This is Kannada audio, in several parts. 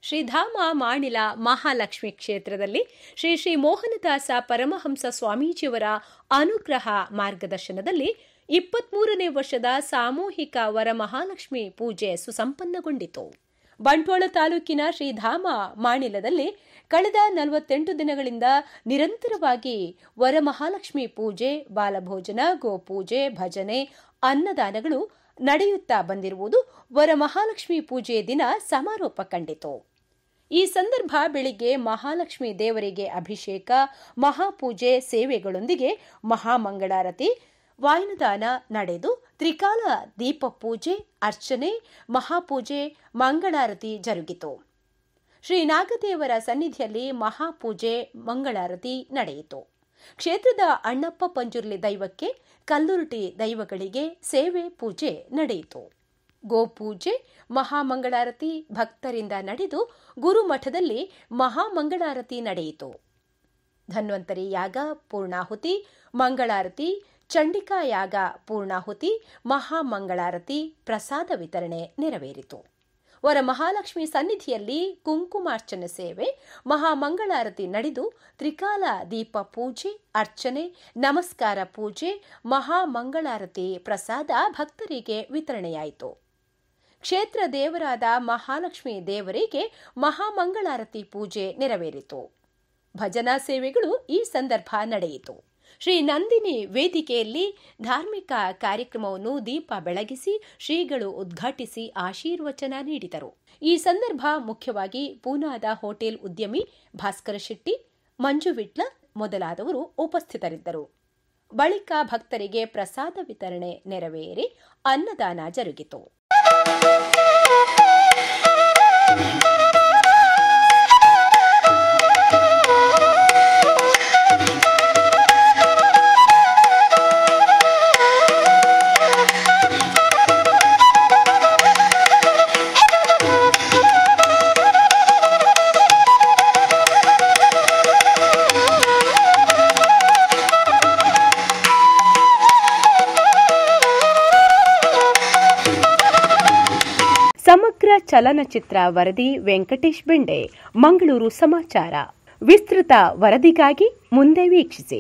ಶ್ರೀಧಾಮ ಮಾಣಿಲ ಮಹಾಲಕ್ಷ್ಮಿ ಕ್ಷೇತ್ರದಲ್ಲಿ ಶ್ರೀ ಶ್ರೀ ಮೋಹನದಾಸ ಪರಮಹಂಸ ಸ್ವಾಮೀಜಿಯವರ ಅನುಗ್ರಹ ಮಾರ್ಗದರ್ಶನದಲ್ಲಿ ಇಪ್ಪತ್ಮೂರನೇ ವರ್ಷದ ಸಾಮೂಹಿಕ ವರಮಹಾಲಕ್ಷ್ಮಿ ಪೂಜೆ ಸುಸಂಪನ್ನಗೊಂಡಿತು ಬಂಟ್ವಾಳ ತಾಲೂಕಿನ ಶ್ರೀಧಾಮ ಮಾಣಿಲದಲ್ಲಿ ಕಳೆದ ನಲವತ್ತೆಂಟು ದಿನಗಳಿಂದ ನಿರಂತರವಾಗಿ ವರಮಹಾಲಕ್ಷ್ಮಿ ಪೂಜೆ ಬಾಲಭೋಜನ ಗೋಪೂಜೆ ಭಜನೆ ಅನ್ನದಾನಗಳು ನಡೆಯುತ್ತಾ ಬಂದಿರುವುದು ವರಮಹಾಲಕ್ಷ್ಮಿ ಪೂಜೆ ದಿನ ಸಮಾರೋಪ ಕಂಡಿತು ಈ ಸಂದರ್ಭ ಬೆಳಿಗ್ಗೆ ಮಹಾಲಕ್ಷ್ಮಿ ದೇವರಿಗೆ ಅಭಿಷೇಕ ಮಹಾಪೂಜೆ ಸೇವೆಗಳೊಂದಿಗೆ ಮಹಾಮಂಗಳಾರತಿ ವಾಯನದಾನ ನಡೆದು ತ್ರಿಕಾಲ ದೀಪ ಪೂಜೆ ಅರ್ಚನೆ ಮಹಾಪೂಜೆ ಮಂಗಳಾರತಿ ಜರುಗಿತು ಶ್ರೀ ನಾಗದೇವರ ಸನ್ನಿಧಿಯಲ್ಲಿ ಮಹಾಪೂಜೆ ಮಂಗಳಾರತಿ ನಡೆಯಿತು ಕ್ಷೇತ್ರದ ಅಣ್ಣಪ್ಪ ಪಂಜುರ್ಲಿ ದೈವಕ್ಕೆ ಕಲ್ಲುರುಟಿ ದೈವಗಳಿಗೆ ಸೇವೆ ಪೂಜೆ ನಡೆಯಿತು ಗೋಪೂಜೆ ಮಹಾಮಂಗಳಾರತಿ ಭಕ್ತರಿಂದ ನಡೆದು ಗುರುಮಠದಲ್ಲಿ ಮಹಾಮಂಗಳಾರತಿ ನಡೆಯಿತು ಧನ್ವಂತರಿ ಯಾಗ ಪೂರ್ಣಾಹುತಿ ಮಂಗಳಾರತಿ ಚಂಡಿಕಾ ಯಾಗ ಪೂರ್ಣಾಹುತಿ ಮಹಾಮಂಗಳಾರತಿ ಪ್ರಸಾದ ವಿತರಣೆ ನೆರವೇರಿತು ವರ ಮಹಾಲಕ್ಷ್ಮಿ ಸನ್ನಿಧಿಯಲ್ಲಿ ಕುಂಕುಮಾರ್ಚನೆ ಸೇವೆ ಮಹಾಮಂಗಳಾರತಿ ನಡೆದು ತ್ರಿಕಾಲ ದೀಪ ಪೂಜೆ ಅರ್ಚನೆ ನಮಸ್ಕಾರ ಪೂಜೆ ಮಹಾಮಂಗಳಾರತಿ ಪ್ರಸಾದ ಭಕ್ತರಿಗೆ ವಿತರಣೆಯಾಯಿತು ಕ್ಷೇತ್ರ ದೇವರಾದ ಮಹಾಲಕ್ಷ್ಮಿ ದೇವರಿಗೆ ಮಹಾಮಂಗಳಾರತಿ ಪೂಜೆ ನೆರವೇರಿತು ಭಜನಾ ಸೇವೆಗಳು ಈ ಸಂದರ್ಭ ನಡೆಯಿತು ಶ್ರೀ ನಂದಿನಿ ವೇದಿಕೆಯಲ್ಲಿ ಧಾರ್ಮಿಕ ಕಾರ್ಯಕ್ರಮವನ್ನು ದೀಪ ಬೆಳಗಿಸಿ ಶ್ರೀಗಳು ಉದ್ಘಾಟಿಸಿ ಆಶೀರ್ವಚನ ನೀಡಿದರು ಈ ಸಂದರ್ಭ ಮುಖ್ಯವಾಗಿ ಪೂನಾದ ಹೋಟೆಲ್ ಉದ್ಯಮಿ ಭಾಸ್ಕರ ಶೆಟ್ಟಿ ಮಂಜು ವಿಟ್ಲ ಮೊದಲಾದವರು ಉಪಸ್ಥಿತರಿದ್ದರು ಬಳಿಕ ಭಕ್ತರಿಗೆ ಪ್ರಸಾದ ವಿತರಣೆ ನೆರವೇರಿ ಅನ್ನದಾನ ಜರುಗಿತು ಸಮಗ್ರ ಚಲನಚಿತ್ರ ವರದಿ ವೆಂಕಟೇಶ್ ಬೆಂಡೆ ಮಂಗಳೂರು ಸಮಾಚಾರ ವಿಸ್ತೃತ ವರದಿಗಾಗಿ ಮುಂದೆ ವೀಕ್ಷಿಸಿ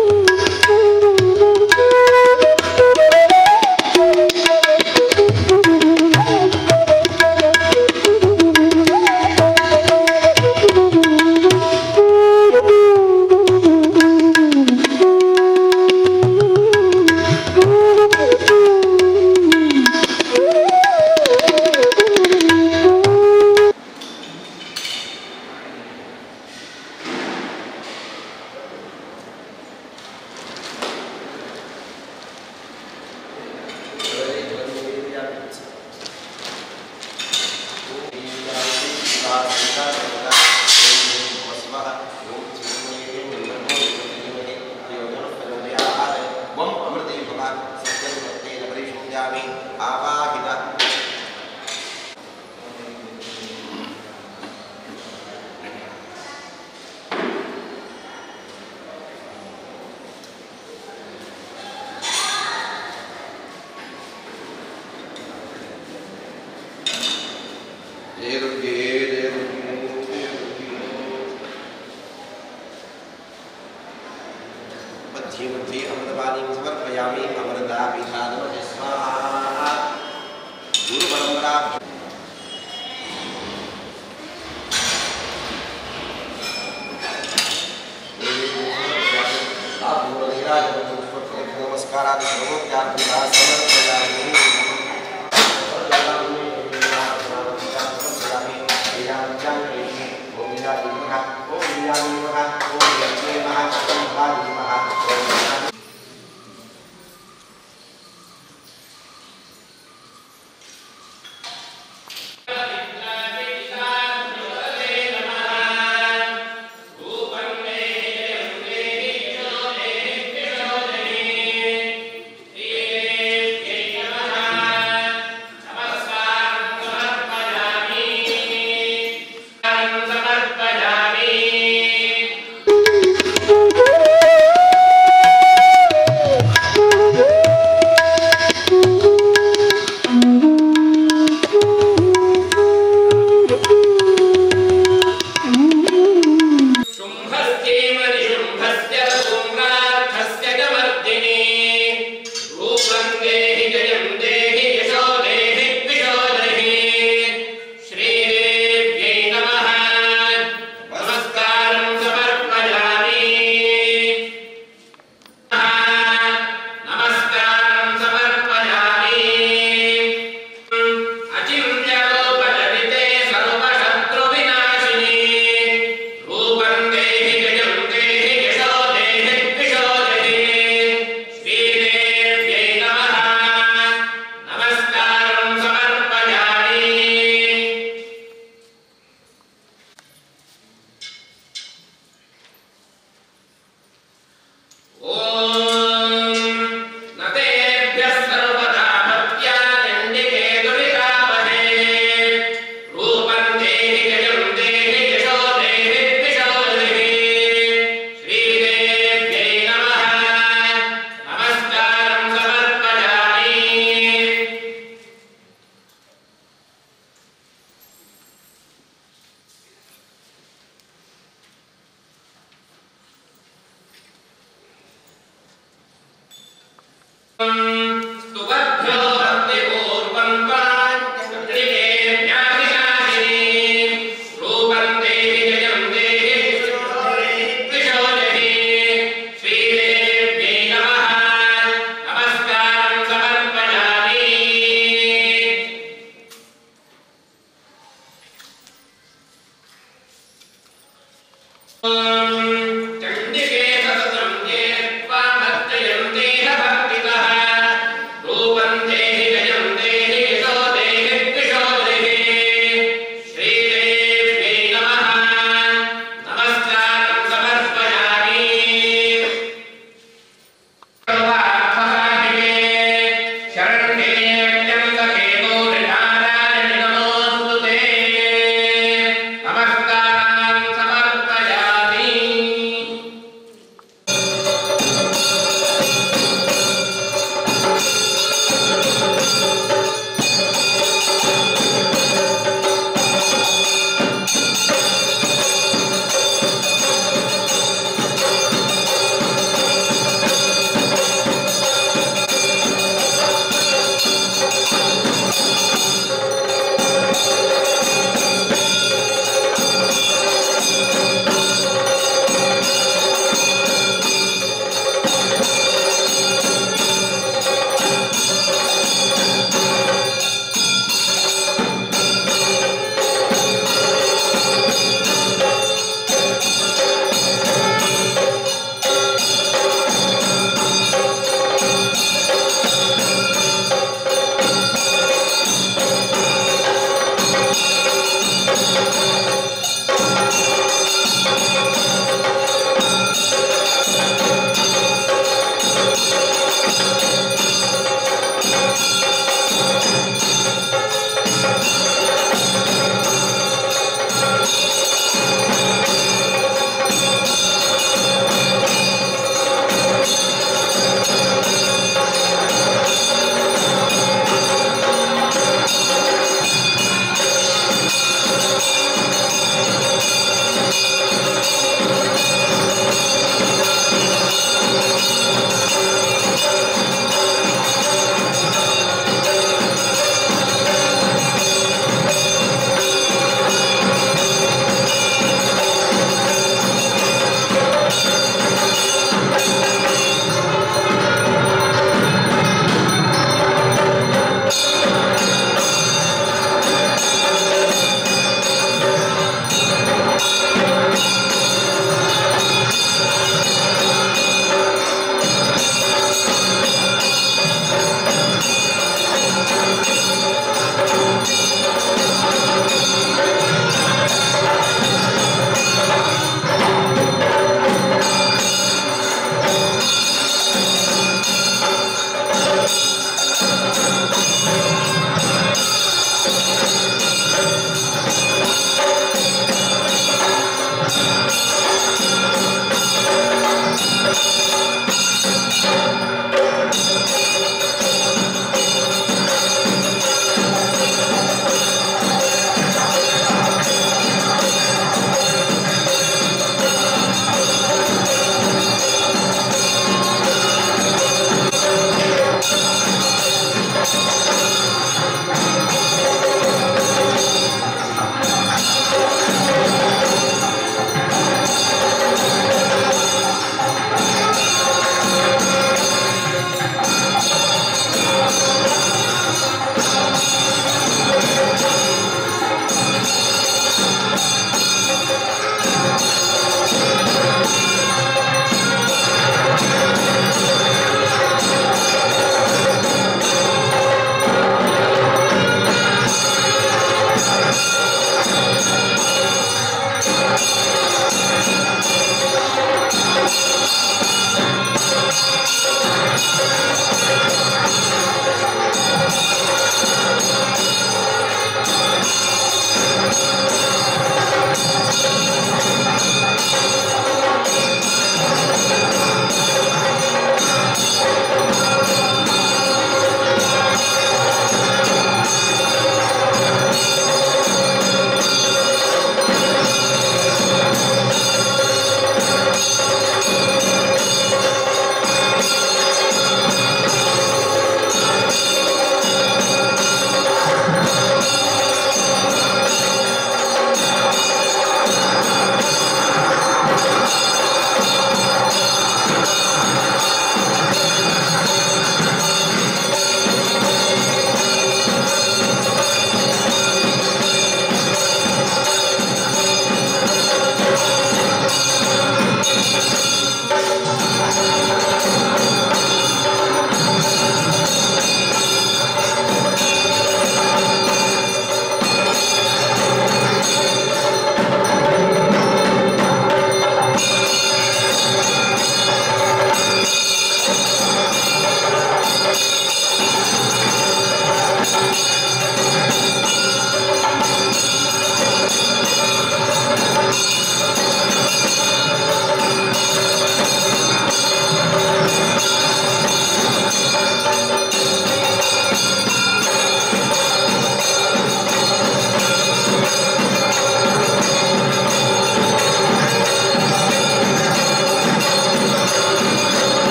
मध्ये मध्ये अमृतवाणीं समर्पयामि अमृताभिधानमय स्वाहा गुरुपरम्परा नमस्कारादि सर्वोपचारपूजा समर्पयामि ನಮಸ್ಕಾರ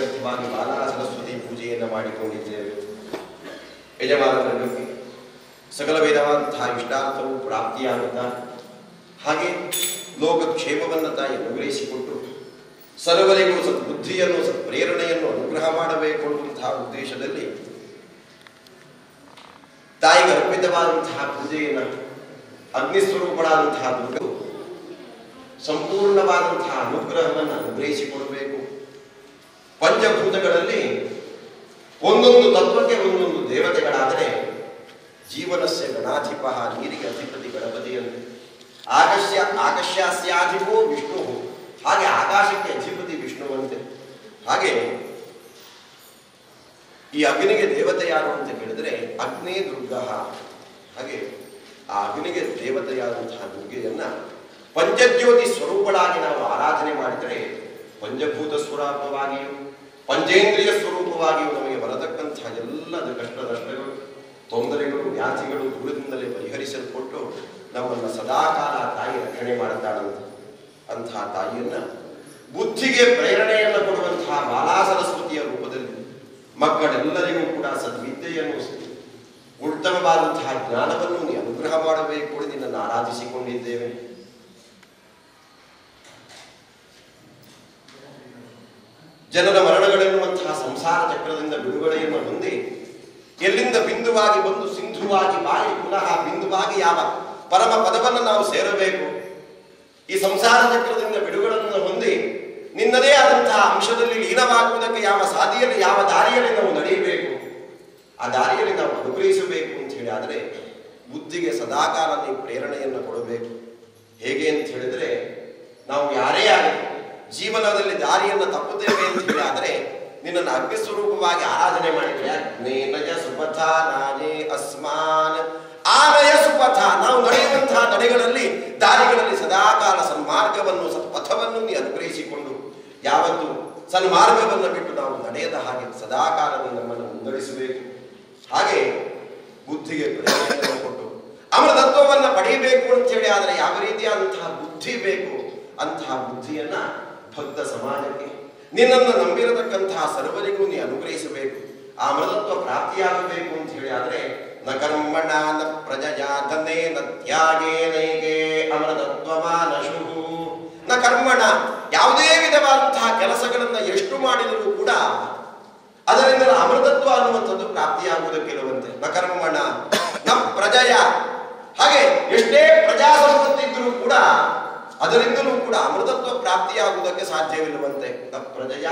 ಇತ್ಯರ್ಥವಾಗಿ ಬಾಲಾ ಸರಸ್ವತಿ ಪೂಜೆಯನ್ನು ಮಾಡಿಕೊಂಡಿದ್ದೇವೆ ಯಜಮಾನರಿಗೆ ಸಕಲ ವಿಧವಾದಂತಹ ಇಷ್ಟಾರ್ಥವು ಪ್ರಾಪ್ತಿಯಾಗುತ್ತಾ ಹಾಗೆ ಲೋಕಕ್ಷೇಮವನ್ನು ತಾಯಿ ಅನುಗ್ರಹಿಸಿಕೊಟ್ಟು ಸರ್ವರಿಗೂ ಸದ್ಬುದ್ಧಿಯನ್ನು ಸತ್ಪ್ರೇರಣೆಯನ್ನು ಅನುಗ್ರಹ ಮಾಡಬೇಕು ಅನ್ನುವಂತಹ ಉದ್ದೇಶದಲ್ಲಿ ತಾಯಿಗೆ ಅರ್ಪಿತವಾದಂತಹ ಪೂಜೆಯನ್ನು ಅಗ್ನಿಸ್ವರೂಪಳಾದಂತಹ ದುರ್ಗವು ಸಂಪೂರ್ಣವಾದಂತಹ ಅನುಗ್ರಹವನ್ನು ಅನುಗ್ರಹಿಸಿಕೊಡಬೇಕು ಪಂಚಭೂತಗಳಲ್ಲಿ ಒಂದೊಂದು ತತ್ವಕ್ಕೆ ಒಂದೊಂದು ದೇವತೆಗಳಾದರೆ ಜೀವನಸ್ಯ ಗಣಾಧಿಪ ನೀರಿಗೆ ಅಧಿಪತಿ ಗಣಪತಿಯಂತೆ ಆಗಸ್ಯ ಆಗಸ್ಯಾಸ್ಯಾಧಿಪೋ ವಿಷ್ಣು ಹಾಗೆ ಆಕಾಶಕ್ಕೆ ಅಧಿಪತಿ ವಿಷ್ಣುವಂತೆ ಹಾಗೆ ಈ ಅಗ್ನಿಗೆ ದೇವತೆ ಯಾರು ಅಂತ ಕೇಳಿದ್ರೆ ಅಗ್ನೇ ದುರ್ಗ ಹಾಗೆ ಆ ಅಗ್ನಿಗೆ ದೇವತೆಯಾದಂತಹ ದುರ್ಗೆಯನ್ನ ಪಂಚಜ್ಯೋತಿ ಸ್ವರೂಪಳಾಗಿ ನಾವು ಆರಾಧನೆ ಮಾಡಿದರೆ ಪಂಚಭೂತ ಸ್ವರೂಪವಾಗಿಯೂ ಪಂಚೇಂದ್ರಿಯ ಸ್ವರೂಪವಾಗಿಯೂ ನಮಗೆ ಬರತಕ್ಕಂತಹ ಎಲ್ಲದ ಕಷ್ಟ ನಷ್ಟಗಳು ತೊಂದರೆಗಳು ವ್ಯಾಧಿಗಳು ದೂರದಿಂದಲೇ ಪರಿಹರಿಸಲ್ಪಟ್ಟು ನಮ್ಮನ್ನು ಸದಾಕಾಲ ತಾಯಿ ರಕ್ಷಣೆ ಮಾಡುತ್ತಾಳಂತ ಅಂತಹ ತಾಯಿಯನ್ನ ಬುದ್ಧಿಗೆ ಪ್ರೇರಣೆಯನ್ನು ಕೊಡುವಂತಹ ಬಾಲಾ ಸರಸ್ವತಿಯ ರೂಪದಲ್ಲಿ ಮಕ್ಕಳೆಲ್ಲರಿಗೂ ಕೂಡ ಸದ್ವಿದ್ಯೆಯನ್ನು ಉತ್ತಮವಾದಂತಹ ಜ್ಞಾನವನ್ನು ನೀ ಅನುಗ್ರಹ ಮಾಡಬೇಕು ಎಂದು ನಿನ್ನನ್ನು ಆರಾಧಿಸಿಕೊಂಡಿದ್ದೇವೆ ಜನರ ಮರಣಗಳೆನ್ನುವಂತಹ ಸಂಸಾರ ಚಕ್ರದಿಂದ ಬಿಡುಗಡೆಯನ್ನು ಹೊಂದಿ ಎಲ್ಲಿಂದ ಬಿಂದುವಾಗಿ ಬಂದು ಸಿಂಧುವಾಗಿ ಬಾಯಿ ಪುನಃ ಬಿಂದುವಾಗಿ ಯಾವ ಪರಮ ಪದವನ್ನು ನಾವು ಸೇರಬೇಕು ಈ ಸಂಸಾರ ಚಕ್ರದಿಂದ ಬಿಡುಗಡೆಯನ್ನು ಹೊಂದಿ ನಿನ್ನದೇ ಆದಂತಹ ಅಂಶದಲ್ಲಿ ಲೀನವಾಗುವುದಕ್ಕೆ ಯಾವ ಸಾದಿಯಲ್ಲಿ ಯಾವ ದಾರಿಯಲ್ಲಿ ನಾವು ನಡೆಯಬೇಕು ಆ ದಾರಿಯಲ್ಲಿ ನಾವು ಅನುಗ್ರಹಿಸಬೇಕು ಅಂತ ಹೇಳಿ ಆದರೆ ಬುದ್ಧಿಗೆ ಸದಾಕಾಲ ನೀವು ಪ್ರೇರಣೆಯನ್ನು ಕೊಡಬೇಕು ಹೇಗೆ ಅಂತ ಹೇಳಿದ್ರೆ ನಾವು ಯಾರೇ ಆಗಲಿ ಜೀವನದಲ್ಲಿ ದಾರಿಯನ್ನು ತಪ್ಪುತ್ತೇವೆ ಅಂತ ಹೇಳಿ ಆದರೆ ನಿನ್ನನ್ನು ಅಗ್ನಿ ಸ್ವರೂಪವಾಗಿ ಆರಾಧನೆ ಮಾಡಿದ್ರೆ ಅಗ್ನೇನಯ ಸುಪಥ ನಾನೇ ಅಸ್ಮಾನ್ ಆನಯ ಸುಪಥ ನಾವು ನಡೆಯುವಂತಹ ನಡೆಗಳಲ್ಲಿ ದಾರಿಗಳಲ್ಲಿ ಸದಾಕಾಲ ಸನ್ಮಾರ್ಗವನ್ನು ಸತ್ಪಥವನ್ನು ನೀ ಅನುಗ್ರಹಿಸಿಕೊಂಡು ಯಾವತ್ತು ಸನ್ಮಾರ್ಗವನ್ನು ಬಿಟ್ಟು ನಾವು ನಡೆಯದ ಹಾಗೆ ಸದಾಕಾಲ ನೀ ನಮ್ಮನ್ನು ಮುನ್ನಡೆಸಬೇಕು ಹಾಗೆ ಬುದ್ಧಿಗೆ ಪ್ರೇರಣೆಯನ್ನು ಕೊಟ್ಟು ಅಮೃತತ್ವವನ್ನು ಪಡೆಯಬೇಕು ಅಂತ ಹೇಳಿ ಆದರೆ ಯಾವ ರೀತಿಯಾದಂತಹ ಬುದ್ಧಿ ಬೇಕು ಅಂತಹ ಬುದ್ಧಿಯನ್ನ ಭಕ್ತ ಸಮಾಜಕ್ಕೆ ನಿನ್ನನ್ನು ನಂಬಿರತಕ್ಕಂತಹ ಸರ್ವರಿಗೂ ನೀ ಅನುಗ್ರಹಿಸಬೇಕು ಆ ಅಮೃತತ್ವ ಪ್ರಾಪ್ತಿಯಾಗಬೇಕು ಅಂತ ಹೇಳಿ ಆದರೆ ನ ಕರ್ಮಣ ನ ಪ್ರಜಯಾ ಧನೇ ನ ತ್ಯಾಗೇ ನೈಗೆ ಅಮೃತತ್ವ ಮಾನಶು ನ ಕರ್ಮಣ ಯಾವುದೇ ವಿಧವಾದಂತಹ ಕೆಲಸಗಳನ್ನ ಎಷ್ಟು ಮಾಡಿದರೂ ಕೂಡ ಅದರಿಂದ ಅಮೃತತ್ವ ಅನ್ನುವಂಥದ್ದು ಪ್ರಾಪ್ತಿಯಾಗುವುದಕ್ಕಿರುವಂತೆ ನ ಕರ್ಮಣ ನ ಪ್ರಜಯ ಹಾಗೆ ಎಷ್ಟೇ ಪ್ರಜಾ ಸಂಪತ್ತಿದ್ರೂ ಕೂಡ ಅದರಿಂದಲೂ ಕೂಡ ಅಮೃತತ್ವ ಪ್ರಾಪ್ತಿಯಾಗುವುದಕ್ಕೆ ಸಾಧ್ಯವಿಲ್ಲವಂತೆ ನ ಪ್ರಜಯ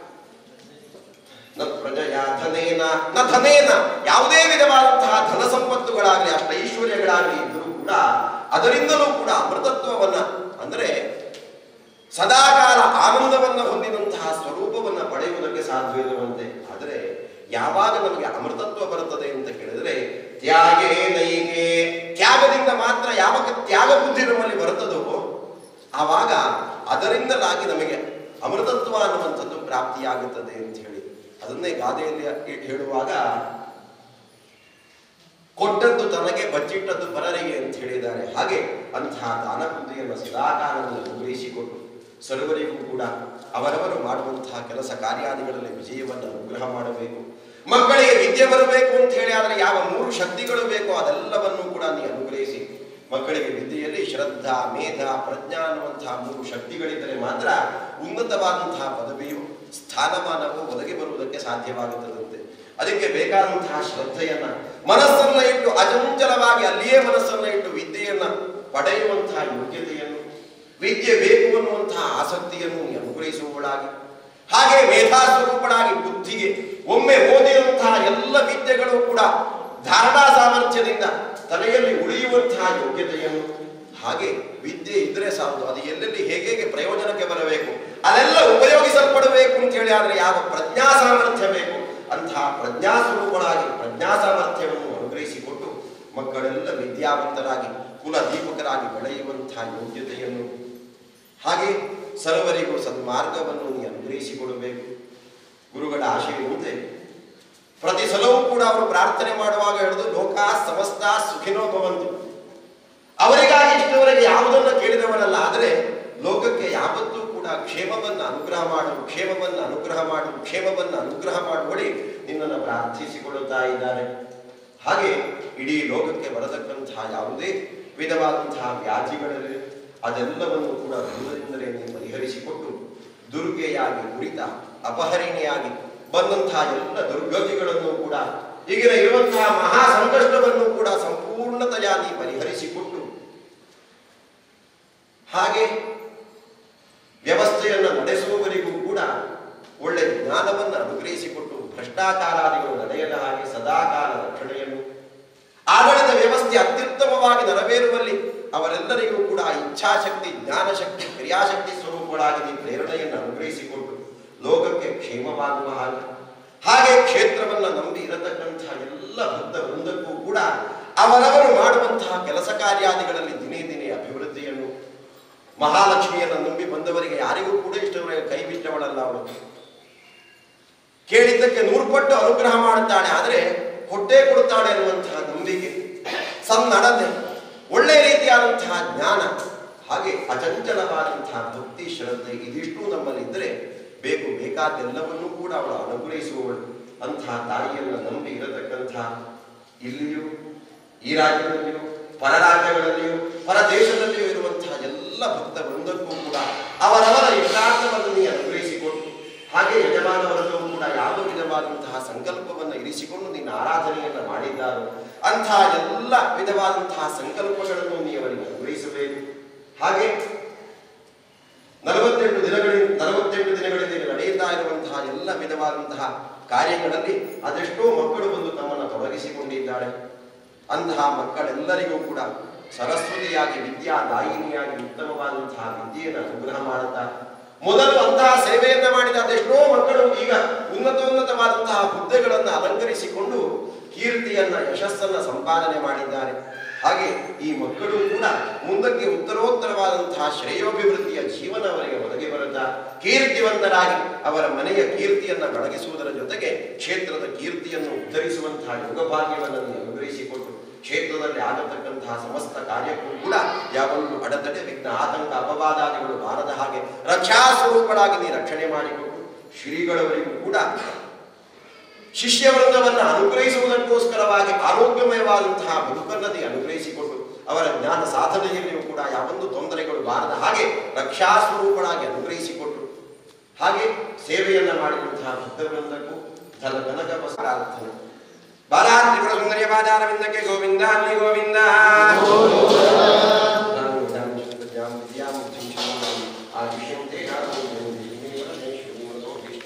ನ ಪ್ರಜಯ ಧನೇನ ನ ಧನೇನ ಯಾವುದೇ ವಿಧವಾದಂತಹ ಧನ ಸಂಪತ್ತುಗಳಾಗಲಿ ಅಷ್ಟ ಐಶ್ವರ್ಯಗಳಾಗಲಿ ಇದ್ದರೂ ಕೂಡ ಅದರಿಂದಲೂ ಕೂಡ ಅಮೃತತ್ವವನ್ನ ಅಂದರೆ ಸದಾಕಾಲ ಆನಂದವನ್ನು ಹೊಂದಿದಂತಹ ಸ್ವರೂಪವನ್ನು ಪಡೆಯುವುದಕ್ಕೆ ಸಾಧ್ಯವಿಲ್ಲವಂತೆ ಆದರೆ ಯಾವಾಗ ನಮಗೆ ಅಮೃತತ್ವ ಬರುತ್ತದೆ ಅಂತ ಕೇಳಿದರೆ ತ್ಯಾಗೇ ನೈಗೆ ತ್ಯಾಗದಿಂದ ಮಾತ್ರ ಯಾವಾಗ ತ್ಯಾಗ ಬುದ್ಧಿ ನಮ್ಮಲ್ಲಿ ಬರುತ್ತದೋ ಆವಾಗ ಅದರಿಂದಲಾಗಿ ನಮಗೆ ಅಮೃತತ್ವ ಅನ್ನುವಂಥದ್ದು ಪ್ರಾಪ್ತಿಯಾಗುತ್ತದೆ ಅಂತ ಹೇಳಿ ಅದನ್ನೇ ಗಾದೆಯಲ್ಲಿ ಹೇಳುವಾಗ ಕೊಟ್ಟದ್ದು ತನಗೆ ಬಚ್ಚಿಟ್ಟದ್ದು ಪರರಿಗೆ ಅಂತ ಹೇಳಿದ್ದಾರೆ ಹಾಗೆ ಅಂತಹ ದಾನ ಬುದ್ಧಿಯನ್ನು ಸದಾಕಾಲದಲ್ಲಿ ಅನುಗ್ರಹಿಸಿಕೊಟ್ಟು ಸರ್ವರಿಗೂ ಕೂಡ ಅವರವರು ಮಾಡುವಂತಹ ಕೆಲಸ ಕಾರ್ಯಾದಿಗಳಲ್ಲಿ ವಿಜಯವನ್ನು ಅನುಗ್ರಹ ಮಾಡಬೇಕು ಮಕ್ಕಳಿಗೆ ವಿದ್ಯೆ ಬರಬೇಕು ಅಂತ ಹೇಳಿ ಆದರೆ ಯಾವ ಮೂರು ಶಕ್ತಿಗಳು ಬೇಕೋ ಅದೆಲ್ಲವನ್ನು ಕೂಡ ನೀ ಅನುಗ್ರಹಿಸಿ ಮಕ್ಕಳಿಗೆ ವಿದ್ಯೆಯಲ್ಲಿ ಶ್ರದ್ಧಾ ಮೇಧ ಪ್ರಜ್ಞಾ ಅನ್ನುವಂತಹ ಮೂರು ಶಕ್ತಿಗಳಿದ್ದರೆ ಮಾತ್ರ ಉನ್ನತವಾದಂತಹ ಪದವಿಯು ಸ್ಥಾನಮಾನವು ಒದಗಿ ಬರುವುದಕ್ಕೆ ಸಾಧ್ಯವಾಗುತ್ತದಂತೆ ಅದಕ್ಕೆ ಬೇಕಾದಂತಹ ಶ್ರದ್ಧೆಯನ್ನ ಮನಸ್ಸನ್ನ ಇಟ್ಟು ಅಚಂಚಲವಾಗಿ ಅಲ್ಲಿಯೇ ಮನಸ್ಸನ್ನ ಇಟ್ಟು ವಿದ್ಯೆಯನ್ನ ಪಡೆಯುವಂತಹ ಯೋಗ್ಯತೆಯನ್ನು ವಿದ್ಯೆ ಬೇಕು ಅನ್ನುವಂತಹ ಆಸಕ್ತಿಯನ್ನು ನೀ ಅನುಗ್ರಹಿಸುವವಳಾಗಿ ಹಾಗೆ ಮೇಧಾಸ್ವರೂಪಳಾಗಿ ಬುದ್ಧಿಗೆ ಒಮ್ಮೆ ಓದಿರುವಂತಹ ಎಲ್ಲ ವಿದ್ಯೆಗಳು ಕೂಡ ಧಾರಣಾ ಸಾಮರ್ಥ್ಯದಿಂದ ತಲೆಯಲ್ಲಿ ಉಳಿಯುವಂತಹ ಯೋಗ್ಯತೆಯನ್ನು ಹಾಗೆ ವಿದ್ಯೆ ಇದ್ರೆ ಸಾಲದು ಅದು ಎಲ್ಲೆಲ್ಲಿ ಹೇಗೆ ಪ್ರಯೋಜನಕ್ಕೆ ಬರಬೇಕು ಅದೆಲ್ಲ ಉಪಯೋಗಿಸಲ್ಪಡಬೇಕು ಅಂತ ಹೇಳಿ ಆದರೆ ಯಾವ ಪ್ರಜ್ಞಾ ಸಾಮರ್ಥ್ಯ ಬೇಕು ಅಂತಹ ಪ್ರಜ್ಞಾ ಸ್ವರೂಪಳಾಗಿ ಪ್ರಜ್ಞಾ ಸಾಮರ್ಥ್ಯವನ್ನು ಅನುಗ್ರಹಿಸಿಕೊಟ್ಟು ಮಕ್ಕಳೆಲ್ಲ ವಿದ್ಯಾವಂತರಾಗಿ ಕುಲ ದೀಪಕರಾಗಿ ಬೆಳೆಯುವಂತಹ ಯೋಗ್ಯತೆಯನ್ನು ಹಾಗೆ ಸರ್ವರಿಗೂ ಸನ್ಮಾರ್ಗವನ್ನು ನೀ ಅನುಗ್ರಹಿಸಿಕೊಡಬೇಕು ಗುರುಗಳ ಆಶಯವಂತೆ ಪ್ರತಿ ಸಲವೂ ಕೂಡ ಅವರು ಪ್ರಾರ್ಥನೆ ಮಾಡುವಾಗ ಹೇಳಿದು ಲೋಕ ಸಮಸ್ತ ಸುಖಿನೋ ಭವಂತು ಅವರಿಗಾಗಿ ಇಷ್ಟವರೆಗೆ ಯಾವುದನ್ನು ಕೇಳಿದವನಲ್ಲ ಆದರೆ ಲೋಕಕ್ಕೆ ಯಾವತ್ತೂ ಕೂಡ ಕೂಡ ಕ್ಷೇಮವನ್ನು ಅನುಗ್ರಹ ಮಾಡು ಕ್ಷೇಮವನ್ನು ಅನುಗ್ರಹ ಮಾಡು ಕ್ಷೇಮವನ್ನು ಅನುಗ್ರಹ ಮಾಡುವಳಿ ನಿನ್ನನ್ನು ಪ್ರಾರ್ಥಿಸಿಕೊಳ್ಳುತ್ತಾ ಇದ್ದಾರೆ ಹಾಗೆ ಇಡೀ ಲೋಕಕ್ಕೆ ಬರತಕ್ಕಂತಹ ಯಾವುದೇ ವಿಧವಾದಂತಹ ವ್ಯಾಧಿಗಳಲ್ಲಿ ಅದೆಲ್ಲವನ್ನು ಕೂಡ ದೂರದಿಂದಲೇ ನೀನು ಪರಿಹರಿಸಿಕೊಟ್ಟು ದುರ್ಗೆಯಾಗಿ ಕುರಿತ ಅಪಹರಣೆಯಾಗಿ ಬಂದಂತಹ ಎಲ್ಲ ದುರ್ಗತಿಗಳನ್ನು ಕೂಡ ಈಗಿನ ಇರುವಂತಹ ಮಹಾ ಸಂಕಷ್ಟವನ್ನು ಕೂಡ ಸಂಪೂರ್ಣತೆಯಾಗಿ ಪರಿಹರಿಸಿಕೊಟ್ಟು ಹಾಗೆ ವ್ಯವಸ್ಥೆಯನ್ನು ನಡೆಸುವವರಿಗೂ ಕೂಡ ಒಳ್ಳೆ ಜ್ಞಾನವನ್ನು ಅನುಗ್ರಹಿಸಿಕೊಟ್ಟು ಭ್ರಷ್ಟಾಚಾರಾದಿಗಳು ನಡೆಯದ ಹಾಗೆ ಸದಾಕಾಲ ರಕ್ಷಣೆಯನ್ನು ಆಡಳಿತ ವ್ಯವಸ್ಥೆ ಅತ್ಯುತ್ತಮವಾಗಿ ನೆರವೇರುವಲ್ಲಿ ಅವರೆಲ್ಲರಿಗೂ ಕೂಡ ಇಚ್ಛಾಶಕ್ತಿ ಜ್ಞಾನಶಕ್ತಿ ಕ್ರಿಯಾಶಕ್ತಿ ಸ್ವರೂಪಗಳಾಗಿ ನೀನು ಪ್ರೇರಣೆಯನ್ನು ಅನುಗ್ರಹಿಸಿಕೊಟ್ಟು ಲೋಕಕ್ಕೆ ಕ್ಷೇಮವಾಗುವ ಹಾಗೆ ಹಾಗೆ ಕ್ಷೇತ್ರವನ್ನು ನಂಬಿ ಇರತಕ್ಕಂತಹ ಎಲ್ಲ ಭಕ್ತ ವೃಂದಕ್ಕೂ ಕೂಡ ಅವರವರು ಮಾಡುವಂತಹ ಕೆಲಸ ಕಾರ್ಯಾದಿಗಳಲ್ಲಿ ದಿನೇ ದಿನೇ ಅಭಿವೃದ್ಧಿಯನ್ನು ಮಹಾಲಕ್ಷ್ಮಿಯನ್ನು ನಂಬಿ ಬಂದವರಿಗೆ ಯಾರಿಗೂ ಕೂಡ ಇಷ್ಟವರೆಗೆ ಕೈ ಬಿಟ್ಟವಳಲ್ಲ ಅವಳು ಕೇಳಿದ್ದಕ್ಕೆ ನೂರು ಪಟ್ಟು ಅನುಗ್ರಹ ಮಾಡುತ್ತಾಳೆ ಆದರೆ ಕೊಟ್ಟೇ ಕೊಡುತ್ತಾಳೆ ಅನ್ನುವಂತಹ ನಂಬಿಕೆ ಸನ್ನಡತೆ ಒಳ್ಳೆ ರೀತಿಯಾದಂತಹ ಜ್ಞಾನ ಹಾಗೆ ಅಚಂಚಲವಾದಂತಹ ಭಕ್ತಿ ಶ್ರದ್ಧೆ ಇದಿಷ್ಟು ನಮ್ಮಲ್ಲಿ ಇದ್ದರೆ ಬೇಕು ಬೇಕಾದೆಲ್ಲವನ್ನೂ ಕೂಡ ಅವಳು ಅನುಗ್ರಹಿಸುವವಳು ಅಂತಹ ತಾಯಿಯನ್ನು ನಂಬಿ ಇರತಕ್ಕಂತಹ ಇಲ್ಲಿಯೂ ಈ ರಾಜ್ಯದಲ್ಲಿಯೂ ಪರ ರಾಜ್ಯಗಳಲ್ಲಿಯೂ ಪರ ದೇಶದಲ್ಲಿಯೂ ಇರುವಂತಹ ಎಲ್ಲ ಭಕ್ತ ವೃಂದಕ್ಕೂ ಕೂಡ ಅವರವರ ಇಷ್ಟಾರ್ಥವನ್ನು ನೀ ಅನುಗ್ರಹಿಸಿಕೊಟ್ಟು ಹಾಗೆ ಯಜಮಾನ ವರ್ಗವು ಕೂಡ ಯಾವ ವಿಧವಾದಂತಹ ಸಂಕಲ್ಪವನ್ನು ಇರಿಸಿಕೊಂಡು ನಿನ್ನ ಆರಾಧನೆಯನ್ನು ಮಾಡಿದ್ದಾರೋ ಅಂತಹ ಎಲ್ಲ ವಿಧವಾದಂತಹ ಸಂಕಲ್ಪಗಳನ್ನು ನೀ ಅವರಿಗೆ ಅನುಗ್ರಹಿಸಬೇಕು ಹಾಗೆ ನಲವತ್ತೆಂಟು ದಿನಗಳಿಂದ ನಲವತ್ತೆಂಟು ದಿನಗಳಿಂದ ಈಗ ನಡೆಯುತ್ತಾ ಇರುವಂತಹ ಎಲ್ಲ ವಿಧವಾದಂತಹ ಕಾರ್ಯಗಳಲ್ಲಿ ಅದೆಷ್ಟೋ ಮಕ್ಕಳು ಬಂದು ತಮ್ಮನ್ನು ತೊಡಗಿಸಿಕೊಂಡಿದ್ದಾರೆ ಅಂತಹ ಮಕ್ಕಳೆಲ್ಲರಿಗೂ ಕೂಡ ಸರಸ್ವತಿಯಾಗಿ ವಿದ್ಯಾದಾಯಿನಿಯಾಗಿ ಉತ್ತಮವಾದಂತಹ ವಿದ್ಯೆಯನ್ನು ಅನುಗ್ರಹ ಮಾಡುತ್ತಾ ಮೊದಲು ಅಂತಹ ಸೇವೆಯನ್ನ ಮಾಡಿದ ಅದೆಷ್ಟೋ ಮಕ್ಕಳು ಈಗ ಉನ್ನತೋನ್ನತವಾದಂತಹ ಹುದ್ದೆಗಳನ್ನು ಅಲಂಕರಿಸಿಕೊಂಡು ಕೀರ್ತಿಯನ್ನ ಯಶಸ್ಸನ್ನ ಸಂಪಾದನೆ ಮಾಡಿದ್ದಾರೆ ಹಾಗೆ ಈ ಮಕ್ಕಳು ಕೂಡ ಮುಂದಕ್ಕೆ ಉತ್ತರೋತ್ತರವಾದಂತಹ ಶ್ರೇಯೋಭಿವೃದ್ಧಿಯ ಜೀವನ ಅವರಿಗೆ ಒದಗಿ ಬರುತ್ತಾ ಕೀರ್ತಿವಂತರಾಗಿ ಅವರ ಮನೆಯ ಕೀರ್ತಿಯನ್ನ ಬೆಳಗಿಸುವುದರ ಜೊತೆಗೆ ಕ್ಷೇತ್ರದ ಕೀರ್ತಿಯನ್ನು ಉದ್ಧರಿಸುವಂತಹ ಯೋಗಭಾಗ್ಯವನ್ನು ನೀನು ಅನುಗ್ರಹಿಸಿಕೊಟ್ಟು ಕ್ಷೇತ್ರದಲ್ಲಿ ಆಗತಕ್ಕಂತಹ ಸಮಸ್ತ ಕಾರ್ಯಕ್ಕೂ ಕೂಡ ಯಾವೊಂದು ಅಡೆತಡೆ ವಿಘ್ನ ಆತಂಕ ಅಪವಾದಾದಿಗಳು ಬಾರದ ಹಾಗೆ ರಕ್ಷಾ ಸ್ವರೂಪಳಾಗಿ ನೀ ರಕ್ಷಣೆ ಮಾಡಿಕೊಟ್ಟು ಶ್ರೀಗಳವರಿಗೂ ಕೂಡ ಶಿಷ್ಯ ವೃಂದವನ್ನು ಅನುಗ್ರಹಿಸುವುದಕ್ಕೋಸ್ಕರವಾಗಿ ಆರೋಗ್ಯಮಯವಾದಂತಹ ಬದುಕನ್ನು ನೀ ಅನುಗ್ರಹಿಸಿಕೊಟ್ಟು ಅವರ ಜ್ಞಾನ ಸಾಧನೆಯಲ್ಲಿಯೂ ಕೂಡ ಯಾವೊಂದು ತೊಂದರೆಗಳು ಬಾರದ ಹಾಗೆ ರಕ್ಷಾ ಸ್ವರೂಪಳಾಗಿ ಅನುಗ್ರಹಿಸಿಕೊಟ್ಟು ಹಾಗೆ ಸೇವೆಯನ್ನ ಮಾಡಿದಂತಹ ಭಕ್ತವೃಂದಕ್ಕೂ ಧನ ಕನಕ ಪ್ರಾರ್ಥನೆ ಬಾಲಾ ತ್ರಿಪುರ ಸುಂದರಿಯ ಪಾದಾರವಿಂದಕ್ಕೆ ಗೋವಿಂದ ಅಲ್ಲಿ ಗೋವಿಂದ ನಾನು ವಿಧಾನ ಶುದ್ಧಜಾಂ ವಿದ್ಯಾಂ ಬುದ್ಧಿಂ ಶರಣಂ ಆಯುಷ್ಯಂ ತೇಜಾಂ ಶ್ರೀ ಮನೋ ಭೀಷ್ಟ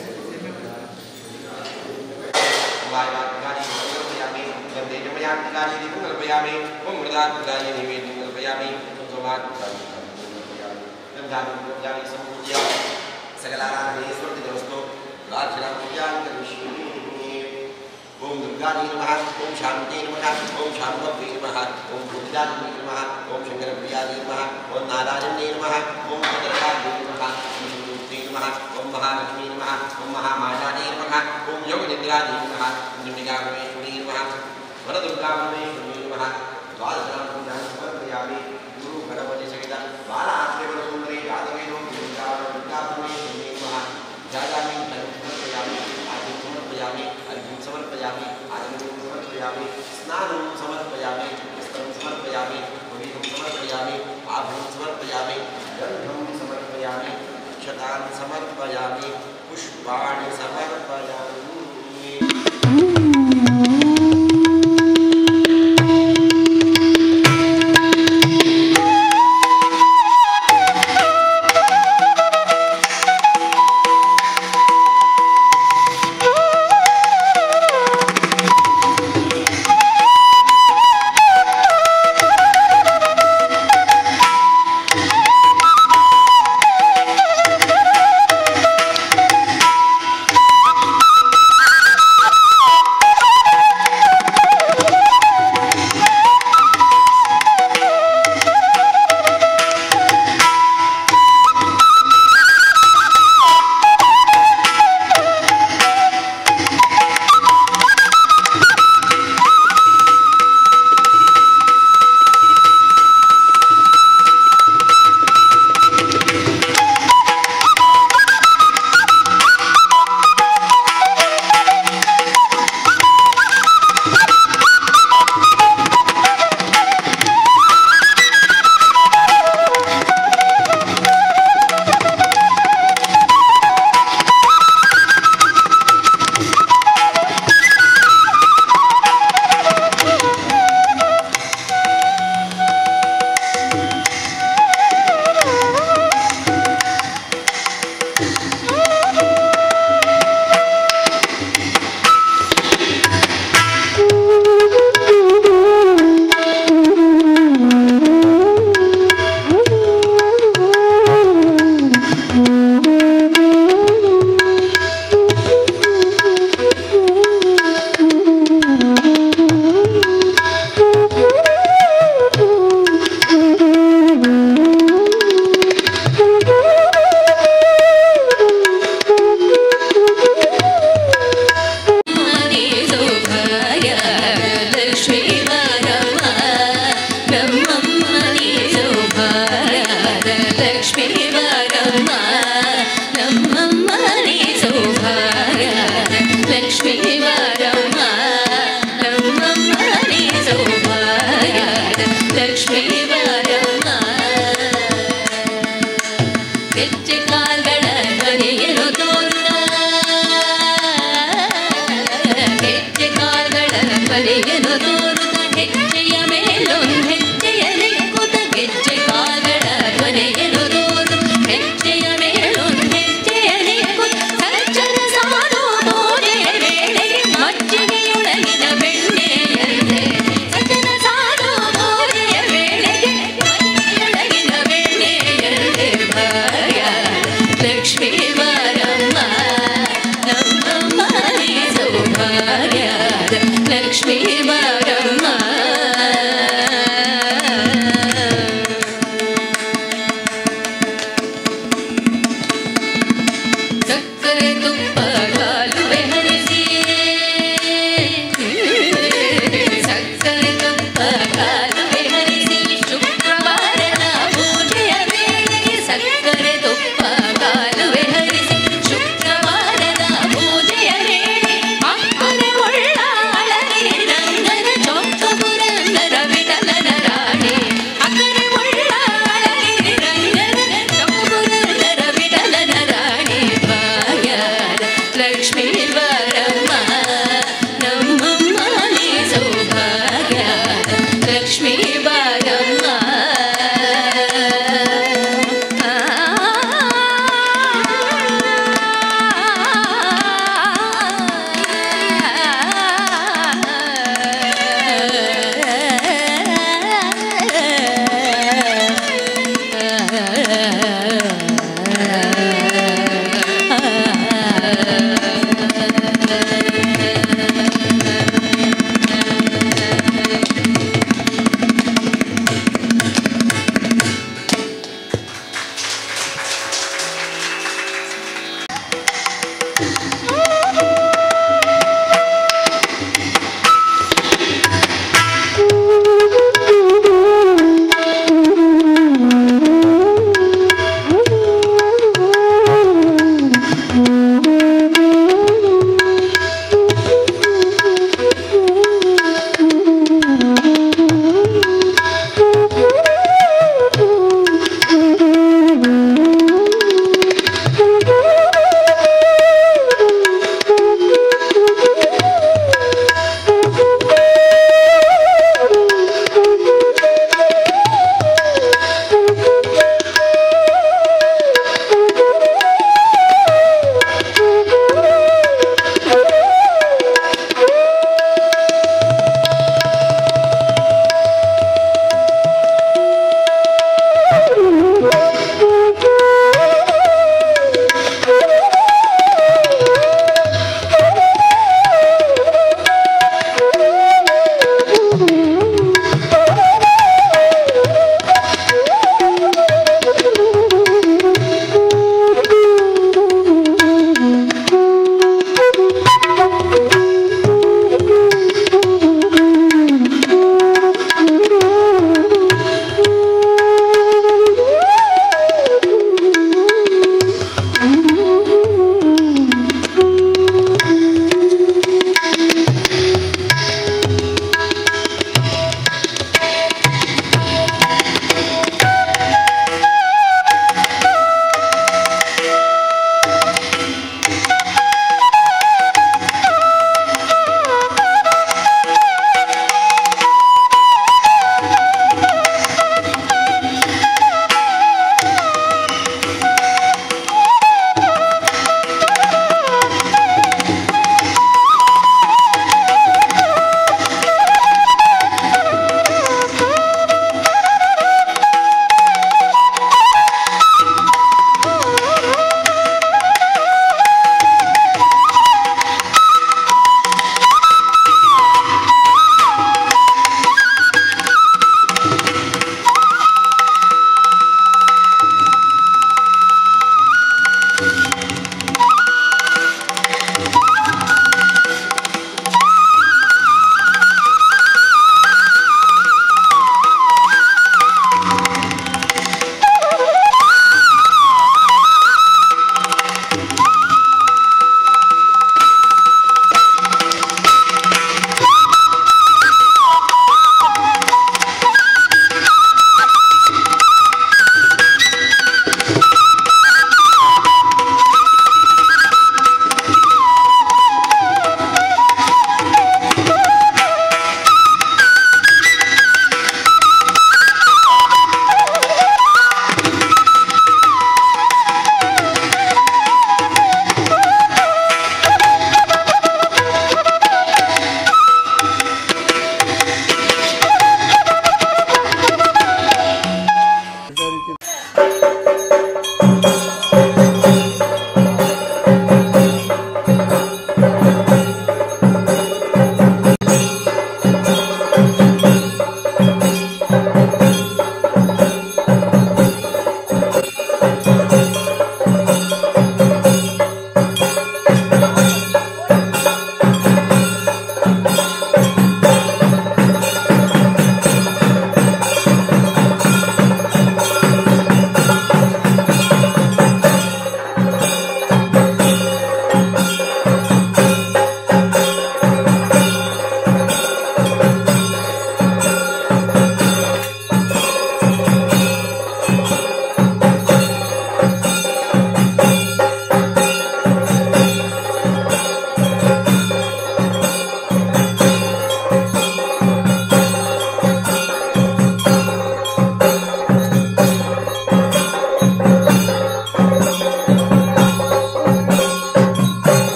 वायुवात्मकानि कल्पयामि वन्दे जमयात्मकानि दीपं कल्पयामि ॐ मृदात्मकानि निवेदं कल्पयामि सोमात्मकानि कल्पयामि गन्धानि कल्पयामि सम्पूज्य सकलाराधने स्वर्तिदवस्तो प्रार्थनां पूजां करिष्यामि ॐ दुर्गायै नमः ॐ शान्त्यै नमः ॐ शाम्भव्यै नमः ॐ भूतिदात्मै नमः ॐ शङ्करप्रियायै नमः ॐ नारायण्यै नमः ॐ भद्रकायै नमः ॐ मूर्त्यै नमः ॐ महालक्ष्मी नमः ॐ महामायायै नमः ॐ योगनिद्रायै नमः ॐ चण्डिकापरमेश्वरी नमः वरदुर्गापरमेश्वरी नमः द्वादशां पूजां समर्पयामि गुरु गणपति सहित बालात्रिपुरसुन्दरी यादवेनो दुर्गापरमेश्वरी नमः जायामि धनं समर्पयामि आर्घ्यं समर्पयामि अर्घ्यं समर्पयामि आनन्दं समर्पयामि स्नानं समर्पयामि वस्त्रं समर्पयामि भूमिकं समर्पयामि आभरणं समर्पयामि गन्धं समर्पयामि क्षतान् समर्पयामि पुष्पाणि समर्पयामि ಿ ಲಕ್ಷ್ಮೀ ವರಮ್ಮ ನಮ್ಮಮ್ಮ ನೀ ಸೌಭಾಗ್ಯದ ಲಕ್ಷ್ಮೀ ವರಮ್ಮ ಹೆಜ್ಜೆ ಕಾಲ್ಗಳ ಧ್ವನಿಯನ್ನು ತೋರುತ್ತ ಹೆಜ್ಜೆ ಕಾಲ್ಗಳ ಧ್ವನಿಯನ್ನು ತೋರುತ್ತ ಹೆಜ್ಜೆಯ ಮೇಲೊಂದು ಹೆಜ್ಜೆಯ ನೆಕ್ಕುತ್ತ ಹೆಜ್ಜೆ ಕಾಲ್ಗಳ ಧ್ವನಿಯನ್ನು ತೋರು ಹೆಜ್ಜೆಯ ಮೇಲೊಂದು ಹೆಜ್ಜೆಯ ನೆಕ್ಕುತ್ತ ಸಜ್ಜನ ಸಾಧು ಪೂಜೆಯ ವೇಳೆಗೆ ಮಜ್ಜಿಗೆಯೊಳಗಿನ ಬೆಣ್ಣೆಯಂತೆ ಸಜ್ಜನ ಸಾಧು ಪೂಜೆಯ ವೇಳೆಗೆ ಮಜ್ಜಿಗೆಯೊಳಗಿನ ಬೆಣ್ಣೆಯಂತೆ ಭಾಗ್ಯ ಲಕ್ಷ್ಮೀ ವರಮ್ಮ ನಮ್ಮಮ್ಮ ನೀ ಸೌಭಾಗ್ಯದ ಲಕ್ಷ್ಮೀ ವರಮ್ಮ ಸಕ್ಕರೆ ತುಪ್ಪ ಕಾಲುವೆ ಹರಿಸಿ ಸಕ್ಕರೆ ತುಪ್ಪ ಕಾಲುವೆ ಹರಿಸಿ ಶುಕ್ರವಾರದ ಪೂಜೆಯ ವೇಳೆಗೆ ಸಕ್ಕರೆ ತುಪ್ಪ ಕಾಲುವೆ ಹರಿಸಿ ಶುಕ್ರವಾರದ ಪೂಜೆಯ ವೇಳೆ ಅಕ್ಕರೆ ಒಳ್ಳಾಳಗೆ ರಂಗನ ಚೊಕ್ಕ ಪುರಂದರ ವಿಠಲನ ರಾಣಿ ಅಕ್ಕರೆ ಒಳ್ಳಾಳಗೆ ರಂಗನ ಚೊಕ್ಕ ಪುರಂದರ ವಿಠಲನ ರಾಣಿ ಭಾಗ್ಯದ ಲಕ್ಷ್ಮೀ ವರಮ್ಮ ನಮ್ಮಮ್ಮ ನೀ ಸೌಭಾಗ್ಯದ ಲಕ್ಷ್ಮೀ ವರಮ್ಮ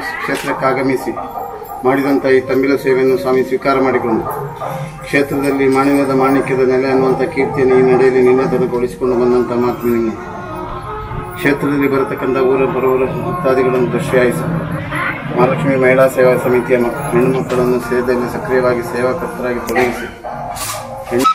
ಕ್ಷೇತ್ರಕ್ಕೆ ಆಗಮಿಸಿ ಮಾಡಿದಂಥ ಈ ತಂಬಿಲ ಸೇವೆಯನ್ನು ಸ್ವಾಮಿ ಸ್ವೀಕಾರ ಮಾಡಿಕೊಂಡು ಕ್ಷೇತ್ರದಲ್ಲಿ ಮಾನವೀಯದ ಮಾಣಿಕ್ಯದ ನೆಲೆ ಅನ್ನುವಂಥ ಕೀರ್ತಿಯನ್ನು ಈ ನಡೆಯಲ್ಲಿ ನಿನ್ನೆ ತನಕ ಉಳಿಸಿಕೊಂಡು ಬಂದಂಥ ಮಹಾತ್ಮನಿಗೆ ಕ್ಷೇತ್ರದಲ್ಲಿ ಬರತಕ್ಕಂಥ ಊರ ಬರುವರ ಇತ್ಯಾದಿಗಳನ್ನು ದೃಶ್ಯಾಯಿಸಿ ಮಹಾಲಕ್ಷ್ಮಿ ಮಹಿಳಾ ಸೇವಾ ಸಮಿತಿಯ ಮಕ್- ಹೆಣ್ಣು ಮಕ್ಕಳನ್ನು ಸೇವೆಯಲ್ಲಿ ಸಕ್ರಿಯವಾಗಿ ಸೇವಾಕರ್ತರಾಗಿ ತೊಡಗಿಸಿ ಹೆಣ್ಣು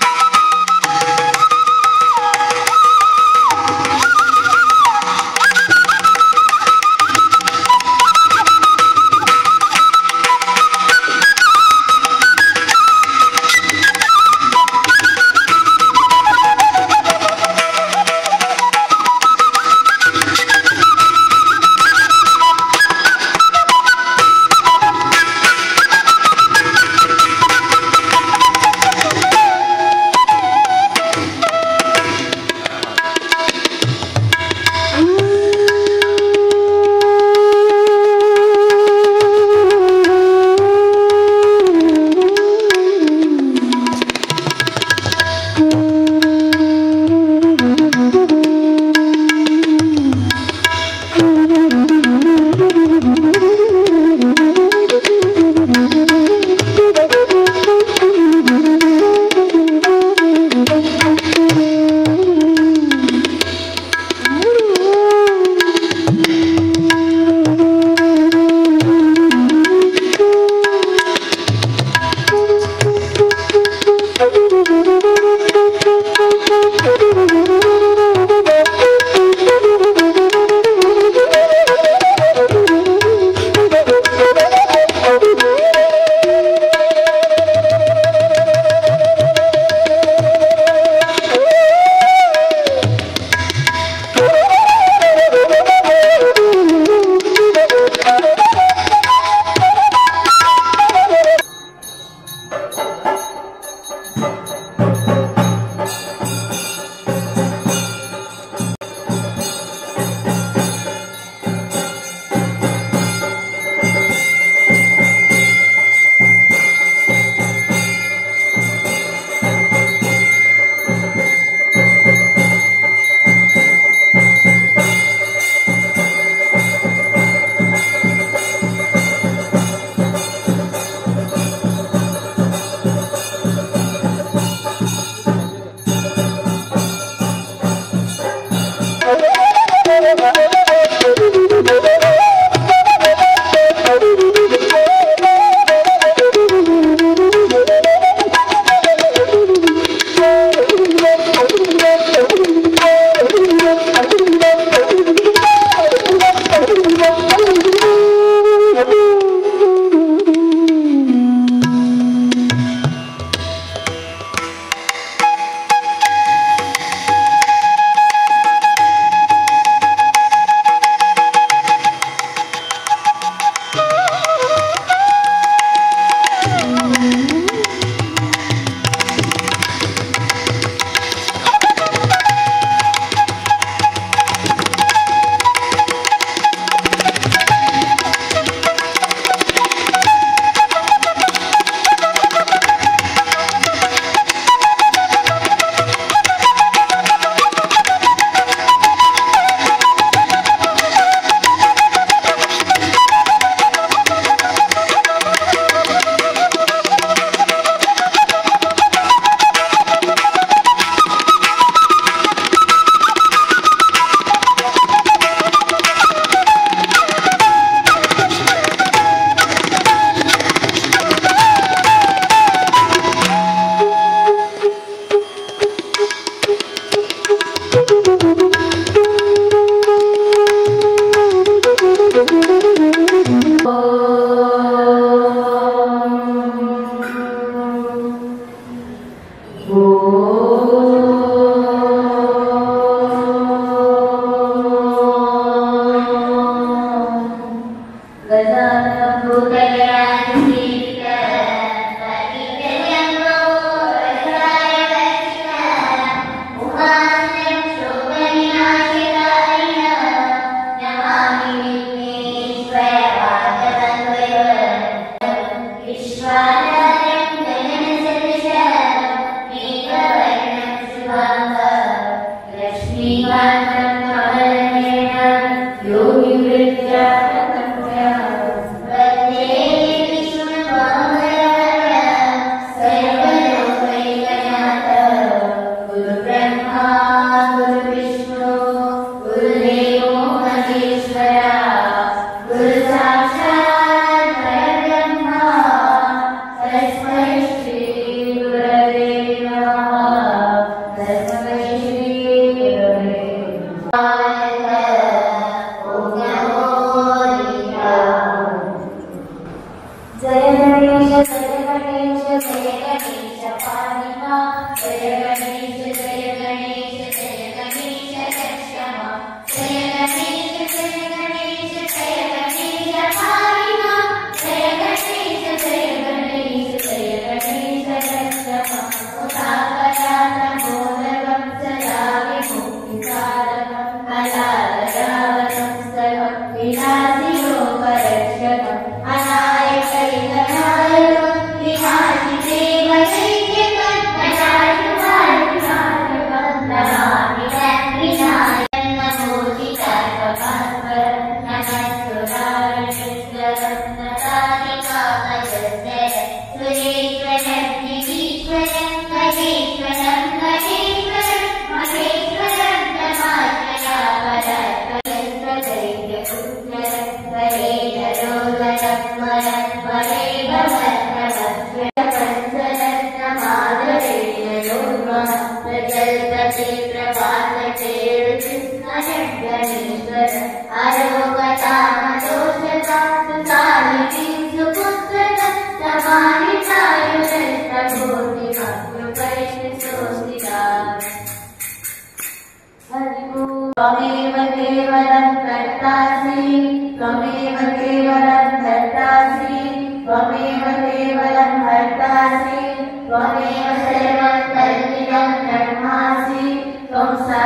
ವಿಶ್ವಾನಂದನ ಸದೃಶ ಮೇಘವರ್ಣ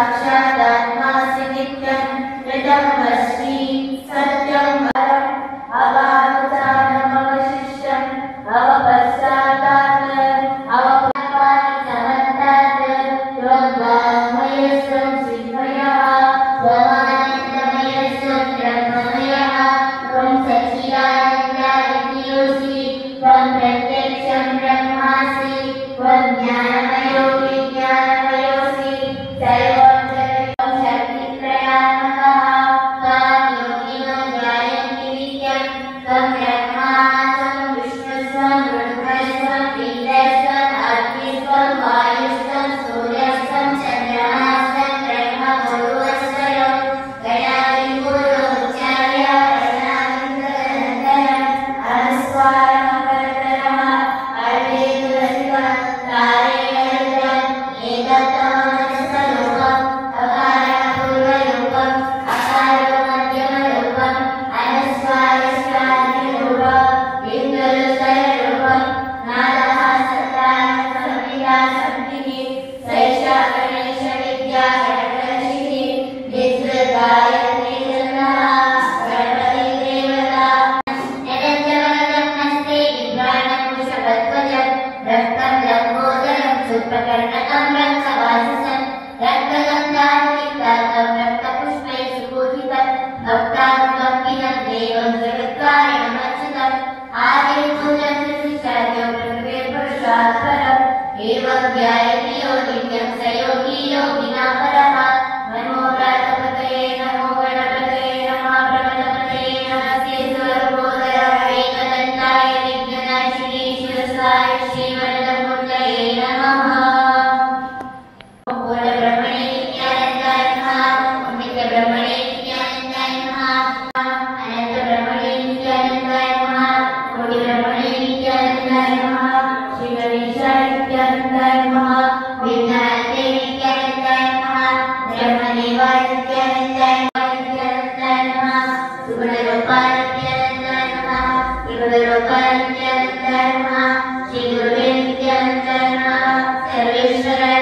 साक्षादात्मासि नित्यं यदमस्मि सत्यं वरम् अवानुसारमवशिष्यम् अवपश्चातात् अवपानि समन्तात् त्वद्वाङ्मयस्वं सिद्धयः त्वमानन्दमयस्वं ब्रह्ममयः त्वं सच्चिदानन्दादियोऽसि त्वं प्रत्यक्षं ब्रह्मासि त्वं ज्ञानमयो विज्ञानमयोऽसि सर्वं सर्वं शक्तित्रयात्मकः त्वां योगिनो ध्यायन्ति नित्यं त्वं ब्रह्मा त्वं विष्णुस्त्वं रुद्रस्त्वं इन्द्रस्त्वम् अग्निस्त्वं वायुस्त्वं सूर्यस्त्वं चन्द्रमास्त्वं ब्रह्मगुरुवस्त्रयं गणाधिगुरुचार्य गणाधिगुरनन्दनम् अनुस्वारं परतरः अर्धेन्दुरहितं तारेयरुद्रम् एकदन्तमनस्वरूपम् अकारपूर्वरूपम् अकारोमध्यमरूपम् अनुस्वारस्वादिरूपम् बिन्दुरुसररूपम् नादः सत्तानसंहिता शक्तिः सैषा गणेशविद्या गणकर्षिः विद्युद्गायत्री जन्मः गणपति देवता निरञ्जनवदनं हस्ते विभ्राणकुशवध्वजं रक्तं लम्बोदरं सुप्रकर्णकं रक्तवाससं रक्तगन्धान्विताकं रक्तपुष्पै सुपूजितं भक्तानुकम्पिनं देवं जगत्कारणमच्युतम् आदिपूजं शिशाद्यो प्रकृतिर्पुरुषात् परम् एवं ध्यायति यो नित्यं स योगी योगिना परः नमो प्रातपतये नमो गणपतये नमः प्रमदपतये नमस्ते सर्वोदय एकदन्ताय विघ्ननाशिनी शिरसाय श्रीवरदमूर्तये नमः ब्रह्मणे नित्यानन्दाय नमः नित्यब्रह्मणे नित्यानन्दाय नमः अनन्त ब्रह्मणे नित्यानन्दाय नमः कोटिब्रह्मणे नित्यानन्दाय नमः श्री गणेशाय नित्यानन्दाय नमः विघ्नान्ते नित्यानन्दाय नमः ब्रह्मदेवाय नित्यानन्दाय नित्यानन्दाय नमः सुगुणरूपाय नित्यानन्दाय नमः त्रिगुणरूपाय नित्यानन्दाय नमः श्री गुरुवे नित्यानन्दाय नमः सर्वेश्वराय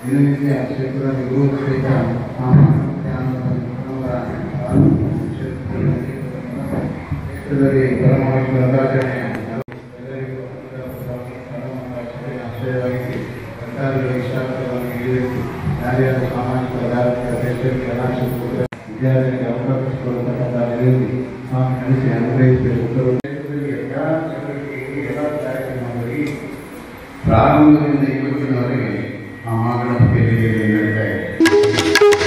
ದಿನನಿತ್ಯ ಕ್ಷೇತ್ರದಲ್ಲಿ ಗುರು ಕ್ಷೇತ್ರ ಕ್ಷೇತ್ರದಲ್ಲಿ ಪರಮಾತ್ಮ ರಥಾಚರಣೆ ಎಲ್ಲರಿಗೂ ಆಶ್ರಯವಾಗಿಸಿ ಸರ್ಕಾರದ ವಿಶ್ವಾಸವನ್ನು ಈಡೇರಿಸಿ ಯಾರ್ಯಾರು ಸಾಮಾಜಿಕ ಧಾರ್ಮಿಕ ಶೈಕ್ಷಣಿಕ ಅನಾಕ್ಷರಿಕ ವಿದ್ಯಾರ್ಥಿಗಳಿಗೆ ಅವಕಾಶ ಕೊಡತಕ್ಕಂಥ ನಿಲುವು ಸ್ವಾಮಿ ನಡೆಸಿ ಅನುಗ್ರಹಿಸಬೇಕು ಎಲ್ಲ ಚಟುವಟಿಕೆಗಳು ಎಲ್ಲ ಕಾರ್ಯಕ್ರಮಗಳಿಗೆ ಪ್ರಾರಂಭದಿಂದ ಇವತ್ತಿನವರೆಗೆ ಆ ಮಹಾಗಣಪತಿಯಲ್ಲಿ ನಡೀತಾ ಇದೆ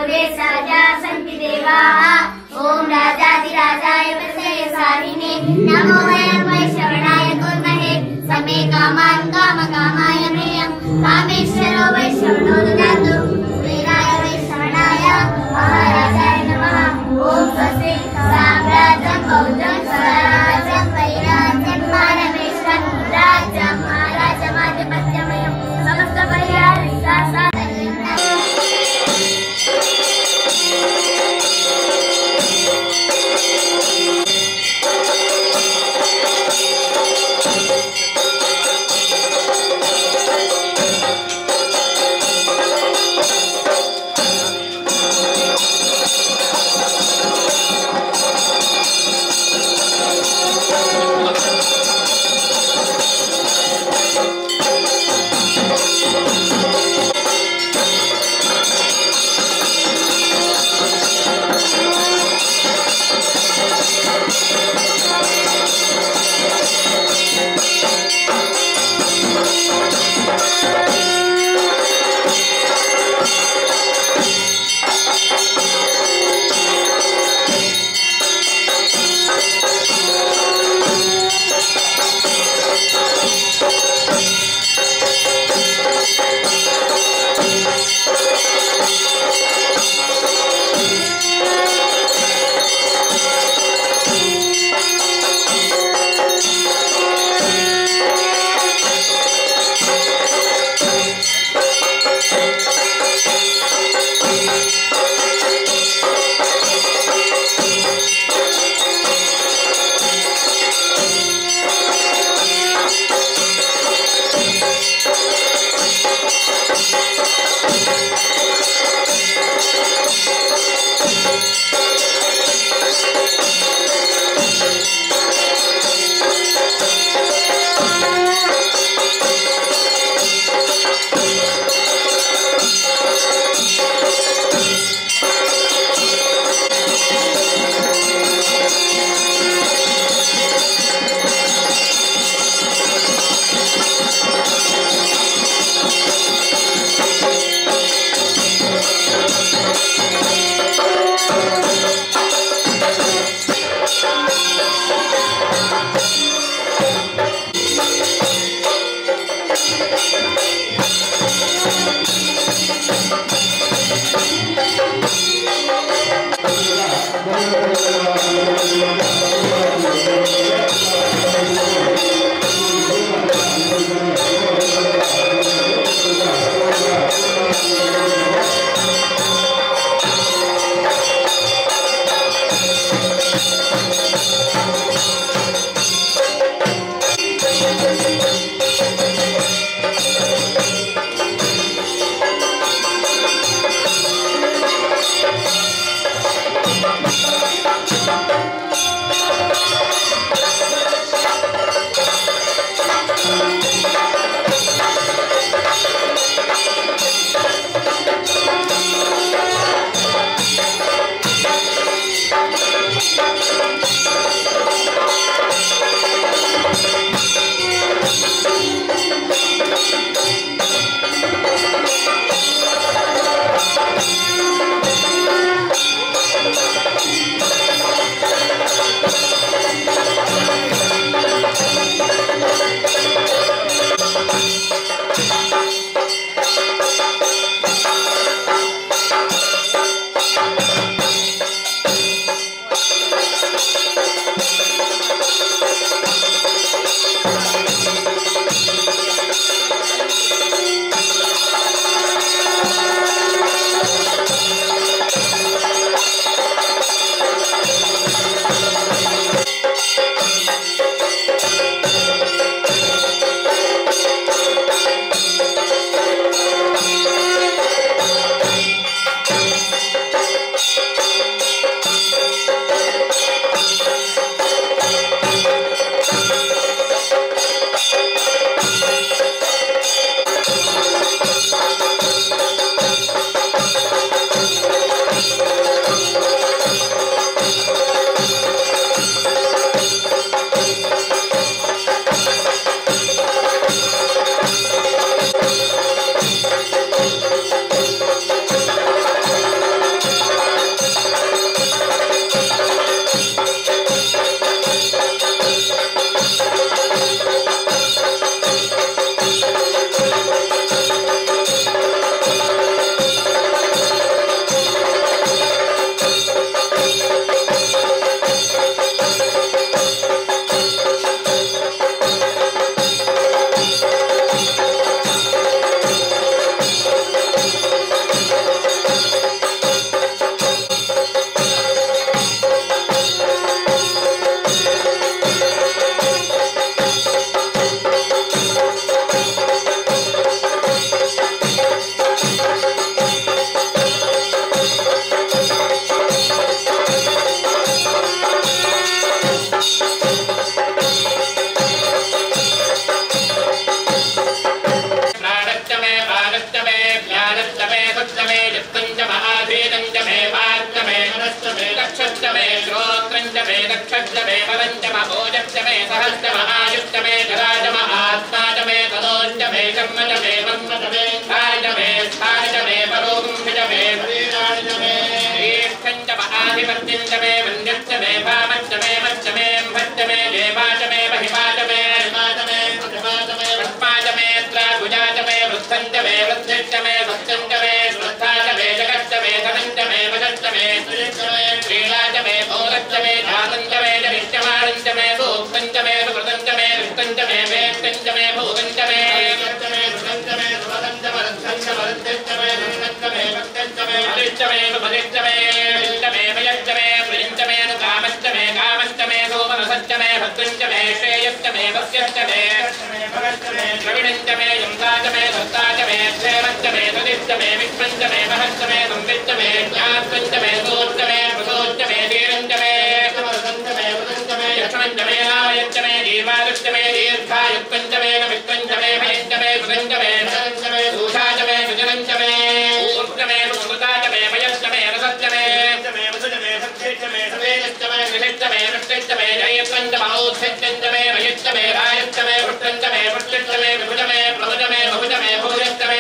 ते सहजा सन्ति देवाः ॐ राजाधिराजाय वसय स्वामिने नमो वयं वैश्रवणाय कुर्महे समे कामान् कामकामाय मेयं कामेश्वरो वैश्रवणो ददातु वीराय वैश्रवणाय महाराजाय नमः ॐ स्वस्ति साम्राज्यं बौद्धं स्वराज्यं वैराज्यं मानवेश्वरं राज्यं महाराजमाधिपत्यमयं समस्तपरिहारविश्वासा ಿ कर्मजमे मन्मजमे स्थायजमे स्थायजमे परोगुंभजमे शरीराणिजमे श्रेष्ठञ्च महाधिपत्यञ्चमे मन्यश्चमे भामश्चमे मश्चमे भच्चमे देवाचमे महिमाचमे हिमाचमे प्रतिमाचमे पुष्पाचमे त्राभुजाचमे वृद्धञ्चमे वृद्धिश्चमे भक्तञ्चमे श्रद्धाचमे जगच्चमे धनञ्चमे भजच्चमे श्रीचमे क्रीडाचमे भोगच्चमे धातञ्चमे जनिष्यमाणञ्चमे सूक्तञ्चमे सुकृतञ्चमे विष्टञ्चमे वेत्तञ्चमे भूगञ्चमे यच्चमे सुगञ्चमे सुभदञ्चमे रद्धञ्चमे रद्धञ्चमे धनञ्चमे भक्तञ्चमे हरिश्चमे सुभदिश्चमे इष्टमे भयश्चमे प्रियञ्चमे कामश्चमे कामश्चमे सोमनसश्चमे भक्तञ्चमे श्रेयश्चमे वस्यश्चमे द्रविणञ्चमे यंसाचमे दत्ताचमे क्षेमश्चमे सदिश्चमे विक्ष्मञ्चमे महश्चमे संविच्चमे ज्ञात्वञ्चमे सोच्चमे प्रसोच्चमे धीरञ्चमे यक्ष्मञ्चमे रामयञ्चमे दीर्वायुश्चमे दीर्घायुक्तञ्चमे नविक्तञ्चमे भयञ्चमे सुगञ्चमे धनञ्चमे दूषाचमे सुजनञ्चमे ऊर्जमे सुमृताचमे भयश्चमे रसश्चमे कृषिश्चमे वृष्टिश्चमे जयत्वञ्चमौच्छित्यञ्चमे भयश्चमे रायश्चमे वृष्टञ्चमे वृष्टिश्चमे विभुजमे प्रभुजमे बहुजमे भूयश्चमे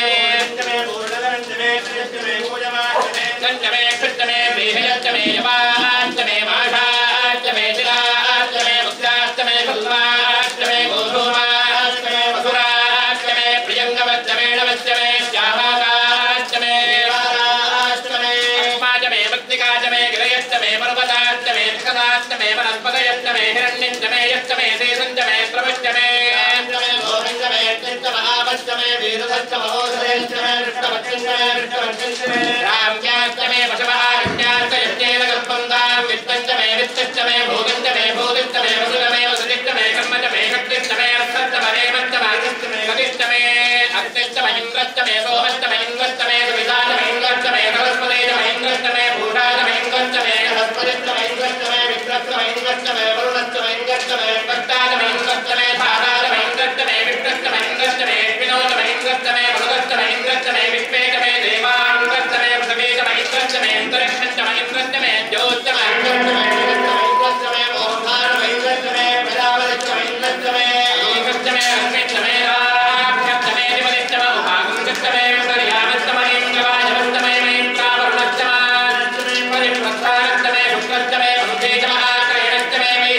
पञ्चमे कृष्णमे प्रीहयश्चमे यवाश्चमे माषाश्चमे शिलाश्चमे मुक्ताश्चमे कल्वाश्चमे गोधूमाश्चमे मधुराश्चमे प्रियङ्गवश्चमे नवश्चमे श्यामाकाश्चमे वाराश्चमे पाचमे मृत्तिकाचमे गिरयश्चमे पर्वताश्चमे कदाश्चमे वनस्पतयश्चमे हिरण्यञ्चमे यश्चमे शेषञ्चमे स्रवश्चमे गोविन्दमे चित्तमहापश्चमे वीरधश्चमहोदयश्चमे विष्णवच्छञ्चमे विष्णवच्छञ्चमे राम्याश्चमे पशवहारण्याश्चयश्चेन कल्पन्तां वित्तञ्चमे वित्तश्चमे भोगञ्चमे भोगिश्चमे वसुरमे वसुदिश्चमे कर्मचमे शक्तिश्चमे अर्थश्चमे हेमश्चमे सतिश्चमे अग्निश्चमे इन्द्रश्चमे सोमश्चमे इन्द्रश्चमे सुविधाचमे इन्द्रश्चमे सरस्वतीचमे इन्द्रश्चमे भूषाचमे इन्द्रश्चमे सरस्वतीश्चमे इन्द्रश्चमे विक्रश्चमे इन्द्रश्चमे वरुणश्चमे इन्द्रश्चमे कष्टाचमे इन्द्रश्चमे धाराचमे इन्द्रश्चमे विष्णश्चमे इन्द्रश्चमे विनोचमे इन्द्रश्चमे मरुदश्चमे इन्द्रश्चमे विश्वेचमे देवा इन्द्रश्चमे पृथ्वीचमे इन्द्रश्चमे अन्तरिक्षश्चमे इन्द्रश्चमे ज्योतिश्चमे इन्द्रश्चमे इन्द्रश्चमे ओंकारमे इन्द्रश्चमे प्रजापतिश्चमे इन्द्रश्चमे इन्द्रश्चमे अग्निश्चमे राभ्यश्चमे दिवलिश्चमे उपागुंश्चमे विपर्यामश्चमे इन्द्रवायवश्चमे मैत्रावरुणश्चमे परिप्रस्थानश्चमे शुक्रश्चमे मनुतेजमः क्रयणश्चमे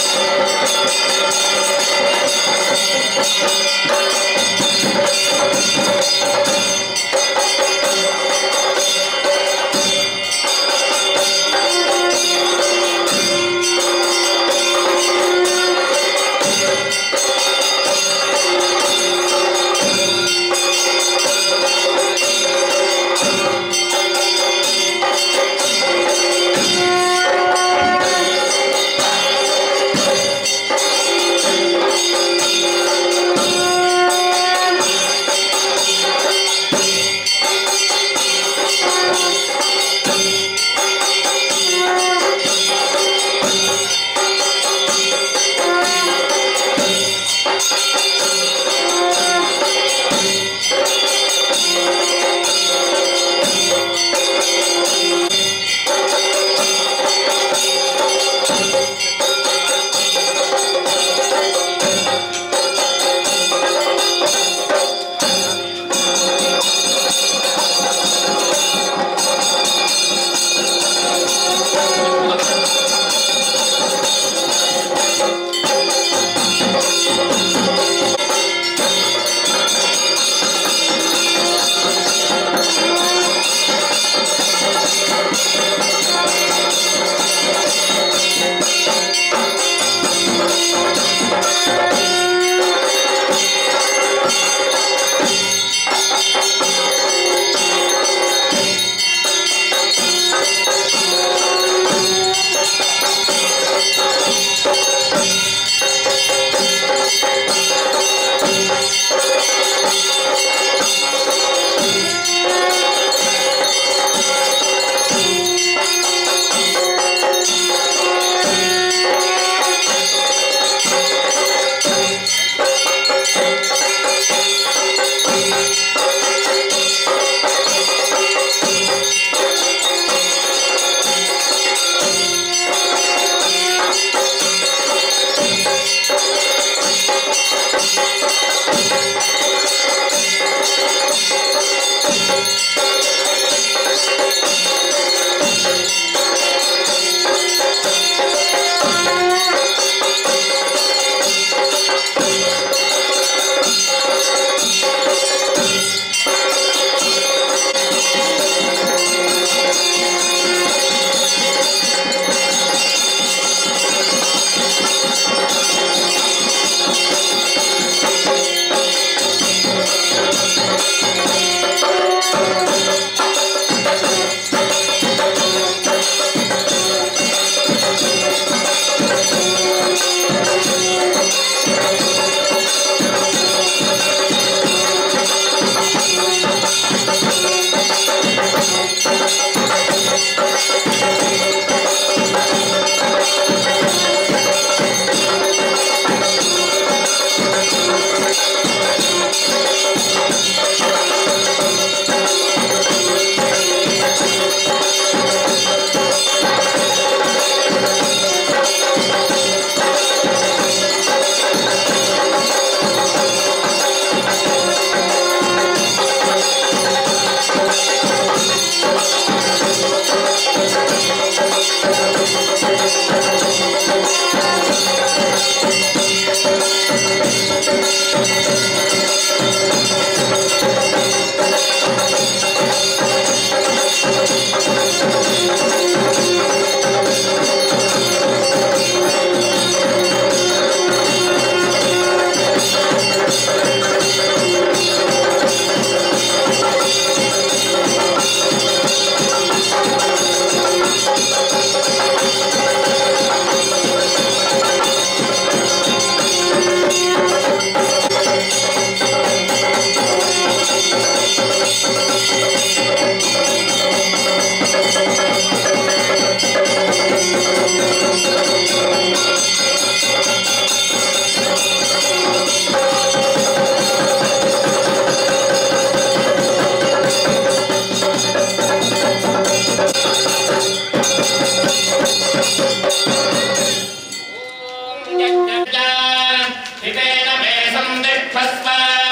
हितेन मे सन्दिष्ठस्व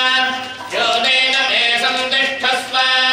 योगेन मे सन्दिष्ठस्व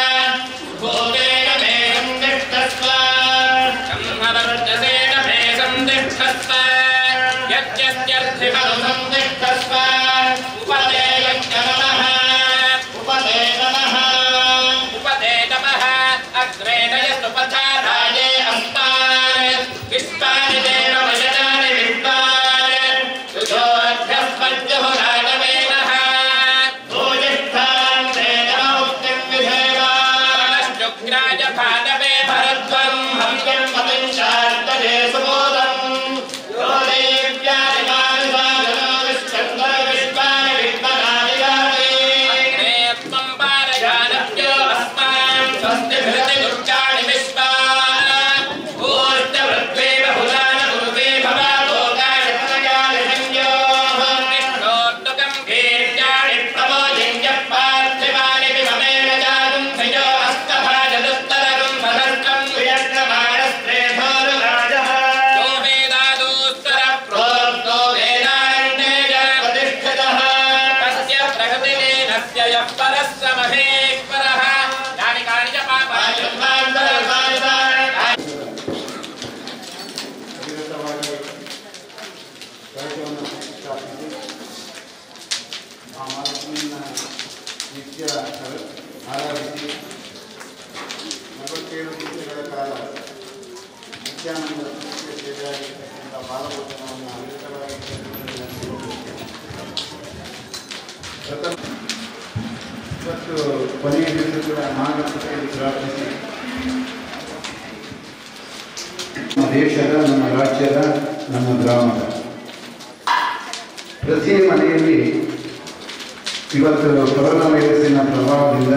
भूतेन मे सन्दिष्ठस्व ब्रह्मवर्चसेन मे सन्दिष्ठस्व यज्ञ उपदेयत्यर्थिमनुसन्दिष्टस्व उपदेयश्च नमः उपदे नमः उपदे नमः अग्रे नयतु पथाराये अस्मान् विश्वानि देव वचनानि विद्वान् सुजोऽध्यस्मज्जुहुराणवेनः भूयिष्ठान् वेदमौक्तिं विधेवानश्चुक्राय भानवे भरध्वं हव्यं मतिञ्चार्दये सुबोधम् यो देव्यानि मानसाजनो विश्चन्द्र विश्वानि विद्मनानि यानि अग्रे त्वं पारयानभ्यो अस्मान् स्वस्ति भृति दुर्गाणि विश्वा ऊर्जवृद्वे बहुलान गुरुवे भवा लोकाय प्रयानि संयोः विष्णोर्नुकं भीर्याणि प्रमोदिन्य पार्थिवानि विममेन जातुं धियो हस्तभाजदुत्तरगं सहस्रं वियज्ञमानस्त्रेधोरुराजः यो वेदादुत्तर प्रोक्तो वेदान्तेज प्रतिष्ठितः तस्य प्रकृतिलीनस्य यः परः स महेश्वरः यानि कानि च पापानि ಅವಿರತವಾಗಿ ಕೆಲಸವನ್ನು ಸ್ಥಾಪಿಸಿ ಆ ಮಹಾಲಕ್ಷ್ಮಿಯನ್ನು ನಿತ್ಯ ಆರಾಧಿಸಿ ನಲವತ್ತೇಳು ದಿವಸಗಳ ಕಾಲ ನಿತ್ಯಾನಂದ ಸೃಷ್ಟಿಯ ಸೇವೆಯಾಗಿರ್ತಕ್ಕಂಥ ಬಾಲಭೋಜನವನ್ನು ಅವಿರತವಾಗಿ ಪ್ರಥಮ ಇವತ್ತು ಕೊನೆಯ ದಿವಸ ಕೂಡ ಮಹಾಗಣಪತಿಯಲ್ಲಿ ಪ್ರಾರ್ಥಿಸಿ ನಮ್ಮ ದೇಶದ ನಮ್ಮ ರಾಜ್ಯದ ನಮ್ಮ ಗ್ರಾಮದ ಪ್ರತಿ ಮನೆಯಲ್ಲಿ ಇವತ್ತು ಕೊರೋನಾ ವೈರಸ್ಸಿನ ಪ್ರಭಾವದಿಂದ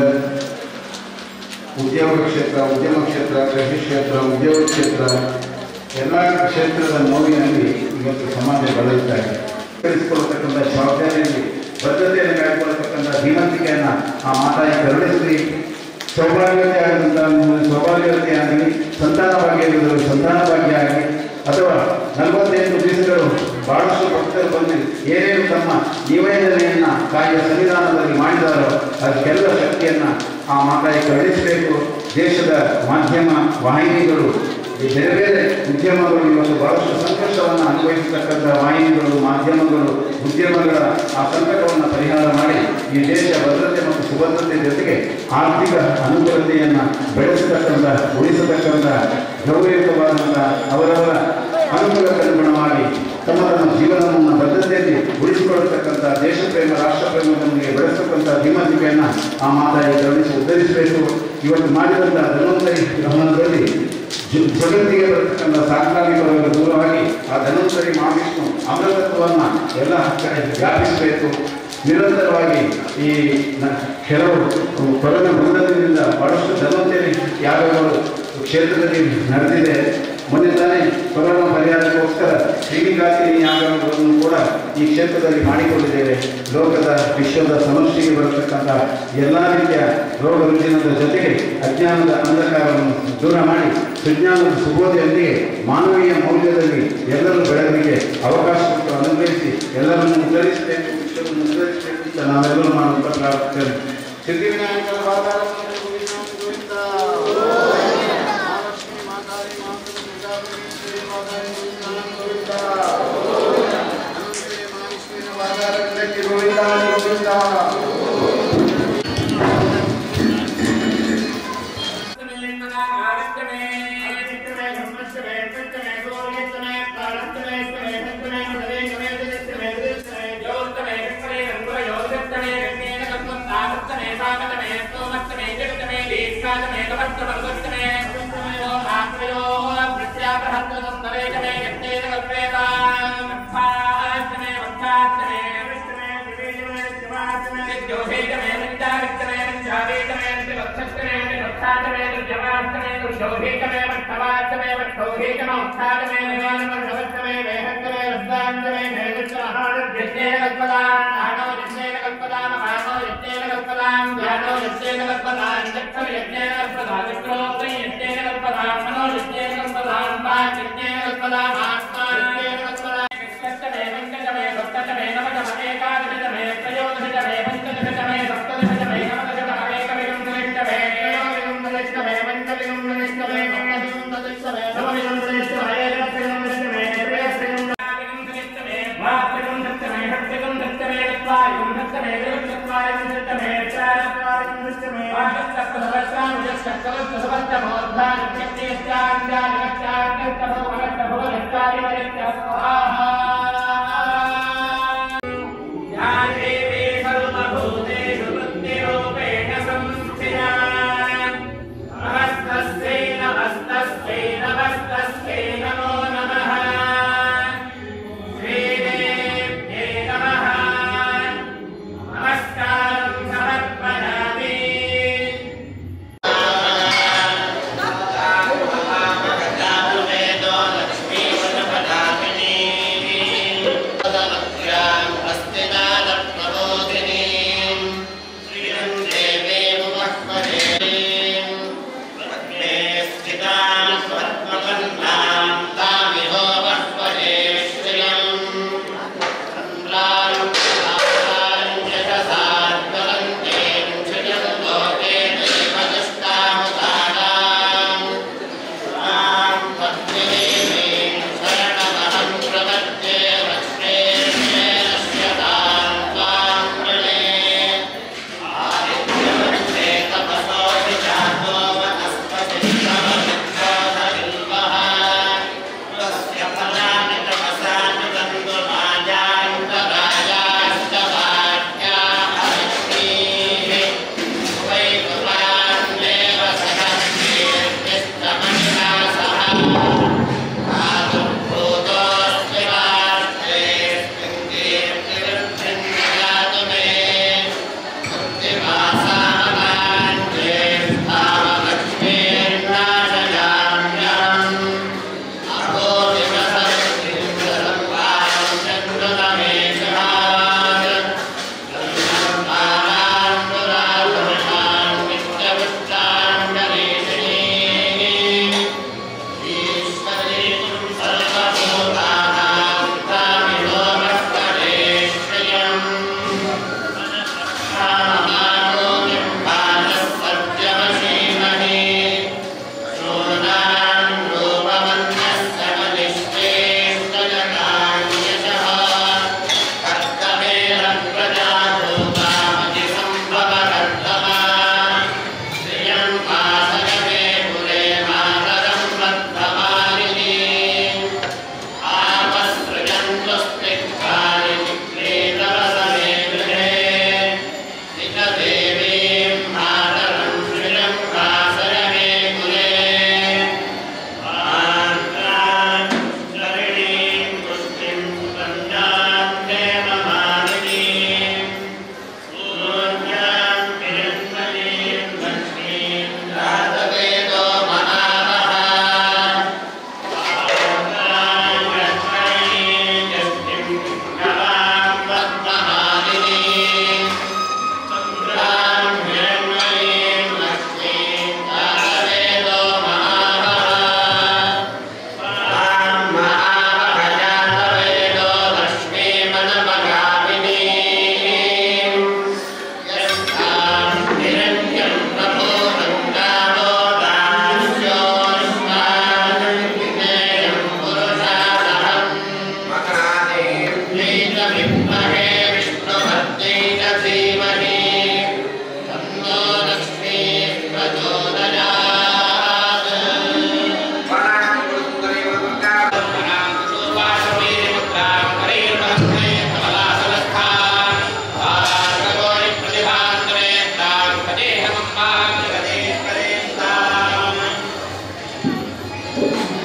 ಉದ್ಯೋಗ ಕ್ಷೇತ್ರ ಉದ್ಯಮ ಕ್ಷೇತ್ರ ಕೃಷಿ ಕ್ಷೇತ್ರ ಉದ್ಯೋಗ ಕ್ಷೇತ್ರ ಎಲ್ಲ ಕ್ಷೇತ್ರದ ನೋವಿನಲ್ಲಿ ಇವತ್ತು ಸಮಾಜ ಬಳಲ್ತಾ ಇದೆ ಕಲಿಸಿಕೊಳ್ಳತಕ್ಕಂಥ ಜವಾಬ್ದಾರಿಯಲ್ಲಿ ಬದ್ಧತೆಯನ್ನು ಕಾಯ್ದುಕೊಳ್ಳತಕ್ಕಂಥ ಧೀಮಂತಿಕೆಯನ್ನು ಆ ಮಾತಾಯಿ ಕರುಣಿಸಿ ಸೌಭಾಗ್ಯತೆ ಆದಂಥ ಸೌಭಾಗ್ಯತೆ ಆಗಲಿ ಸಂತಾನ ಭಾಗ್ಯ ಇರುವುದು ಸಂತಾನ ಭಾಗ್ಯ ಆಗಲಿ ಅಥವಾ ನಲವತ್ತೆಂಟು ದಿವಸಗಳು ಬಹಳಷ್ಟು ಭಕ್ತರು ಬಂದು ಏನೇನು ತಮ್ಮ ನಿವೇದನೆಯನ್ನ ಕಾಯಿಯ ಸಂವಿಧಾನದಲ್ಲಿ ಮಾಡಿದಾರೋ ಅದಕ್ಕೆಲ್ಲ ಶಕ್ತಿಯನ್ನ ಆ ಮಾತಾಯಿ ಕರುಣಿಸಬೇಕು ದೇಶದ ಮಾಧ್ಯಮ ವಾಹಿನಿಗಳು ಈ ಬೇರೆ ಬೇರೆ ಉದ್ಯಮಗಳು ಇವತ್ತು ಬಹಳಷ್ಟು ಸಂಕಷ್ಟವನ್ನು ಅನುಭವಿಸತಕ್ಕಂಥ ವಾಹಿನಿಗಳು ಮಾಧ್ಯಮಗಳು ಉದ್ಯಮಗಳ ಆ ಸಂಕಟವನ್ನು ಪರಿಹಾರ ಮಾಡಿ ಈ ದೇಶ ಭದ್ರತೆ ಮತ್ತು ಸುಭದ್ರತೆ ಜೊತೆಗೆ ಆರ್ಥಿಕ ಅನುಕೂಲತೆಯನ್ನು ಬೆಳೆಸತಕ್ಕಂಥ ಉಳಿಸತಕ್ಕಂಥ ಗೌರವಯುತವಾದಂಥ ಅವರವರ ಅನುಕೂಲಕ್ಕನುಗುಣವಾಗಿ ತಮ್ಮ ತಮ್ಮ ಜೀವನವನ್ನು ಬದ್ಧತೆಯಲ್ಲಿ ಉಳಿಸಿಕೊಳ್ಳತಕ್ಕಂಥ ದೇಶ ಪ್ರೇಮ ರಾಷ್ಟ್ರ ಪ್ರೇಮದೊಂದಿಗೆ ಬೆಳೆಸತಕ್ಕಂಥ ಧೀಮಂತಿಕೆಯನ್ನು ಆ ಮಾತಾಯಿ ಗಮನಿಸಿ ಉದ್ಧರಿಸಬೇಕು ಇವತ್ತು ಮಾಡಿದಂಥ ಧನ್ವಂತರಿ ಗಮನದಲ್ಲಿ ಜ- ಜಗತ್ತಿಗೆ ಬರತಕ್ಕಂಥ ಸಾಂಕ್ರಾಮಿಕವಾಗಿ ದೂರವಾಗಿ ಆ ಧನ್ವಂತರಿ ಮಹಾವಿಷ್ಣು ಅಮೃತತ್ವವನ್ನು ಎಲ್ಲ ಕಡೆ ವ್ಯಾಪಿಸಬೇಕು ನಿರಂತರವಾಗಿ ಈ ನ- ಕೆಲವು ಕೊರೋನಾ ಬಂಧನದಿಂದ ಬಹಳಷ್ಟು ಧನ್ವಂತರಿ ಯಾಗಗಳು ಕ್ಷೇತ್ರದಲ್ಲಿ ನಡೆದಿದೆ ಮೊನ್ನೆ ತಾನೇ ಕೊರೋನಾ ಪರಿಹಾರಕ್ಕೋಸ್ಕರ ಶ್ರೀನಿಕಾಸಿನಿ ಯಾಗಗಳನ್ನು ಕೂಡ ಈ ಕ್ಷೇತ್ರದಲ್ಲಿ ಮಾಡಿಕೊಂಡಿದ್ದೇವೆ ಲೋಕದ ವಿಶ್ವದ ಸಮಷ್ಟಿಗೆ ಬರತಕ್ಕಂಥ ಎಲ್ಲ ರೀತಿಯ ರೋಗ ರುಜಿನದ ಜೊತೆಗೆ ಅಜ್ಞಾನದ ಅಂಧಕಾರವನ್ನು ದೂರ ಮಾಡಿ ಸುಜ್ಞಾನದ ಸುಬೋಧೆಯೊಂದಿಗೆ ಮಾನವೀಯ ಮೌಲ್ಯದಲ್ಲಿ ಎಲ್ಲರೂ ಬೆಳವಣಿಗೆ ಅವಕಾಶ ಕೊಟ್ಟು ಅನುಗ್ರಹಿಸಿ ಎಲ್ಲರನ್ನು ಉದ್ಧರಿಸಬೇಕು ವಿಶ್ವವನ್ನು ಉದ್ಧರಿಸಬೇಕು ಅಂತ ನಾವೆಲ್ಲರೂ ಮಾಡುವಂತ ಪ್ರಾರ್ಥನೆ ಸಿದ್ಧಿವಿನಾಯಕರ ಪಾದಾರವನ್ನು ಗೋವಿಂದ ಮಹಾಲಕ್ಷ್ಮಿ ಮಾತಾರಿ ಮಾತೃ ದುರ್ಗಾಪರಮೇಶ್ವರಿ ಮಾತಾರಿ ಗೋವಿಂದ ಗೋವಿಂದ ಅನಂತರೇ ಮಹಾವಿಷ್ಣುವಿನ ಪಾದಾರಕ್ಕೆ ಗೋವಿಂದ ಗೋವಿಂದ ೇಷ नमस्तस्यै नमस्तस्यै नमस्तस्यै नमो नमः श्रीदेव्ये नमः नमस्कारं समर्पयामि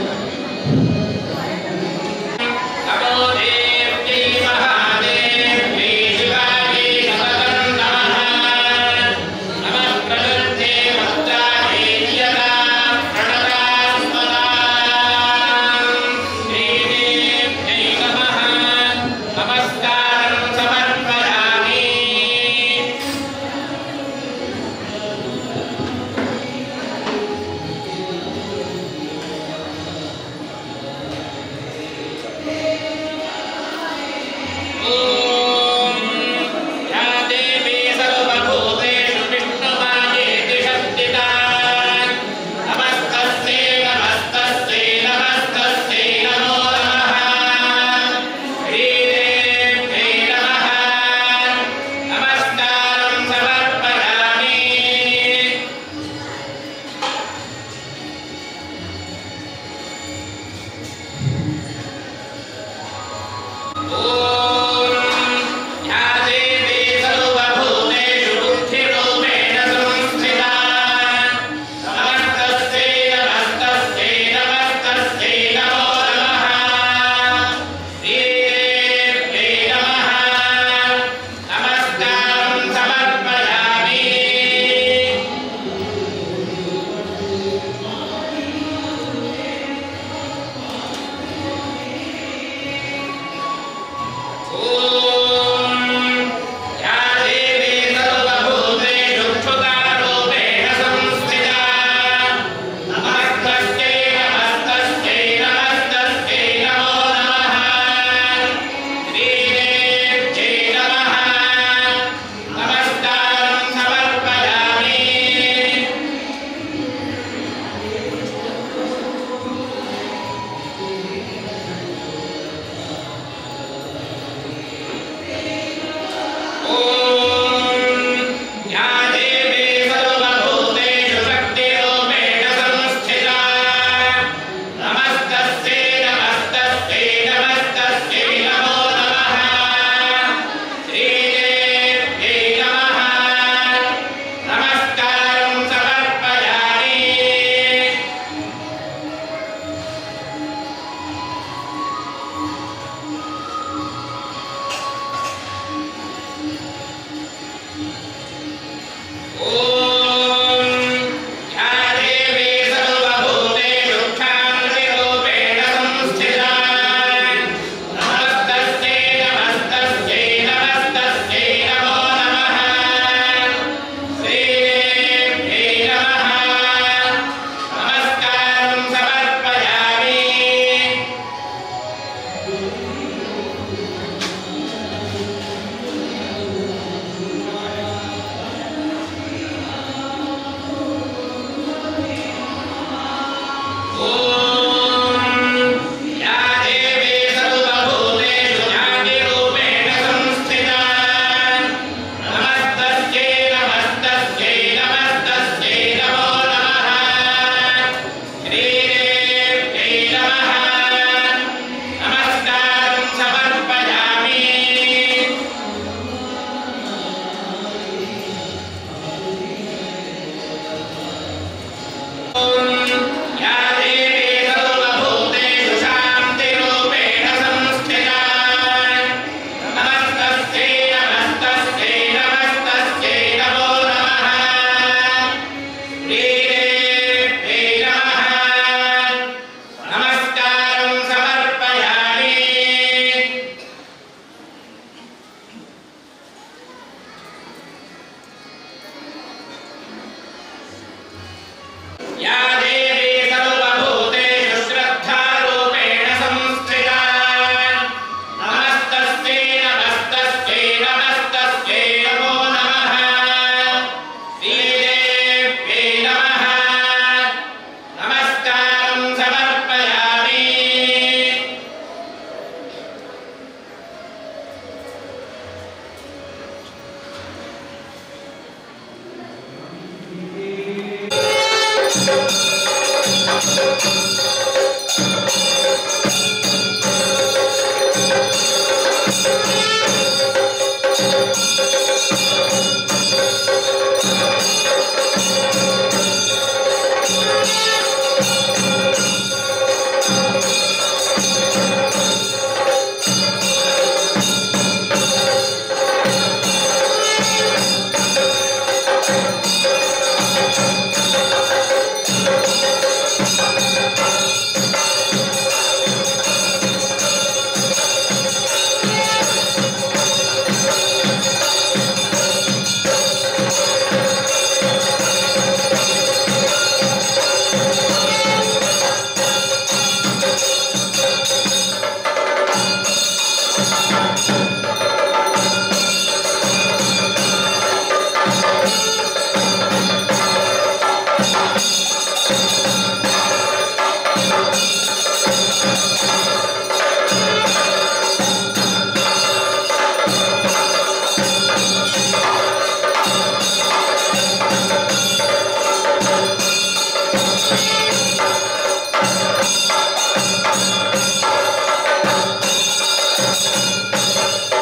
नमो देव्यै महादेव्यै ಿ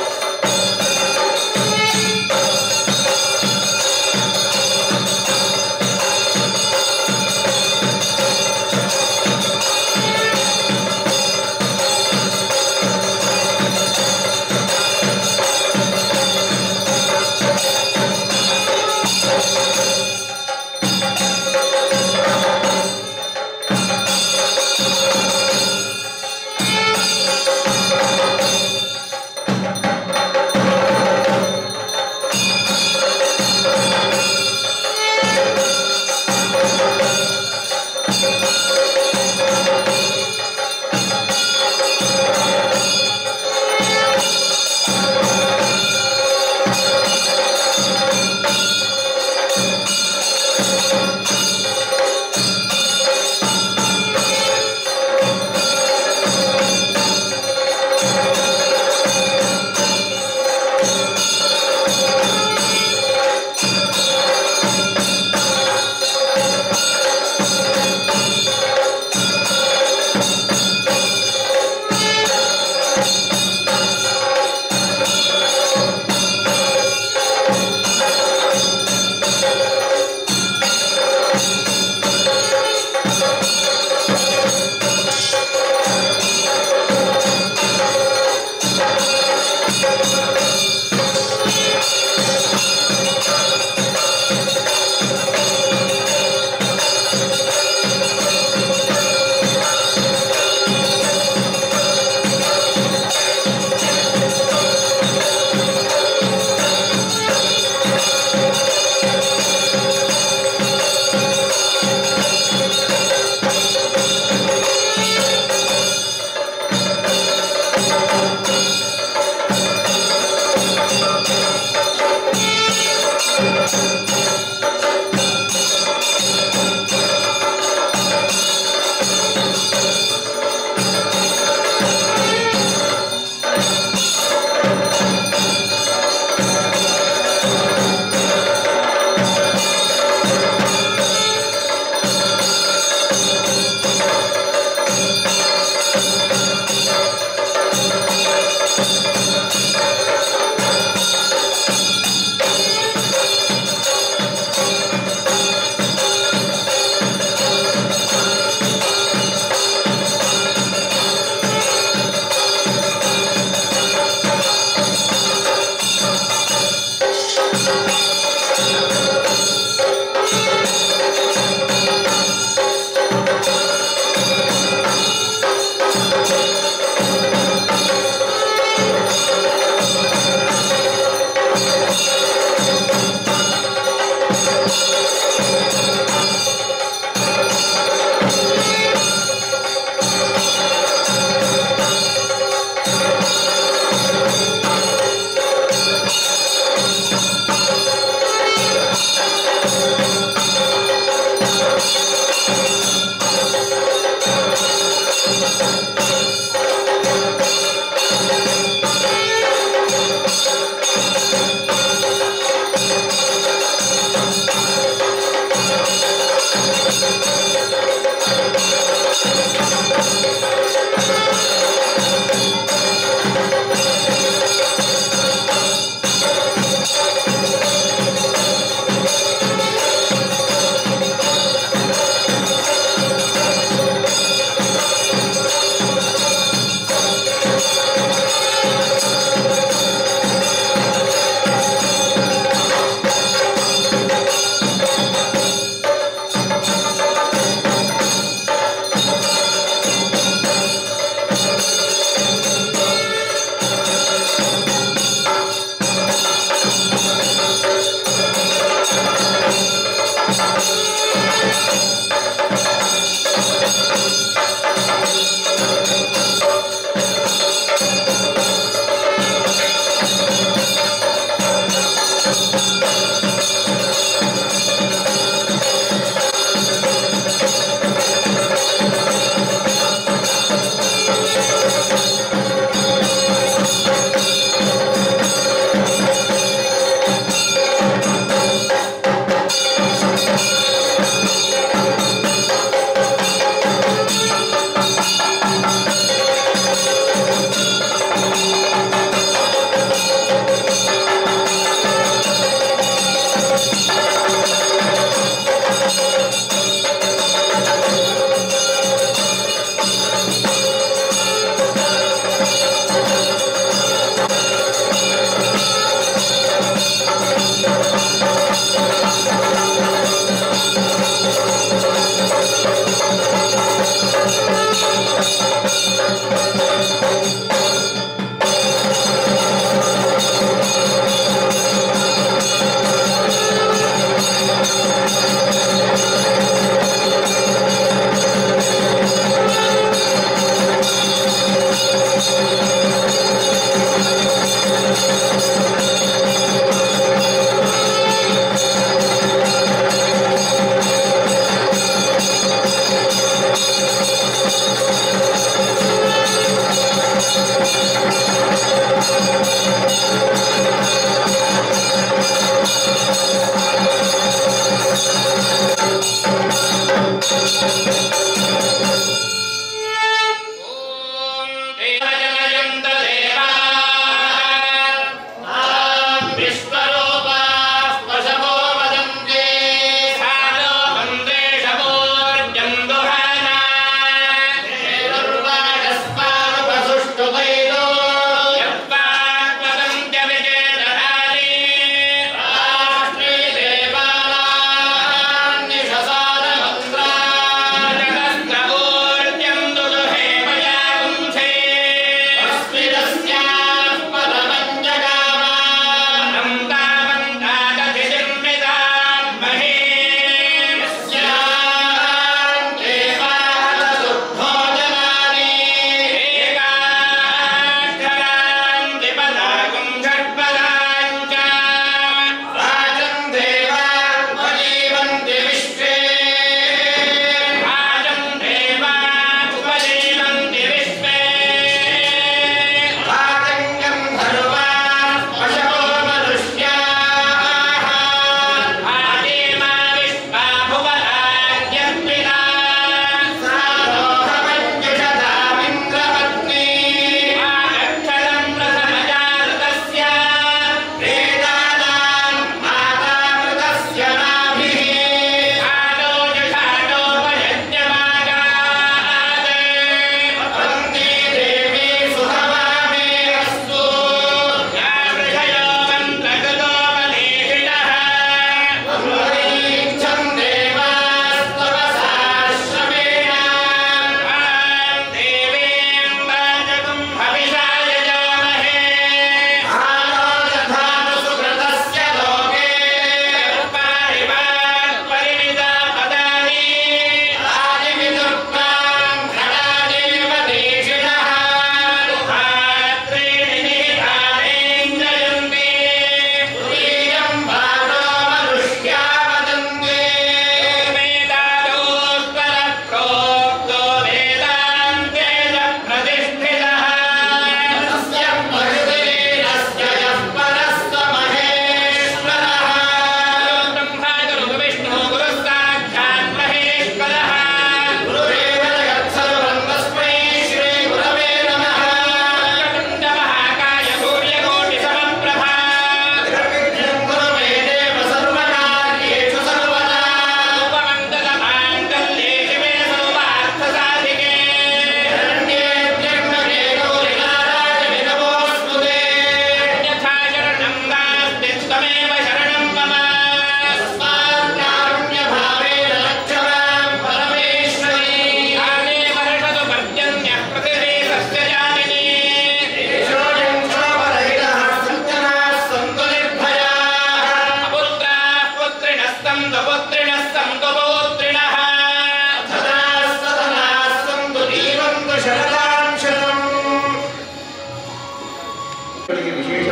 ॐ देवजनयन्त देवाः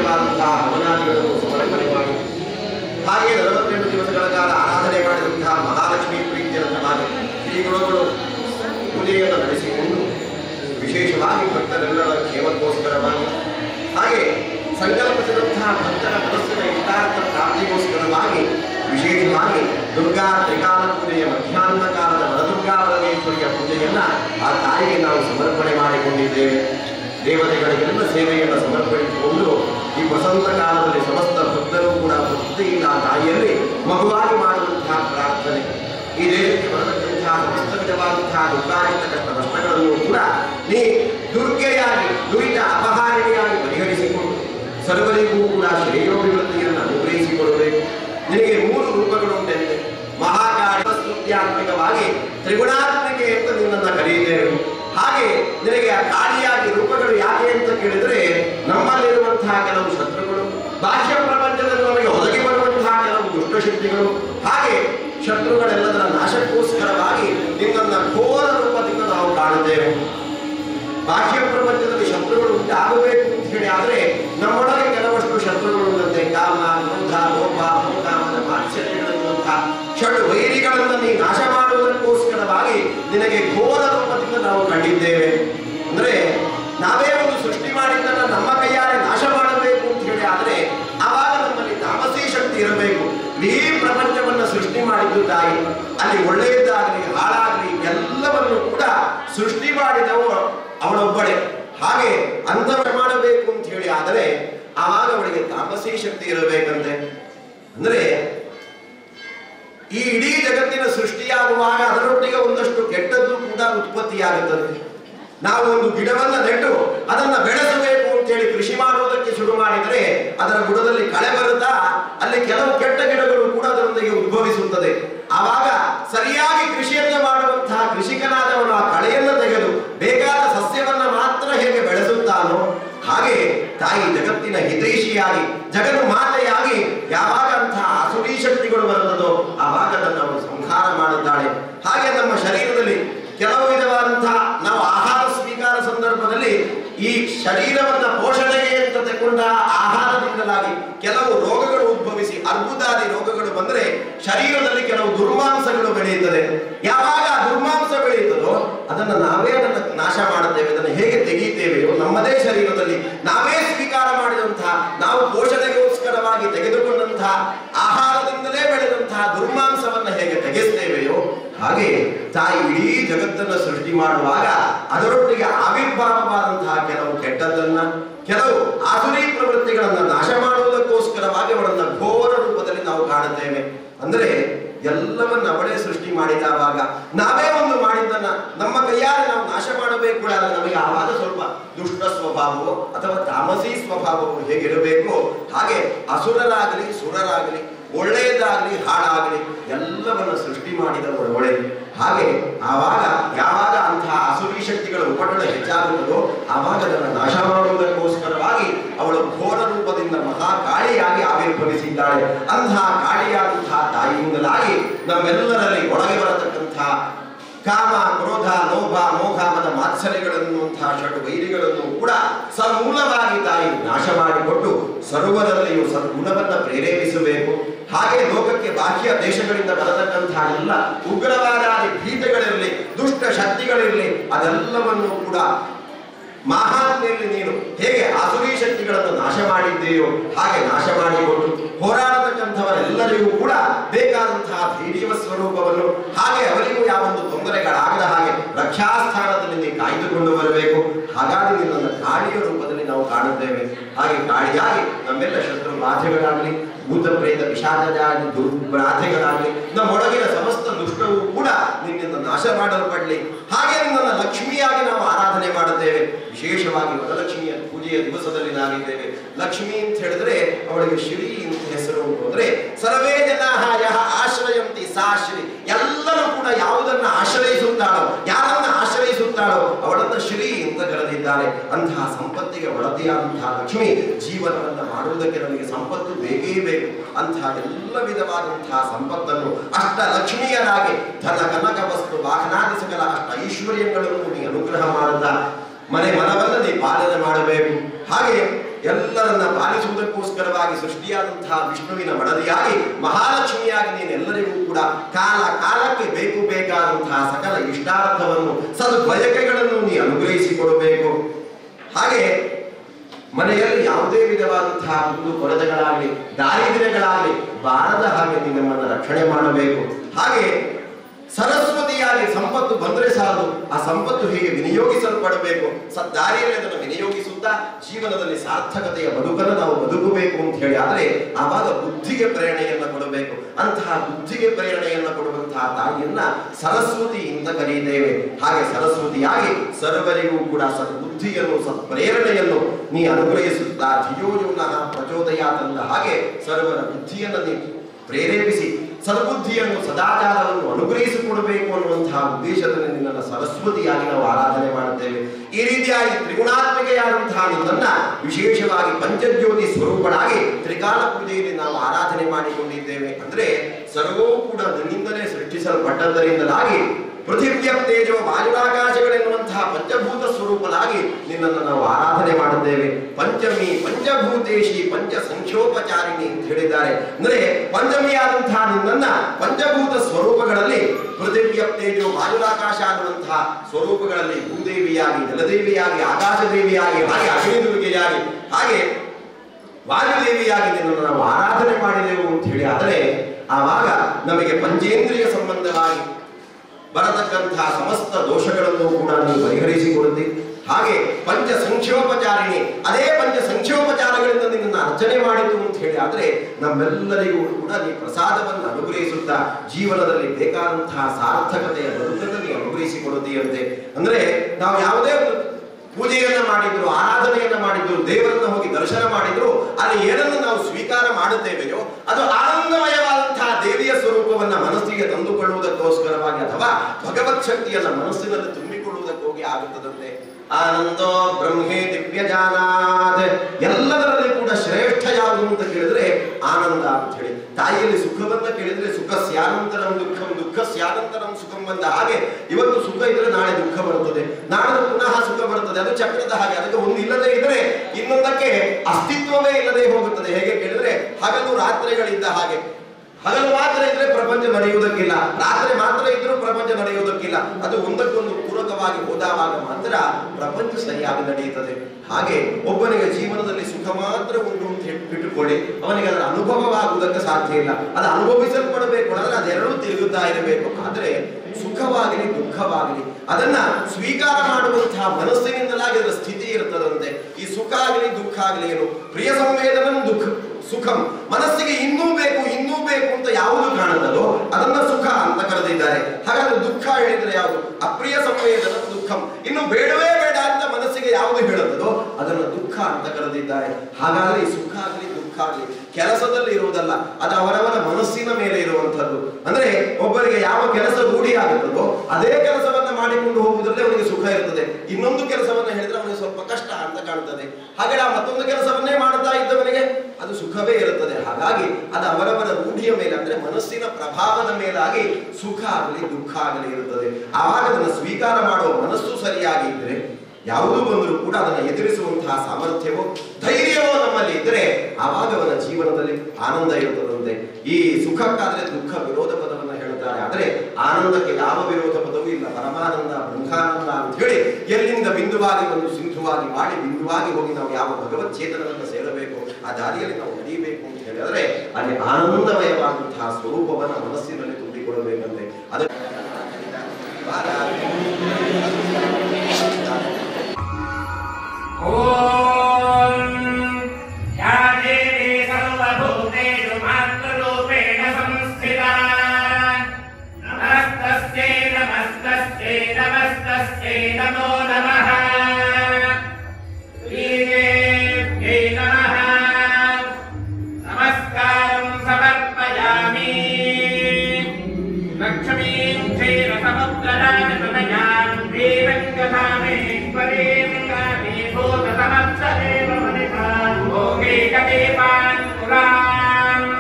ವಿಧವಾದಂತಹ ಹವನಾದಿಗಳನ್ನು ಸಮರ್ಪಣೆ ಮಾಡಿ ಹಾಗೆ ನಲವತ್ತೆಂಟು ದಿವಸಗಳ ಕಾಲ ಆರಾಧನೆ ಮಾಡಿದಂತಹ ಮಹಾಲಕ್ಷ್ಮಿ ಪ್ರೀತ್ಯರ್ಥವಾಗಿ ಶ್ರೀಗುರುಗಳು ಪೂಜೆಯನ್ನು ನಡೆಸಿಕೊಂಡು ವಿಶೇಷವಾಗಿ ಭಕ್ತರೆಲ್ಲರ ಕ್ಷೇಮಕ್ಕೋಸ್ಕರವಾಗಿ ಹಾಗೆ ಸಂಕಲ್ಪಿಸಿದಂತಹ ಭಕ್ತರ ಮನಸ್ಸಿನ ಇಷ್ಟಾರ್ಥ ಪ್ರಾಪ್ತಿಗೋಸ್ಕರವಾಗಿ ವಿಶೇಷವಾಗಿ ದುರ್ಗಾ ತ್ರಿಕಾಲ ಪೂಜೆಯ ಮಧ್ಯಾಹ್ನ ಕಾಲದ ವರದುರ್ಗಾ ಪರಮೇಶ್ವರಿಯ ಪೂಜೆಯನ್ನ ಆ ತಾಯಿಗೆ ನಾವು ಸಮರ್ಪಣೆ ಮಾಡಿಕೊಂಡಿದ್ದೇವೆ ದೇವತೆಗಳಿಗೆಲ್ಲ ಸೇವೆಯನ್ನು ಸಮರ್ಪಡಿಸಿಕೊಂಡು ಈ ವಸಂತ ಕಾಲದಲ್ಲಿ ಸಮಸ್ತ ಭಕ್ತರು ಕೂಡ ಭಕ್ತಿಯಿಂದ ಆ ತಾಯಿಯಲ್ಲಿ ಮಗುವಾಗಿ ಮಾಡುವಂತಹ ಪ್ರಾರ್ಥನೆ ಈ ದೇಶಕ್ಕೆ ಬರತಕ್ಕಂತಹ ಸಮಸ್ತ ವಿಧವಾದಂತಹ ದುಃಖಾರಿತ ಕಷ್ಟ ನಷ್ಟಗಳನ್ನು ಕೂಡ ನೀ ದುರ್ಗೆಯಾಗಿ ದುರಿತ ಅಪಹಾರಿಣಿಯಾಗಿ ಪರಿಹರಿಸಿಕೊಂಡು ಸರ್ವರಿಗೂ ಕೂಡ ಶ್ರೇಯೋಭಿವೃದ್ಧಿಯನ್ನು ಅನುಗ್ರಹಿಸಿಕೊಡಬೇಕು ನಿನಗೆ ಮೂರು ರೂಪಗಳುಂಟೆಂತೆ ಮಹಾಕಾಳಿ ಸ್ತುತ್ಯಾತ್ಮಕವಾಗಿ ತ್ರಿಗುಣಾತ್ಮಿಕೆ ಅಂತ ನಿನ್ನನ್ನು ಕರೆಯುತ್ತೇವೆ ಹಾಗೆ ನಿನಗೆ ಆ ಕಾಳಿಯಾಗಿ ರೂಪಗಳು ಯಾಕೆ ಅಂತ ಕೇಳಿದ್ರೆ ನಮ್ಮಲ್ಲಿರುವಂತಹ ಕೆಲವು ಶತ್ರುಗಳು ಬಾಹ್ಯ ಪ್ರಪಂಚದಲ್ಲಿ ನಮಗೆ ಒದಗಿ ಬರುವಂತಹ ಕೆಲವು ದುಷ್ಟಶಕ್ತಿಗಳು ಹಾಗೆ ಶತ್ರುಗಳೆಲ್ಲದರ ನಾಶಕ್ಕೋಸ್ಕರವಾಗಿ ನಿನ್ನನ್ನ ಘೋರ ರೂಪದಿಂದ ನಾವು ಕಾಣುತ್ತೇವೆ ಬಾಹ್ಯ ಪ್ರಪಂಚದಲ್ಲಿ ಶತ್ರುಗಳು ಉಂಟಾಗಬೇಕು ಅಂತ ಹೇಳಿ ಆದ್ರೆ ನಮ್ಮೊಳಗೆ ಕೆಲವಷ್ಟು ಶತ್ರುಗಳು ಉಂಟಂತೆ ಕಾಮ ಕ್ರೋಧ ಲೋಭ ಮೋಹ ಮದ ಮಾತ್ಸರ್ಯಗಳಿರುವಂತಹ ಷಡ್ ವೈರಿಗಳನ್ನು ನೀ ನಾಶ ಮಾಡುವುದಕ್ಕೋಸ್ಕರವಾಗಿ ನಿನಗೆ ಘೋರ ರೂಪದಿಂದ ನಾವು ಕಂಡಿದ್ದೇವೆ ಅಂದ್ರೆ ನಾವೇ ಒಂದು ಸೃಷ್ಟಿ ಮಾಡಿದ್ದನ್ನ ನಮ್ಮ ಕೈಯಾರೆ ನಾಶ ಮಾಡಬೇಕು ಅಂತ ಹೇಳಿ ಆದ್ರೆ ಆವಾಗ ನಮ್ಮಲ್ಲಿ ತಾಮಸೀ ಶಕ್ತಿ ಇರಬೇಕು ಇಡೀ ಪ್ರಪಂಚವನ್ನ ಸೃಷ್ಟಿ ಮಾಡಿದ್ದು ತಾಯಿ ಅಲ್ಲಿ ಒಳ್ಳೆಯದಾಗಲಿ ಹಾಳಾಗಲಿ ಎಲ್ಲವನ್ನು ಕೂಡ ಸೃಷ್ಟಿ ಮಾಡಿದವು ಅವಳೊಬ್ಬಳೆ ಹಾಗೆ ಅಂತವ ಮಾಡಬೇಕು ಅಂತ ಹೇಳಿ ಆದರೆ ಆವಾಗ ಅವಳಿಗೆ ತಾಮಸೀ ಶಕ್ತಿ ಇರಬೇಕಂತೆ ಅಂದ್ರೆ ಈ ಇಡೀ ಜಗತ್ತಿನ ಸೃಷ್ಟಿಯಾಗುವಾಗ ಅದರೊಟ್ಟಿಗೆ ಒಂದಷ್ಟು ಕೆಟ್ಟದ್ದು ಕೂಡ ಉತ್ಪತ್ತಿಯಾಗುತ್ತದೆ ನಾವು ಒಂದು ಗಿಡವನ್ನ ನೆಟ್ಟು ಅದನ್ನ ಬೆಳೆಸಬೇಕು ಅಂತೇಳಿ ಕೃಷಿ ಮಾಡುವುದಕ್ಕೆ ಶುರು ಮಾಡಿದರೆ ಅದರ ಬುಡದಲ್ಲಿ ಕಳೆ ಬರುತ್ತಾ ಅಲ್ಲಿ ಕೆಲವು ಕೆಟ್ಟ ಗಿಡಗಳು ಕೂಡ ಅದರೊಂದಿಗೆ ಉದ್ಭವಿಸುತ್ತದೆ ಆವಾಗ ಸರಿಯಾಗಿ ಕೃಷಿಯನ್ನ ಮಾಡುವಂತಹ ಕೃಷಿಕನಾದವನು ಆ ಕಳೆಯನ್ನು ತೆಗೆದು ಬೇಕಾದ ಸಸ್ಯವನ್ನ ಮಾತ್ರ ಹೇಗೆ ಬೆಳೆಸುತ್ತಾನೋ ಹಾಗೆ ತಾಯಿ ಜಗತ್ತಿನ ಹಿತೈಷಿಯಾಗಿ ಜಗನ್ ಮಾತೆಯಾಗಿ ಯಾವಾಗ ಅಂತಹ ಅಸುರಿ ಶಕ್ತಿಗಳು ಬರುತ್ತದೋ ಆವಾಗ ಅದನ್ನು ಅವಳು ಸಂಹಾರ ಮಾಡುತ್ತಾಳೆ ಹಾಗೆ ನಮ್ಮ ಶರೀರದಲ್ಲಿ ಕೆಲವು ವಿಧವಾದಂತಹ ನಾವು ಆಹಾರ ಸ್ವೀಕಾರ ಸಂದರ್ಭದಲ್ಲಿ ಈ ಶರೀರವನ್ನ ಪೋಷಣೆಗೆ ಅಂತ ತಗೊಂಡ ಆಹಾರದಿಂದಲಾಗಿ ಕೆಲವು ರೋಗಗಳು ಉದ್ಭವಿಸಿ ಅರ್ಬುದಾದಿ ರೋಗಗಳು ಬಂದರೆ ಶರೀರದಲ್ಲಿ ಕೆಲವು ದುರ್ಮಾಂಸಗಳು ಬೆಳೆಯುತ್ತದೆ ಯಾವಾಗ ಆ ದುರ್ಮಾಂಸ ಬೆಳೆಯುತ್ತದೋ ಅದನ್ನು ನಾವೇ ಅದನ್ನು ನಾಶ ಮಾಡುತ್ತೇವೆ ಅದನ್ನು ಹೇಗೆ ತೆಗೆಯುತ್ತೇವೆಯೋ ನಮ್ಮದೇ ಶರೀರದಲ್ಲಿ ನಾವೇ ಸ್ವೀಕಾರ ಮಾಡಿದಂತಹ ನಾವು ಪೋಷಣೆಗೋಸ್ಕರವಾಗಿ ತೆಗೆದುಕೊಂಡಂತಹ ಆಹಾರದಿಂದಲೇ ಬೆಳೆದಂತಹ ದುರ್ಮಾಂಸವನ್ನ ಹೇಗೆ ತೆಗೆಸ್ತೇವೆಯೋ ಹಾಗೆ ತಾಯಿ ಇಡೀ ಜಗತ್ತನ್ನ ಸೃಷ್ಟಿ ಮಾಡುವಾಗ ಅದರೊಟ್ಟಿಗೆ ಆವಿರ್ಭಾವವಾದಂತಹ ಕೆಲವು ಕೆಟ್ಟದ್ದನ್ನ ಕೆಲವು ಆಸುರಿ ಪ್ರವೃತ್ತಿಗಳನ್ನ ನಾಶ ಮಾಡುವುದಕ್ಕೋಸ್ಕರವಾಗಿ ಅವಳನ್ನ ಘೋರ ರೂಪದಲ್ಲಿ ನಾವು ಕಾಣುತ್ತೇವೆ ಅಂದ್ರೆ ಎಲ್ಲವನ್ನ ಅವಳೇ ಸೃಷ್ಟಿ ಮಾಡಿದವಾಗ ನಾವೇ ಒಂದು ಮಾಡಿದ್ದನ್ನ ನಮ್ಮ ಕೈಯಾರೆ ನಾವು ನಾಶ ಮಾಡಬೇಕು ಆದ್ರೆ ನಮಗೆ ಆವಾಗ ಸ್ವಲ್ಪ ದುಷ್ಟ ಸ್ವಭಾವವೋ ಅಥವಾ ತಾಮಸಿ ಸ್ವಭಾವವು ಹೇಗಿರಬೇಕು ಹಾಗೆ ಅಸುರರಾಗಲಿ ಸುರರಾಗಲಿ ಒಳ್ಳೆಯದಾಗಲಿ ಹಾಳಾಗಲಿ ಎಲ್ಲವನ್ನ ಸೃಷ್ಟಿ ಮಾಡಿದವಳು ಒಳ್ಳೆ ಹಾಗೆ ಆವಾಗ ಯಾವಾಗ ಅಂತಹ ಅಸುರಿ ಶಕ್ತಿಗಳ ಉಪಟಳ ಹೆಚ್ಚಾಗುತ್ತದೋ ಆವಾಗ ಅದನ್ನು ನಾಶ ಮಾಡುವುದಕ್ಕೋಸ್ಕರವಾಗಿ ಅವಳು ಘೋರ ರೂಪದಿಂದ ಮಹಾಕಾಳಿಯಾಗಿ ಆವಿರ್ಭವಿಸಿದ್ದಾಳೆ ಅಂತಹ ಕಾಳಿಯಾದಂತಹ ತಾಯಿಯಿಂದಲಾಗಿ ನಮ್ಮೆಲ್ಲರಲ್ಲಿ ಒಳಗೆ ಬರತಕ್ಕಂತಹ ಕಾಮ ಕ್ರೋಧ ಲೋಭ ಮೋಹ ಮದ ಮಾತ್ಸರ್ಯಗಳನ್ನುವಂತಹ ಷಡ್ ವೈರಿಗಳನ್ನು ಕೂಡ ಸಮೂಲವಾಗಿ ತಾಯಿ ನಾಶ ಮಾಡಿಕೊಟ್ಟು ಸರ್ವರಲ್ಲಿಯೂ ಸದ್ಗುಣವನ್ನ ಪ್ರೇರೇಪಿಸಬೇಕು ಹಾಗೆ ಲೋಕಕ್ಕೆ ಬಾಹ್ಯ ದೇಶಗಳಿಂದ ಬರತಕ್ಕಂತಹ ಎಲ್ಲ ಉಗ್ರವಾದಾದಿ ಭೀತಗಳಿರಲಿ ದುಷ್ಟ ಶಕ್ತಿಗಳಿರಲಿ ಅದೆಲ್ಲವನ್ನು ಕೂಡ ಮಹಾತ್ಮೆಯಲ್ಲಿ ನೀನು ಹೇಗೆ ಆಸುರಿ ಶಕ್ತಿಗಳನ್ನು ನಾಶ ಮಾಡಿದ್ದೀಯೋ ಹಾಗೆ ನಾಶ ಮಾಡಿಕೊಟ್ಟು ಹೋರಾಡತಕ್ಕಂಥವರೆಲ್ಲರಿಗೂ ಕೂಡ ಬೇಕಾದಂತಹ ಧೈರ್ಯವ ಸ್ವರೂಪವನ್ನು ಹಾಗೆ ಅವರಿಗೂ ಯಾವೊಂದು ತೊಂದರೆಗಳಾಗದ ಹಾಗೆ ರಕ್ಷಾಸ್ಥಾನದಲ್ಲಿ ನೀ ಕಾಯ್ದುಕೊಂಡು ಬರಬೇಕು ಹಾಗಾಗಿ ನಿನ್ನನ್ನು ಕಾಳಿಯ ರೂಪದಲ್ಲಿ ನಾವು ಕಾಣುತ್ತೇವೆ ಹಾಗೆ ಕಾಳಿಯಾಗಿ ನಮ್ಮೆಲ್ಲ ಶತ್ರು ಬಾಧೆಗಳಾಗಲಿ ಭೂತ ಪ್ರೇತ ವಿಷಾದಜಾಗಲಿ ದುರ್ಬಾಧೆಗಳಾಗಲಿ ನಮ್ಮೊಳಗಿನ ಸಮಸ್ತ ದುಷ್ಟವೂ ಕೂಡ ನಿನ್ನಿಂದ ನಾಶ ಮಾಡಲ್ಪಡಲಿ ಹಾಗೆ ನಿನ್ನನ್ನು ಲಕ್ಷ್ಮಿಯಾಗಿ ನಾವು ಆರಾಧನೆ ಮಾಡುತ್ತೇವೆ ವಿಶೇಷವಾಗಿ ವರಲಕ್ಷ್ಮಿಯ ಪೂಜೆಯ ದಿವಸದಲ್ಲಿ ನಾವಿದ್ದೇವೆ ಲಕ್ಷ್ಮಿ ಅಂತ ಹೇಳಿದ್ರೆ ಅವಳಿಗೆ ಶ್ರೀ ಅಂತ ಹೆಸರು ಅಂದ್ರೆ ಸರ್ವೇ ಜನಾಹ ಯಹ ಆಶ್ರಯಂತಿ ಸಾ ಶ್ರೀ ಎಲ್ಲರೂ ಕೂಡ ಯಾವುದನ್ನ ಆಶ್ರಯಿಸುತ್ತಾಳೋ ಯಾರನ್ನ ಆಶ್ರಯಿಸುತ್ತಾಳೋ ಅವಳನ್ನ ಶ್ರೀ ಅಂತ ಕರೆದಿದ್ದಾರೆ ಅಂತಹ ಸಂಪತ್ತಿಗೆ ಒಳತಿಯಾದಂತಹ ಲಕ್ಷ್ಮಿ ಜೀವನವನ್ನ ಮಾಡುವುದಕ್ಕೆ ನಮಗೆ ಸಂಪತ್ತು ಬೇಕೇ ಬೇಕು ಅಂತಹ ಎಲ್ಲ ವಿಧವಾದಂತಹ ಸಂಪತ್ತನ್ನು ಅಷ್ಟ ಲಕ್ಷ್ಮಿಯರಾಗಿ ಧನ ಕನಕ ವಸ್ತು ವಾಹನಾದಿ ಸಕಲ ಅಷ್ಟ ಐಶ್ವರ್ಯಗಳನ್ನು ನೀ ಅನುಗ್ರಹ ಮಾಡುತ್ತಾ ಮನೆ ಮನವನ್ನ ನೀ ಪಾಲನೆ ಮಾಡಬೇಕು ಹಾಗೆ ಎಲ್ಲರನ್ನ ಪಾಲಿಸುವುದಕ್ಕೋಸ್ಕರವಾಗಿ ಸೃಷ್ಟಿಯಾದಂತಹ ವಿಷ್ಣುವಿನ ಮಡದಿಯಾಗಿ ಮಹಾಲಕ್ಷ್ಮಿಯಾಗಿ ನೀನು ಎಲ್ಲರಿಗೂ ಕೂಡ ಕಾಲ ಕಾಲಕ್ಕೆ ಬೇಕು ಬೇಕಾದಂತಹ ಸಕಲ ಇಷ್ಟಾರ್ಥವನ್ನು ಸದ್ಬಯಕೆಗಳನ್ನು ನೀ ಅನುಗ್ರಹಿಸಿಕೊಡಬೇಕು ಹಾಗೆ ಮನೆಯಲ್ಲಿ ಯಾವುದೇ ವಿಧವಾದಂತಹ ಒಂದು ಕೊರತೆಗಳಾಗಲಿ ದಾರಿದ್ರ್ಯಗಳಾಗಲಿ ಬಾರದ ಹಾಗೆ ನೀನು ನಮ್ಮನ್ನು ರಕ್ಷಣೆ ಮಾಡಬೇಕು ಹಾಗೆ ಸರಸ್ವತಿಯಾಗಿ ಸಂಪತ್ತು ಬಂದರೆ ಸಾಲದು ಆ ಸಂಪತ್ತು ಹೀಗೆ ವಿನಿಯೋಗಿಸಲ್ಪಡಬೇಕು ಸದ್ದಾರಿಯಲ್ಲಿ ಅದನ್ನು ವಿನಿಯೋಗಿಸುತ್ತಾ ಜೀವನದಲ್ಲಿ ಸಾರ್ಥಕತೆಯ ಬದುಕನ್ನು ನಾವು ಬದುಕಬೇಕು ಅಂತ ಹೇಳಿ ಆದರೆ ಆವಾಗ ಬುದ್ಧಿಗೆ ಪ್ರೇರಣೆಯನ್ನ ಕೊಡಬೇಕು ಅಂತಹ ಬುದ್ಧಿಗೆ ಪ್ರೇರಣೆಯನ್ನ ಕೊಡುವಂತಹ ತಾಯಿಯನ್ನ ಸರಸ್ವತಿಯಿಂದ ಕರೆಯುತ್ತೇವೆ ಹಾಗೆ ಸರಸ್ವತಿಯಾಗಿ ಸರ್ವರಿಗೂ ಕೂಡ ಸದ್ಬುದ್ಧಿಯನ್ನು ಸತ್ಪ್ರೇರಣೆಯನ್ನು ನೀ ಅನುಗ್ರಹಿಸುತ್ತಾ ಧಿಯೋಜುನಃ ಪ್ರಚೋದಯಾತಂದ ಹಾಗೆ ಸರ್ವರ ಬುದ್ಧಿಯನ್ನು ನೀ ಪ್ರೇರೇಪಿಸಿ ಸದ್ಬುದ್ಧಿಯನ್ನು ಸದಾಚಾರವನ್ನು ಅನುಗ್ರಹಿಸಿಕೊಡಬೇಕು ಅನ್ನುವಂತಹ ಉದ್ದೇಶದಲ್ಲಿ ನಿನ್ನನ್ನು ಸರಸ್ವತಿಯಾಗಿ ನಾವು ಆರಾಧನೆ ಮಾಡುತ್ತೇವೆ ಈ ರೀತಿಯಾಗಿ ತ್ರಿಗುಣಾತ್ಮಿಕೆಯಾದಂತಹ ನಿನ್ನನ್ನ ವಿಶೇಷವಾಗಿ ಪಂಚಜ್ಯೋತಿ ಸ್ವರೂಪಳಾಗಿ ತ್ರಿಕಾಲ ಪೂಜೆಯಲ್ಲಿ ನಾವು ಆರಾಧನೆ ಮಾಡಿಕೊಂಡಿದ್ದೇವೆ ಅಂದ್ರೆ ಸರ್ವವೂ ಕೂಡ ನಿನ್ನಿಂದಲೇ ಸೃಷ್ಟಿಸಲ್ಪಟ್ಟದ್ದರಿಂದಲಾಗಿ ಪೃಥಿವ್ಯ ತೇಜೋ ವಾಯುರಾಕಾಶಗಳೆನ್ನುವಂತಹ ಪಂಚಭೂತ ಸ್ವರೂಪನಾಗಿ ನಿನ್ನನ್ನು ನಾವು ಆರಾಧನೆ ಮಾಡುತ್ತೇವೆ ಪಂಚಮಿ ಪಂಚಭೂತೇಶಿ ಪಂಚ ಸಂಖ್ಯೋಪಚಾರಿಣಿ ಅಂತ ಹೇಳಿದ್ದಾರೆ ಅಂದ್ರೆ ಪಂಚಮಿಯಾದಂತಹ ನಿನ್ನನ್ನ ಪಂಚಭೂತ ಸ್ವರೂಪಗಳಲ್ಲಿ ಪೃಥಿವ್ಯ ತೇಜೋ ವಾಯುರಾಕಾಶ ಅನ್ನುವಂತಹ ಸ್ವರೂಪಗಳಲ್ಲಿ ಭೂದೇವಿಯಾಗಿ ಜಲದೇವಿಯಾಗಿ ಆಕಾಶ ದೇವಿಯಾಗಿ ಹಾಗೆ ಅಗ್ನಿದುರ್ಗೆಯಾಗಿ ಹಾಗೆ ವಾಯುದೇವಿಯಾಗಿ ನಿನ್ನನ್ನು ನಾವು ಆರಾಧನೆ ಮಾಡಿದೆವು ಅಂತ ಹೇಳಿ ಆದರೆ ಆವಾಗ ನಮಗೆ ಪಂಚೇಂದ್ರಿಯ ಸಂಬಂಧವಾಗಿ ಬರತಕ್ಕಂತಹ ಸಮಸ್ತ ದೋಷಗಳನ್ನು ಕೂಡ ನೀವು ಪರಿಹರಿಸಿಕೊಡುತ್ತಿ ಹಾಗೆ ಪಂಚ ಸಂಕ್ಷೋಪಚಾರಿಣಿ ಅದೇ ಪಂಚ ಸಂಕ್ಷೋಪಚಾರಗಳಿಂದ ನಿನ್ನನ್ನು ಅರ್ಚನೆ ಮಾಡಿತು ಅಂತ ಹೇಳಿ ಆದ್ರೆ ನಮ್ಮೆಲ್ಲರಿಗೂ ಕೂಡ ನೀ ಪ್ರಸಾದವನ್ನು ಅನುಗ್ರಹಿಸುತ್ತಾ ಜೀವನದಲ್ಲಿ ಬೇಕಾದಂತಹ ಸಾರ್ಥಕತೆಯ ಬದುಕನ್ನು ನೀ ಅನುಗ್ರಹಿಸಿಕೊಡುತ್ತೀಯಂತೆ ಅಂದ್ರೆ ನಾವು ಯಾವುದೇ ಒಂದು ಪೂಜೆಯನ್ನ ಮಾಡಿದ್ರು ಆರಾಧನೆಯನ್ನ ಮಾಡಿದ್ರು ದೇವರನ್ನ ಹೋಗಿ ದರ್ಶನ ಮಾಡಿದ್ರು ಅಲ್ಲಿ ಏನನ್ನು ನಾವು ಸ್ವೀಕಾರ ಮಾಡುತ್ತೇವೆಯೋ ಅದು ಆನಂದಮಯವಾದಂತಹ ದೇವಿಯ ಸ್ವರೂಪವನ್ನ ಮನಸ್ಸಿಗೆ ತಂದುಕೊಳ್ಳುವುದಕ್ಕೋಸ್ಕರವಾಗಿ ಅಥವಾ ಭಗವತ್ ಶಕ್ತಿಯನ್ನ ಮನಸ್ಸಿನಲ್ಲಿ ತುಂಬಿಕೊಳ್ಳುವುದಕ್ಕೋಗಿ ಆಗುತ್ತದಂತೆ ಆನಂದೋ ಬ್ರಹ್ಮೇ ದಿವ್ಯ ಜಾನಾತ್ ಎಲ್ಲದರಲ್ಲಿ ಕೂಡ ಶ್ರೇಷ್ಠ ಯಾವುದು ಅಂತ ಕೇಳಿದ್ರೆ ಆನಂದ ಅಂತ ಹೇಳಿ ತಾಯಿಯಲ್ಲಿ ಸುಖವನ್ನ ಕೇಳಿದ್ರೆ ಸುಖ ಸ್ಯಾನಂತರಂ ದುಃಖಂ ದುಃಖ ಸ್ಯಾನಂತರಂ ಸುಖಂ ಬಂದ ಹಾಗೆ ಇವತ್ತು ಸುಖ ಇದ್ರೆ ನಾಳೆ ದುಃಖ ಬರುತ್ತದೆ ನಾಳೆ ಪುನಃ ಸುಖ ಬರುತ್ತದೆ ಅದು ಚಕ್ರದ ಹಾಗೆ ಅದಕ್ಕೆ ಒಂದು ಇಲ್ಲದೆ ಇದ್ರೆ ಇನ್ನೊಂದಕ್ಕೆ ಅಸ್ತಿತ್ವವೇ ಇಲ್ಲದೆ ಹೋಗುತ್ತದೆ ಹೇಗೆ ಕೇಳಿದ್ರೆ ಹಗಲು ರಾತ್ರಿಗಳಿದ್ದ ಹಾಗೆ ಹಗಲು ಮಾತ್ರ ಇದ್ರೆ ಪ್ರಪಂಚ ನಡೆಯುವುದಕ್ಕಿಲ್ಲ ರಾತ್ರಿ ಮಾತ್ರ ಇದ್ರೂ ಪ್ರಪಂಚ ನಡೆಯುವುದಕ್ಕಿಲ್ಲ ಅದು ಒಂದಕ್ಕೊಂದು ಪೂರಕವಾಗಿ ಹೋದಾವಾಗ ಮಾತ್ರ ಪ್ರಪಂಚ ಸರಿಯಾಗಿ ನಡೆಯುತ್ತದೆ ಹಾಗೆ ಒಬ್ಬನಿಗೆ ಜೀವನದಲ್ಲಿ ಸುಖ ಮಾತ್ರ ಉಂಟು ಅಂತ ಹೇಳಿ ಇಟ್ಟುಕೊಳ್ಳಿ ಅವನಿಗೆ ಅದರ ಅನುಭವವಾಗುವುದಕ್ಕೆ ಸಾಧ್ಯ ಇಲ್ಲ ಅದು ಅನುಭವಿಸಲ್ಪಡಬೇಕು ಅಂದ್ರೆ ಅದೆರಡೂ ತಿರುಗುತ್ತಾ ಇರಬೇಕು ಆದ್ರೆ ಸುಖವಾಗಲಿ ದುಃಖವಾಗಲಿ ಅದನ್ನ ಸ್ವೀಕಾರ ಮಾಡುವಂತಹ ಮನಸ್ಸಿನಿಂದಲಾಗಿ ಅದರ ಸ್ಥಿತಿ ಇರ್ತದಂತೆ ಈ ಸುಖ ಆಗಲಿ ದುಃಖ ಆಗಲಿ ಏನು ಪ್ರಿಯ ಸಂವೇದನ ದುಃಖ ಸುಖಂ ಮನಸ್ಸಿಗೆ ಇನ್ನೂ ಬೇಕು ಇನ್ನೂ ಬೇಕು ಅಂತ ಯಾವುದು ಕಾಣುತ್ತದೋ ಅದನ್ನ ಸುಖ ಅಂತ ಕರೆದಿದ್ದಾರೆ ಹಾಗಾದ್ರೆ ದುಃಖ ಹೇಳಿದ್ರೆ ಯಾವುದು ಅಪ್ರಿಯ ಸಂವೇದನ ದುಃಖಂ ಇನ್ನು ಬೇಡವೇ ಬೇಡ ಅಂತ ಮನಸ್ಸಿಗೆ ಯಾವುದು ಹೇಳುತ್ತದೋ ಅದನ್ನು ದುಃಖ ಅಂತ ಕರೆದಿದ್ದಾರೆ ಹಾಗಾದ್ರೆ ಈ ಸುಖ ಆಗಲಿ ದುಃಖ ಆಗಲಿ ಕೆಲಸದಲ್ಲಿ ಇರುವುದಲ್ಲ ಅದು ಅವರವರ ಮನಸ್ಸಿನ ಮೇಲೆ ಇರುವಂತದ್ದು ಅಂದ್ರೆ ಒಬ್ಬರಿಗೆ ಯಾವ ಕೆಲಸ ರೂಢಿ ಆಗುತ್ತದೋ ಅದೇ ಕೆಲಸವನ್ನ ಮಾಡಿಕೊಂಡು ಹೋಗುವುದರಲ್ಲಿ ಅವನಿಗೆ ಸುಖ ಇರ್ತದೆ ಇನ್ನೊಂದು ಕೆಲಸವನ್ನ ಹೇಳಿದ್ರೆ ಅವನಿಗೆ ಸ್ವಲ್ಪ ಕಷ್ಟ ಅಂತ ಕಾಣ್ತದೆ ಹಾಗೆ ಆ ಮತ್ತೊಂದು ಕೆಲಸವನ್ನೇ ಮಾಡ್ತಾ ಇದ್ದವನಿಗೆ ಅದು ಸುಖವೇ ಇರುತ್ತದೆ ಹಾಗಾಗಿ ಅದು ಅವರವರ ರೂಢಿಯ ಮೇಲೆ ಅಂದ್ರೆ ಮನಸ್ಸಿನ ಪ್ರಭಾವದ ಮೇಲಾಗಿ ಸುಖ ಆಗಲಿ ದುಃಖ ಆಗಲಿ ಇರುತ್ತದೆ ಆವಾಗ ಅದನ್ನು ಸ್ವೀಕಾರ ಮಾಡುವ ಮನಸ್ಸು ಸರಿಯಾಗಿ ಇದ್ರೆ ಯಾವುದೂ ಬಂದರೂ ಕೂಡ ಅದನ್ನು ಎದುರಿಸುವಂತಹ ಸಾಮರ್ಥ್ಯವೋ ಧೈರ್ಯವೋ ನಮ್ಮಲ್ಲಿ ಇದ್ದರೆ ಆವಾಗ ಅವನ ಜೀವನದಲ್ಲಿ ಆನಂದ ಇರುತ್ತದಂತೆ ಈ ಸುಖಕ್ಕಾದ್ರೆ ದುಃಖ ವಿರೋಧ ಪದವನ್ನ ಹೇಳ್ತಾರೆ ಆದ್ರೆ ಆನಂದಕ್ಕೆ ಯಾವ ವಿರೋಧ ಪದವೂ ಇಲ್ಲ ಪರಮಾನಂದ ಬ್ರಹ್ಮಾನಂದ ಅಂತ ಹೇಳಿ ಎಲ್ಲಿಂದ ಬಿಂದುವಾಗಿ ಒಂದು ಸಿಂಧುವಾಗಿ ಮಾಡಿ ಬಿಂದುವಾಗಿ ಹೋಗಿ ನಾವು ಯಾವ ಭಗವತ್ ಚೇತನವನ್ನು ಸೇರಬೇಕು ಆ ದಾರಿಯಲ್ಲಿ ನಾವು ನಡೀಬೇಕು ಅಂತ ಹೇಳಿದ್ರೆ ಅಲ್ಲಿ ಆನಂದಮಯವಾದಂತಹ ಸ್ವರೂಪವನ್ನು ಮನಸ್ಸಿನಲ್ಲಿ ತುಂಬಿಕೊಳ್ಳಬೇಕಂತೆ ಅದು ॐ या देवी सर्वभूतेषु मातृरूपेण संस्थिता नमस्तस्यै नमस्तस्यै नमस्तस्यै नमो नमः श्रीदेव्यै नमः नमस्कारं समर्पयामि लक्ष्मीं क्षीरसमुद्रराजतनयां श्रीरङ्गधामेश्वरीं कालीभूतसमत्सदेव मणिपां भोगैकदीपान् पुराम्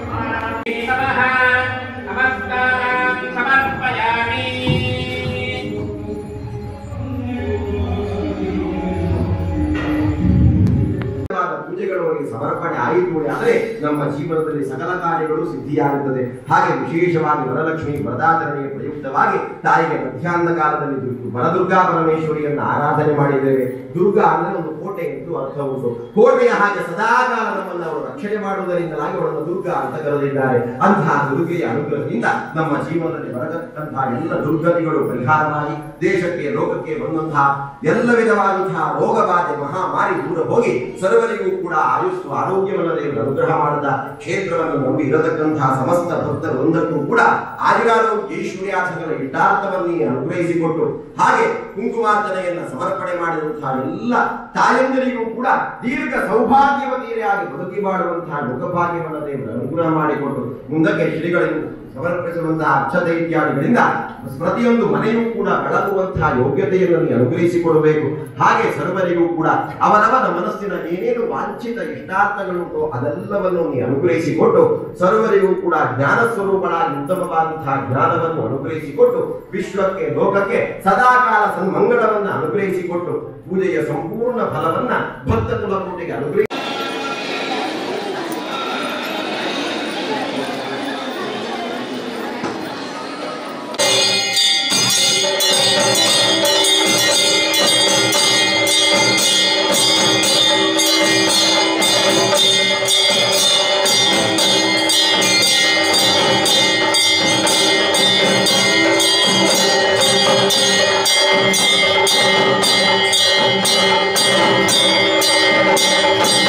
श्रीमन्मन्दकटाक्षणप्रतिलवत्कण्ठेन्द्रगङ्गाधराम् नमस्कारान् समर्पयामि ಸಮರ್ಪಣೆ ಆಯಿತು ಆದರೆ ನಮ್ಮ ಜೀವನದಲ್ಲಿ ಸಕಲ ಕಾರ್ಯಗಳು ಸಿದ್ಧಿಯಾಗುತ್ತದೆ ಹಾಗೆ ವಿಶೇಷವಾಗಿ ವರಲಕ್ಷ್ಮಿ ವರದಾಚರಣೆಯ ಪ್ರಯುಕ್ತವಾಗಿ ತಾಯಿಗೆ ಮಧ್ಯಾಹ್ನ ಕಾಲದಲ್ಲಿ ದುರ್ಗ- ವರದುರ್ಗಾ ಪರಮೇಶ್ವರಿಯನ್ನು ಆರಾಧನೆ ಮಾಡಿದ್ದೇವೆ ದುರ್ಗಾ ಅಂದ್ರೆ ಒಂದು ಕೋಟೆ ಎಂದು ಅರ್ಥ ಉಂಟು ಕೋಟೆಯ ಹಾಗೆ ಸದಾಕಾಲ ನಮ್ಮನ್ನು ಅವರು ರಕ್ಷಣೆ ಮಾಡುವುದರಿಂದಲಾಗಿ ಅವರನ್ನು ದುರ್ಗಾ ಅಂತ ಕರೆದಿದ್ದಾರೆ ಅಂತಹ ದುರ್ಗೆಯ ಅನುಗ್ರಹದಿಂದ ನಮ್ಮ ಜೀವನದಲ್ಲಿ ಬರತಕ್ಕಂತಹ ಎಲ್ಲ ದುರ್ಗತಿಗಳು ಪರಿಹಾರವಾಗಿ ದೇಶಕ್ಕೆ ಲೋಕಕ್ಕೆ ಬಂದಂತಹ ಎಲ್ಲ ವಿಧವಾದಂತಹ ರೋಗ ಬಾಧೆ ಮಹಾಮಾರಿ ದೂರ ಹೋಗಿ ಸರ್ವರಿಗೂ ಕೂಡ ಆಯುಸ್ಸು ಆರೋಗ್ಯವನ್ನು ದೇವರು ಅನುಗ್ರಹ ಮಾಡಿದ ಕ್ಷೇತ್ರವನ್ನು ನಂಬಿ ಇರತಕ್ಕಂತಹ ಸಮಸ್ತ ಭಕ್ತರು ಒಂದಕ್ಕೂ ಕೂಡ ಆಯುರಾರೋಗ್ಯ ಈಶ್ವರ್ಯಾರ್ಥಗಳ ಇಷ್ಟಾರ್ಥವನ್ನೇ ಅನುಗ್ರಹಿಸಿಕೊಟ್ಟು ಹಾಗೆ ಕುಂಕುಮಾರ್ಚನೆಯನ್ನ ಸಮರ್ಪಣೆ ಮಾಡಿದಂತಹ ಎಲ್ಲ ತಾಯಂದಿರಿಗೂ ಕೂಡ ದೀರ್ಘ ಸೌಭಾಗ್ಯವತಿಯರಾಗಿ ಬದುಕಿ ಮಾಡುವಂತಹ ಮುಖಭಾಗ್ಯವನ್ನು ದೇವರು ಅನುಗ್ರಹ ಮಾಡಿಕೊಟ್ಟು ಮುಂದಕ್ಕೆ ಶ್ರೀಗಳಿಗೂ ಸಮರ್ಪಿಸುವಂತಹ ಅಕ್ಷತೆ ಇತ್ಯಾದಿಗಳಿಂದ ಪ್ರತಿಯೊಂದು ಮನೆಯೂ ಕೂಡ ಬೆಳಗುವಂತಹ ಯೋಗ್ಯತೆಯನ್ನು ನೀ ಅನುಗ್ರಹಿಸಿಕೊಡಬೇಕು ಹಾಗೆ ಸರ್ವರಿಗೂ ಕೂಡ ಅವರವರ ಮನಸ್ಸಿನ ಏನೇನು ವಾಂಛಿತ ಇಷ್ಟಾರ್ಥಗಳುಂಟು ಅದೆಲ್ಲವನ್ನು ನೀ ಅನುಗ್ರಹಿಸಿಕೊಟ್ಟು ಸರ್ವರಿಗೂ ಕೂಡ ಜ್ಞಾನ ಸ್ವರೂಪಗಳಾಗಿ ಉತ್ತಮವಾದಂತಹ ಜ್ಞಾನವನ್ನು ಅನುಗ್ರಹಿಸಿಕೊಟ್ಟು ವಿಶ್ವಕ್ಕೆ ಲೋಕಕ್ಕೆ ಸದಾಕಾಲ ಸನ್ಮಂಗಳವನ್ನು ಅನುಗ್ರಹಿಸಿಕೊಟ್ಟು ಪೂಜೆಯ ಸಂಪೂರ್ಣ ಫಲವನ್ನ ಭಕ್ತ ಕುಲಕೋಟಿಗೆ ಅನುಗ್ರಹಿಸಿ ಿ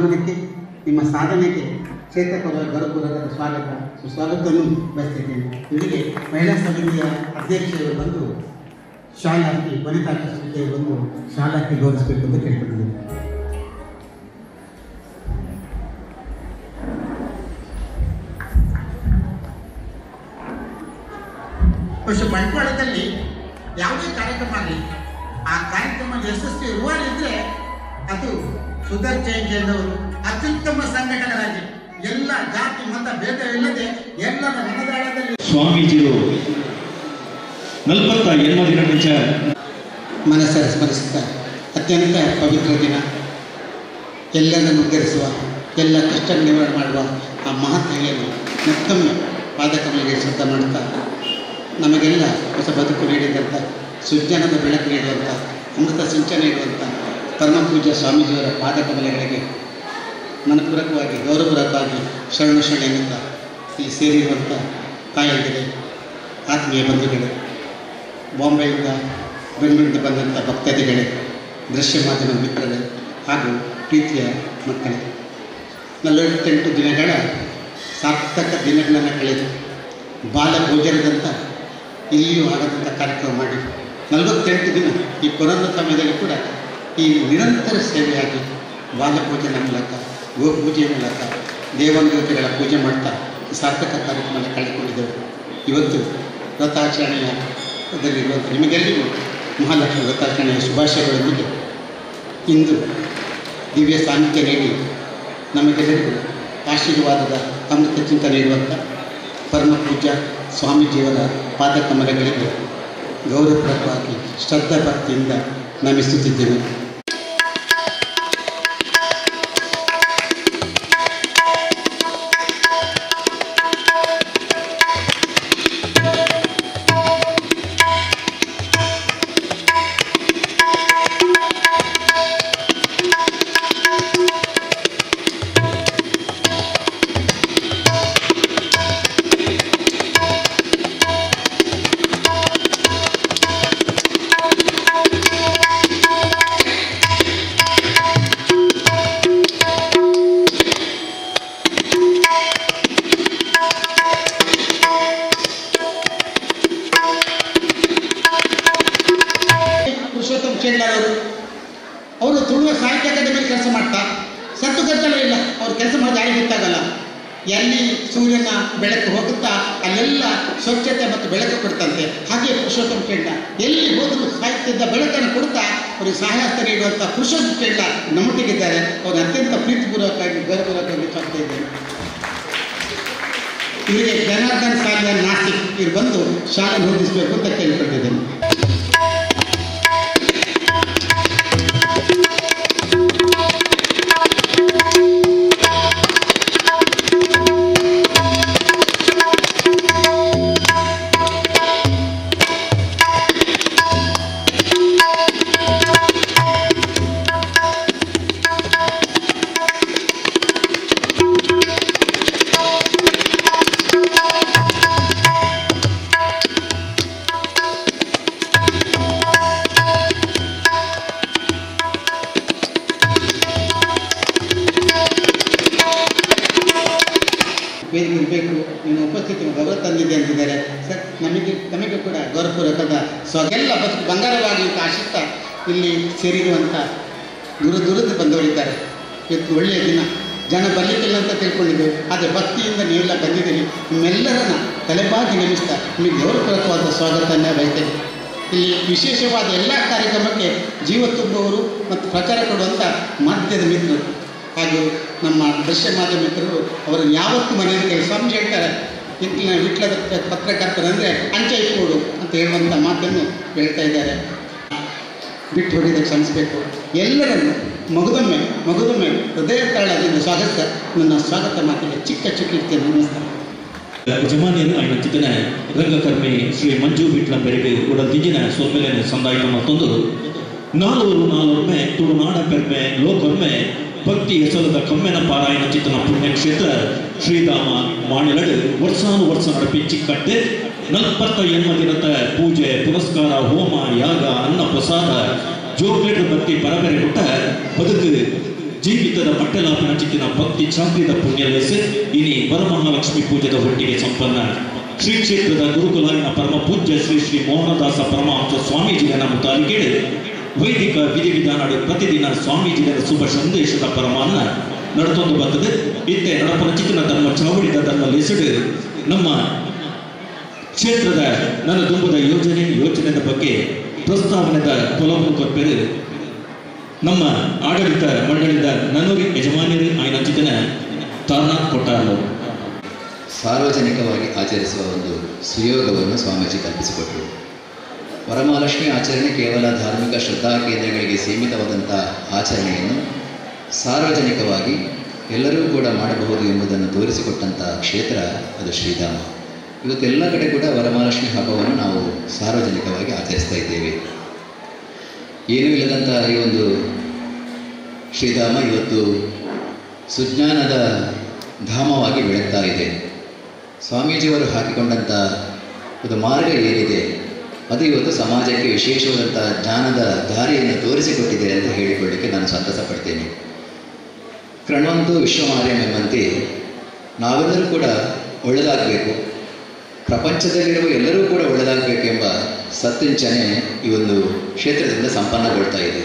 ಆಗಮನಕ್ಕೆ ನಿಮ್ಮ ಸಾಧನೆಗೆ ಚೇತಕರ ಗೌರವಪೂರ್ವಕ ಸ್ವಾಗತ ಸುಸ್ವಾಗತವನ್ನು ಬಯಸ್ತಿದ್ದೇನೆ ಇವರಿಗೆ ಮಹಿಳಾ ಸಮಿತಿಯ ಅಧ್ಯಕ್ಷರು ಬಂದು ಶಾಲಾಕ್ಕೆ ವನಿತಾ ಕೃಷ್ಣಕ್ಕೆ ಬಂದು ಶಾಲಾಕ್ಕೆ ಗೌರವಿಸಬೇಕು ಅಂತ ಕೇಳ್ಕೊಂಡಿದ್ದೇನೆ ಬಹುಶಃ ಬಂಟ್ವಾಳದಲ್ಲಿ ಯಾವುದೇ ಕಾರ್ಯಕ್ರಮ ಆಗಲಿ ಆ ಕಾರ್ಯಕ್ರಮ ಯಶಸ್ವಿ ಇರುವಾಗಿದ್ರೆ ಅದು ಸುಧರ್ ಜೈನ್ ಅವರು ಅತ್ಯುತ್ತಮ ಸಂಘಟಕರಾಗಿ ಎಲ್ಲ ಜಾತಿ ಮತ ಭೇದವಿಲ್ಲದೆ ಎಲ್ಲರ ಮನದಾಳದಲ್ಲಿ ಸ್ವಾಮೀಜಿರು ನಲವತ್ತ ಎನ್ಮದಿನ ನಿಜ ಮನಸ್ಸರ ಸ್ಮರಿಸುತ್ತಾ ಅತ್ಯಂತ ಪವಿತ್ರ ದಿನ ಎಲ್ಲರನ್ನು ಉದ್ಧರಿಸುವ ಎಲ್ಲ ಕಷ್ಟ ನಿವಾರಣೆ ಮಾಡುವ ಆ ಮಹಾತ್ಮೆಯನ್ನು ಮತ್ತೊಮ್ಮೆ ಪಾದಕಮಲಿಗೆ ಶುದ್ಧ ಮಾಡುತ್ತಾ ನಮಗೆಲ್ಲ ಹೊಸ ಬದುಕು ನೀಡಿದಂಥ ಸುಜ್ಞಾನದ ಬೆಳಕು ನೀಡುವಂಥ ಅಮೃತ ಸಿಂಚನ ನೀಡುವಂಥ ಪರಮ ಪೂಜ್ಯ ಸ್ವಾಮೀಜಿಯವರ ಪಾದಕಮಲೆಗಳಿಗೆ ಮನಪೂರ್ವಕವಾಗಿ ಗೌರವಪೂರ್ವಕವಾಗಿ ಶರಣ ಶರಣ ಎನ್ನುತ್ತಾ ಇಲ್ಲಿ ಸೇರಿರುವಂಥ ತಾಯಂದಿರೆ ಆತ್ಮೀಯ ಬಂಧುಗಳೇ ಬಾಂಬೆಯಿಂದ ಬೆಂಗಳೂರಿಂದ ಬಂದಂಥ ಭಕ್ತಾದಿಗಳೇ ದೃಶ್ಯ ಮಾಧ್ಯಮ ಮಿತ್ರರೇ ಹಾಗೂ ಪ್ರೀತಿಯ ಮಕ್ಕಳೇ ನಲವತ್ತೆಂಟು ದಿನಗಳ ಸಾರ್ಥಕ ದಿನಗಳನ್ನು ಕಳೆದು ಬಾಲ ಭೋಜನದಂಥ ಇಲ್ಲಿಯೂ ಆಗದಂಥ ಕಾರ್ಯಕ್ರಮ ಮಾಡಿ ನಲವತ್ತೆಂಟು ದಿನ ಈ ಕೊರೋನಾ ಸಮಯದಲ್ಲಿ ಕೂಡ ಈ ನಿರಂತರ ಸೇವೆಯಾಗಿ ಬಾಲ ಭೋಜನ ಮೂಲಕ ಗೋ ಪೂಜೆಯ ಮೂಲಕ ದೇವಾನುದೇವತೆಗಳ ಪೂಜೆ ಮಾಡ್ತಾ ಈ ಸಾರ್ಥಕ ಕಾರ್ಯಕ್ರಮವನ್ನು ಕಳೆದುಕೊಂಡಿದ್ದೆವು ಇವತ್ತು ವ್ರತಾಚರಣೆಯ ದಲ್ಲಿರುವಂಥ ನಿಮಗೆಲ್ಲರಿಗೂ ಮಹಾಲಕ್ಷ್ಮಿ ವ್ರತಾಚರಣೆಯ ಶುಭಾಶಯಗಳೊಂದಿಗೆ ಇಂದು ದಿವ್ಯ ಸಾನ್ನಿಧ್ಯ ನೀಡಿ ನಮಗೆಲ್ಲರಿಗೂ ಆಶೀರ್ವಾದದ ಅಮೃತ ಚಿಂತನೆ ನೀಡುವಂಥ ಪರಮ ಪೂಜ್ಯ ಸ್ವಾಮೀಜಿಯವರ ಪಾದಕಮಲಗಳಿಗೆ ಗೌರವಪೂರ್ವಕವಾಗಿ ಶ್ರದ್ಧಾ ಭಕ್ತಿಯಿಂದ ನಮಿಸುತ್ತಿದ್ದೇನೆ ಪುರುಷೋತ್ತಮ ಚೇಂಡ್ಲರವರು ಅವರು ತುಳುವ ಸಾಹಿತ್ಯ ಅಕಾಡೆಮಿಯಲ್ಲಿ ಕೆಲಸ ಮಾಡ್ತಾ ಸತ್ತು ಗದ್ದಲ ಇಲ್ಲ ಅವ್ರು ಕೆಲಸ ಮಾಡಿ ಯಾರಿಗೆ ಗೊತ್ತಾಗಲ್ಲ ಎಲ್ಲಿ ಸೂರ್ಯನ ಬೆಳಕು ಹೋಗುತ್ತಾ ಅಲ್ಲೆಲ್ಲ ಸ್ವಚ್ಛತೆ ಮತ್ತು ಬೆಳಕು ಕೊಡ್ತಂತೆ ಹಾಗೆ ಪುರುಷೋತ್ತಮ ಚೇಂಡ ಎಲ್ಲಿ ಹೋದರೂ ಸಾಹಿತ್ಯದ ಬೆಳಕನ್ನು ಕೊಡ್ತಾ ಅವರಿಗೆ ಸಹಾಯಸ್ತ ನೀಡುವಂಥ ಪುರುಷೋತ್ತಮ ಚೇಂಡ ನಮ್ಮೊಟ್ಟಿಗಿದ್ದಾರೆ ಅವರು ಅತ್ಯಂತ ಪ್ರೀತಿಪೂರ್ವಕವಾಗಿ ಗೌರವಪೂರ್ವಕವಾಗಿ ಸ್ವಾಗತ ಇದ್ದೇನೆ ಇವರಿಗೆ ಜನಾರ್ದನ್ ಶಾಲೆಯ ನಾಸಿಕ್ ಇವ್ರು ಬಂದು ಶಾಲೆ ಓದಿಸಬೇಕು ಅಂತ ಕೇಳ್ಕೊಂಡಿದ್ದೇನೆ ವೇದಿಕೆ ಇರಬೇಕು ನಿಮ್ಮ ಉಪಸ್ಥಿತಿ ಗೌರವ ತಂದಿದೆ ಅಂತಿದ್ದಾರೆ ಸರ್ ನಮಗೆ ನಮಗೆ ಕೂಡ ಗೌರವಪೂರ್ವಕದ ಸ್ವಗೆಲ್ಲ ಬದುಕು ಬಂಗಾರವಾಗಿ ಅಂತ ಆಶಿಸ್ತಾ ಇಲ್ಲಿ ಸೇರಿರುವಂಥ ದೂರ ದೂರದ ಬಂದವರಿದ್ದಾರೆ ಇವತ್ತು ಒಳ್ಳೆಯ ದಿನ ಜನ ಬರಲಿಕ್ಕಿಲ್ಲ ಅಂತ ತಿಳ್ಕೊಂಡಿದ್ದೇವೆ ಆದರೆ ಭಕ್ತಿಯಿಂದ ನೀವೆಲ್ಲ ಬಂದಿದ್ದೀರಿ ನಿಮ್ಮೆಲ್ಲರನ್ನ ತಲೆಬಾಗಿ ನೆನೆಸ್ತಾ ನಿಮಗೆ ಗೌರವಪೂರ್ವಕವಾದ ಸ್ವಾಗತವನ್ನು ಬಯಸ್ತೇನೆ ಇಲ್ಲಿ ವಿಶೇಷವಾದ ಎಲ್ಲ ಕಾರ್ಯಕ್ರಮಕ್ಕೆ ಜೀವ ತುಂಬುವವರು ಮತ್ತು ಪ್ರಚಾರ ಕೊಡುವಂಥ ಮಾಧ್ಯಮದ ಮಿತ್ರರು ಹಾಗೂ ನಮ್ಮ ದೃಶ್ಯ ಮಾಧ್ಯಮ ಮಿತ್ರರು ಅವರನ್ನು ಯಾವತ್ತೂ ಮನೆಯಲ್ಲಿ ಕೆಲಸ ಸ್ವಾಮೀಜಿ ಹೇಳ್ತಾರೆ ಇಟ್ಲಿನ ವಿಟ್ಲದ ಪತ್ರಕರ್ತರಂದರೆ ಅಂಚೆ ಇಟ್ಕೊಡು ಅಂತ ಹೇಳುವಂಥ ಮಾತನ್ನು ಹೇಳ್ತಾ ಇದ್ದಾರೆ ಬಿಟ್ಟು ಹೋಗಿದ ಕ್ಷಮಿಸಬೇಕು ಎಲ್ಲರನ್ನು ಮಗುದೊಮ್ಮೆ ಮಗುದೊಮ್ಮೆ ಹೃದಯ ತಾಳದಿಂದ ಸ್ವಾಗತ ನನ್ನ ಸ್ವಾಗತ ಮಾತಿಗೆ ಚಿಕ್ಕ ಚುಕ್ಕಿರ್ತೇನೆ ನಮಸ್ಕಾರ ಯಜಮಾನಿಯನ್ನು ఆయన ಚಿತನ ರಂಗಕರ್ಮಿ ಶ್ರೀ ಮಂಜು ಬಿಟ್ಲ ಬೆರಡು ಉಡಲ್ ದಿಜಿನ ಸೊಮ್ಮೆಲೆನೆ ಸಂದಾಯಿತ ಮತ್ತೊಂದು ನಾಲ್ವರು ನಾಲ್ವೊಮ್ಮೆ ತುಳುನಾಡ ಪೆರ್ಮೆ ಲೋಕೊಮ್ಮೆ ಭಕ್ತಿ ಹೆಸರದ ಕಮ್ಮೆನ ಪಾರಾಯಣ ಚಿತ್ತನ ಪುಣ್ಯಕ್ಷೇತ್ರ ಶ್ರೀಧಾಮ ಮಾಣಿಲಡು ವರ್ಷಾನು ವರ್ಷ ನಡಪಿಚ್ಚಿ ಕಟ್ಟೆ ನಲ್ಪತ್ತ ಎನ್ಮ ದಿನದ ಪೂಜೆ ಪುರಸ್ಕಾರ ಹೋಮ ಯಾಗ ಅನ್ನ ಪ್ರಸಾದ ಜೋಗ್ಲೆಟ್ ಭಕ್ತಿ ಪರಬೆರೆ ಕೊಟ್ಟ ಬದುಕು ಜೀವಿತದ ಮಟ್ಟಲಾಪಿನ ಚಿತ್ತಿನ ಭಕ್ತಿ ಚಾಕ್ರಿದ ಪುಣ್ಯಲೇಸೆ ಇನಿ ವರಮಹಾಲಕ್ಷ್ಮಿ ಪೂಜೆದ ಒಟ್ಟಿಗೆ ಸಂಪನ್ನ ಶ್ರೀ ಕ್ಷೇತ್ರದ ಗುರುಕುಲಾರಿನ ಪರಮ ಪೂಜ್ಯ ಶ್ರೀ ಶ್ರೀ ಮೋಹನದಾಸ ಪರಮಹಂಸ ಸ್ವಾಮೀಜಿಗಳ ಮುತಾಲಿಕೆಡೆ ವೈದಿಕ ವಿಧಿವಿಧಾನಗಳು ಪ್ರತಿದಿನ ಸ್ವಾಮೀಜಿಗಳ ಶುಭ ಸಂದೇಶದ ಪರಮಾನ್ನ ನಡತೊಂದು ಬರ್ತದೆ ಇತ್ತೆ ನಡಪನ ಚಿಕ್ಕನ ತಮ್ಮ ಚಾವಡಿದ ತನ್ನ ಲೆಸಡು ನಮ್ಮ ಕ್ಷೇತ್ರದ ನನ್ನ ತುಂಬದ ಯೋಜನೆ ಯೋಜನೆದ ಬಗ್ಗೆ ಪ್ರಸ್ತಾವನೆದ ಕೊಲವು ಕೊಪ್ಪೆರು ನಮ್ಮ ಆಡಳಿತ ಮಂಡಳಿದ ನನ್ನೂರಿ ಯಜಮಾನಿಯರು ಆಯ್ನ ಚಿಕ್ಕನ ತಾರನಾಥ್ ಕೊಟ್ಟಾರರು ಸಾರ್ವಜನಿಕವಾಗಿ ಆಚರಿಸುವ ಒಂದು ಸುಯೋಗವನ್ನು ಸ್ವಾಮೀಜಿ ಕಲ್ಪಿಸಿಕೊಟ್ಟರು ವರಮಹಾಲಕ್ಷ್ಮಿ ಆಚರಣೆ ಕೇವಲ ಧಾರ್ಮಿಕ ಶ್ರದ್ಧಾ ಕೇಂದ್ರಗಳಿಗೆ ಸೀಮಿತವಾದಂಥ ಆಚರಣೆಯನ್ನು ಸಾರ್ವಜನಿಕವಾಗಿ ಎಲ್ಲರೂ ಕೂಡ ಮಾಡಬಹುದು ಎಂಬುದನ್ನು ತೋರಿಸಿಕೊಟ್ಟಂಥ ಕ್ಷೇತ್ರ ಅದು ಶ್ರೀಧಾಮ ಇವತ್ತು ಎಲ್ಲ ಕಡೆ ಕೂಡ ವರಮಹಾಲಕ್ಷ್ಮಿ ಹಬ್ಬವನ್ನು ನಾವು ಸಾರ್ವಜನಿಕವಾಗಿ ಆಚರಿಸ್ತಾ ಇದ್ದೇವೆ ಏನೂ ಇಲ್ಲದಂಥ ಈ ಒಂದು ಶ್ರೀಧಾಮ ಇವತ್ತು ಸುಜ್ಞಾನದ ಧಾಮವಾಗಿ ಬೆಳಗ್ತಾ ಇದೆ ಸ್ವಾಮೀಜಿಯವರು ಹಾಕಿಕೊಂಡಂಥ ಒಂದು ಮಾರ್ಗ ಏನಿದೆ ಅದು ಇವತ್ತು ಸಮಾಜಕ್ಕೆ ವಿಶೇಷವಾದಂಥ ಜ್ಞಾನದ ದಾರಿಯನ್ನು ತೋರಿಸಿಕೊಟ್ಟಿದೆ ಅಂತ ಹೇಳಿಕೊಳ್ಳಿಕ್ಕೆ ನಾನು ಸಂತಸ ಪಡ್ತೇನೆ ಕೃಣ್ವಂತು ವಿಶ್ವಮಾರ್ಯಂ ಎಂಬಂತೆ ನಾವೆಲ್ಲರೂ ಕೂಡ ಒಳ್ಳೆಯದಾಗಬೇಕು ಪ್ರಪಂಚದಲ್ಲಿರುವ ಎಲ್ಲರೂ ಕೂಡ ಒಳ್ಳೆಯದಾಗಬೇಕೆಂಬ ಸತ್ತಿಂಚನೆ ಈ ಒಂದು ಕ್ಷೇತ್ರದಿಂದ ಸಂಪನ್ನಗೊಳ್ತಾ ಇದೆ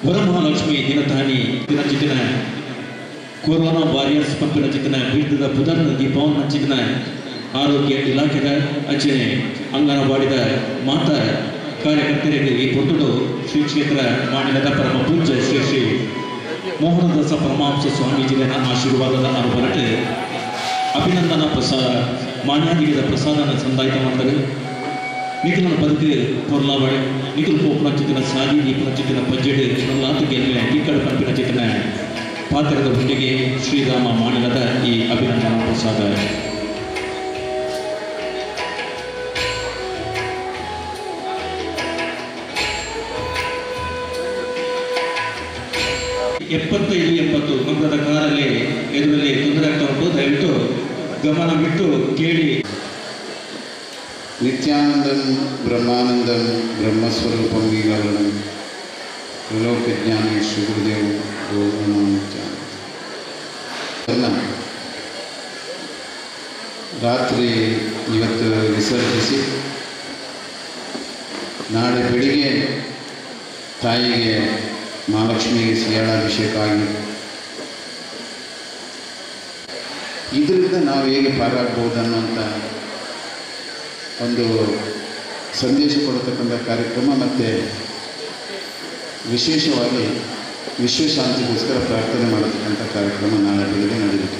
ವರಮಹಾಲಕ್ಷ್ಮಿ ದಿನತಾನಿ ದಿನಚಿತಿನ ಕೊರೋನಾ ವಾರಿಯರ್ಸ್ ಪಂಪಿನ ಚಿತನ ಬೀಳ್ತದ ಪುದರ್ನ ದೀಪವನ್ನ ಚಿತನ ಆರೋಗ್ಯ ಇಲಾಖೆದ ಅಚ್ಚನೆ ಅಂಗನವಾಡಿದ ಮಾತ ಕಾರ್ಯಕರ್ತರಿಗೆ ಈ ಪೊಟ್ಟುಡು ಶ್ರೀ ಕ್ಷೇತ್ರ ಮಾಣಿಲದ ಪರಮ ಪೂಜ್ಯ ಶ್ರೀ ಶ್ರೀ ಮೋಹನದಾಸ ಪರಮಹಂಸ ಸ್ವಾಮೀಜಿಗಳ ಆಶೀರ್ವಾದದ ಅನುಭವಕ್ಕೆ ಅಭಿನಂದನಾ ಪ್ರಸಾದ ಮಾನ್ಯಾದಿಗದ ಪ್ರಸಾದನ ಸಂದಾಯಿತ ಮಾಡ್ತಾರೆ ನಿಖಿಲನ ಬದುಕು ಪೊರ್ಲಾವಳೆ ನಿಖಿಲ್ ಪೋಪನ ಚಿತ್ರನ ಸಾದಿ ದೀಪನ ಚಿತ್ರನ ಪಜ್ಜೆಡು ನಲ್ಲಾತ ಗೆಲ್ಮೆ ಕಿಕ್ಕಡ ಪಂಪಿನ ಚಿತ್ರನ ಪಾತ್ರದ ಹುಟ್ಟಿಗೆ ಶ್ರೀರಾಮ ಮಾಣಿಲದ ಈ ಅಭಿನಂದನಾ ಪ್ರಸಾದ ಎಪ್ಪತ್ತೈದು ಎಪ್ಪತ್ತು ಮಂಗದ ಕಾರಲ್ಲಿ ಎದುರಲ್ಲಿ ತೊಂದರೆ ಆಗ್ತಾ ಉಂಟು ದಯವಿಟ್ಟು ಗಮನ ಬಿಟ್ಟು ಕೇಳಿ ನಿತ್ಯಾನಂದಂ ಬ್ರಹ್ಮಾನಂದಂ ಬ್ರಹ್ಮಸ್ವರೂಪಂ ಈಗಾಗಣಂ ತ್ರಿಲೋಕಜ್ಞಾನಿ ಶ್ರೀ ಗುರುದೇವ್ ಗೋವಿಂದ ನಿತ್ಯಾನಂದ ರಾತ್ರಿ ಇವತ್ತು ವಿಸರ್ಜಿಸಿ ನಾಳೆ ಬೆಳಿಗ್ಗೆ ತಾಯಿಗೆ ಮಹಾಲಕ್ಷ್ಮಿಗೆ ಸಿಯಾಳಾಭಿಷೇಕ ಆಗಿ ಇದರಿಂದ ನಾವು ಹೇಗೆ ಪಾರಾಗ್ಬೋದು ಅನ್ನೋಂಥ ಒಂದು ಸಂದೇಶ ಕೊಡತಕ್ಕಂಥ ಕಾರ್ಯಕ್ರಮ ಮತ್ತು ವಿಶೇಷವಾಗಿ ವಿಶ್ವಶಾಂತಿಗೋಸ್ಕರ ಪ್ರಾರ್ಥನೆ ಮಾಡತಕ್ಕಂಥ ಕಾರ್ಯಕ್ರಮ ನಾಳೆ ಬೆಳಗ್ಗೆ ನಡೆಯುತ್ತೆ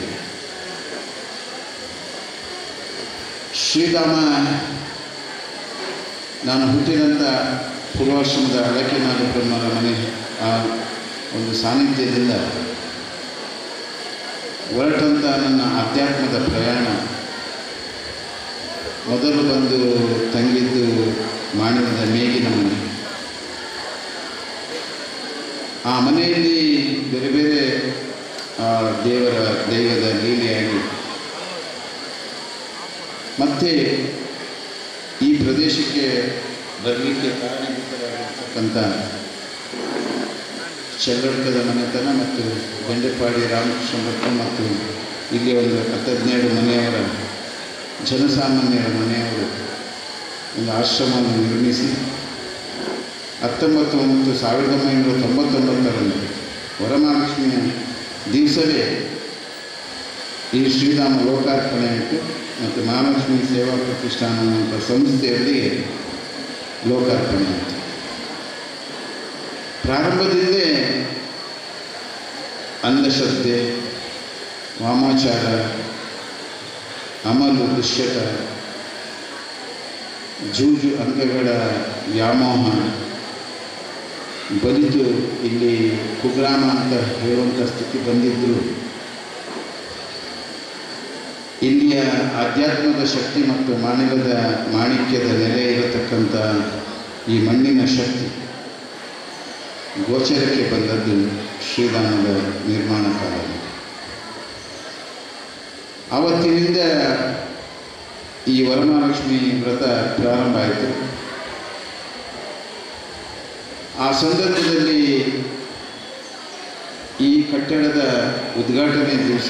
ಶ್ರೀರಾಮ ನಾನು ಹುಟ್ಟಿದಂಥ ಪೂರ್ವಾಶ್ರಮದ ಅಳಕೆನಾದ ಬ್ರಹ್ಮರ ಮನೆ ಆ ಒಂದು ಸಾನ್ನಿಧ್ಯದಿಂದ ಹೊರಟಂಥ ನನ್ನ ಆಧ್ಯಾತ್ಮದ ಪ್ರಯಾಣ ಮೊದಲು ಬಂದು ತಂಗಿದ್ದು ಮಾಡಿದ ಮೇಗಿನ ಮನೆ ಆ ಮನೆಯಲ್ಲಿ ಬೇರೆ ಬೇರೆ ಆ ದೇವರ ದೈವದ ಲೀಲೆಯಾಗಿ ಮತ್ತೆ ಈ ಪ್ರದೇಶಕ್ಕೆ ಬರಲಿಕ್ಕೆ ಕಾರಣೀಭೂತರಾಗಿರ್ತಕ್ಕಂಥ ಚೆಲ್ಲಡ್ಕದ ಮನೆತನ ಮತ್ತು ಬೆಂಡೆಪಾಡಿ ರಾಮಕೃಷ್ಣ ಭಟ್ರು ಮತ್ತು ಇಲ್ಲಿ ಒಂದು ಹತ್ತಹದಿನೇಳು ಮನೆಯವರ ಜನಸಾಮಾನ್ಯರ ಮನೆಯವರು ಒಂದು ಆಶ್ರಮವನ್ನು ನಿರ್ಮಿಸಿ ಹತ್ತೊಂಬತ್ತು ಮತ್ತು ಸಾವಿರದ ಒಂಬೈನೂರ ತೊಂಬತ್ತೊಂಬತ್ತರಂದು ವರಮಹಾಲಕ್ಷ್ಮಿಯ ದಿವಸವೇ ಈ ಶ್ರೀರಾಮ ಲೋಕಾರ್ಪಣೆ ಆಯಿತು ಮತ್ತು ಮಹಾಲಕ್ಷ್ಮಿ ಸೇವಾ ಪ್ರತಿಷ್ಠಾನ ಅನ್ನುವಂಥ ಸಂಸ್ಥೆಯೊಂದಿಗೆ ಲೋಕಾರ್ಪಣೆ ಆಯಿತು ಪ್ರಾರಂಭದಿಂದಲೇ ಅಂಧಶ್ರದ್ಧೆ ವಾಮಾಚಾರ ಅಮಲು ದುಶ್ಯತ ಜೂಜು ಅಂಗಗಳ ವ್ಯಾಮೋಹ ಬಲಿತು ಇಲ್ಲಿ ಕುಗ್ರಾಮ ಅಂತ ಹೇಳುವಂಥ ಸ್ಥಿತಿ ಬಂದಿದ್ದರು ಇಲ್ಲಿಯ ಆಧ್ಯಾತ್ಮದ ಶಕ್ತಿ ಮತ್ತು ಮಾನವದ ಮಾಣಿಕ್ಯದ ನೆಲೆ ಇರತಕ್ಕಂಥ ಈ ಮಣ್ಣಿನ ಶಕ್ತಿ ಗೋಚರಕ್ಕೆ ಬಂದದ್ದು ಶ್ರೀರಾಮದ ನಿರ್ಮಾಣ ಕಾಲ ಆವತ್ತಿನಿಂದ ಈ ವರಮಹಾಲಕ್ಷ್ಮಿ ವ್ರತ ಪ್ರಾರಂಭ ಆಯಿತು ಆ ಸಂದರ್ಭದಲ್ಲಿ ಈ ಕಟ್ಟಡದ ಉದ್ಘಾಟನೆ ದಿವಸ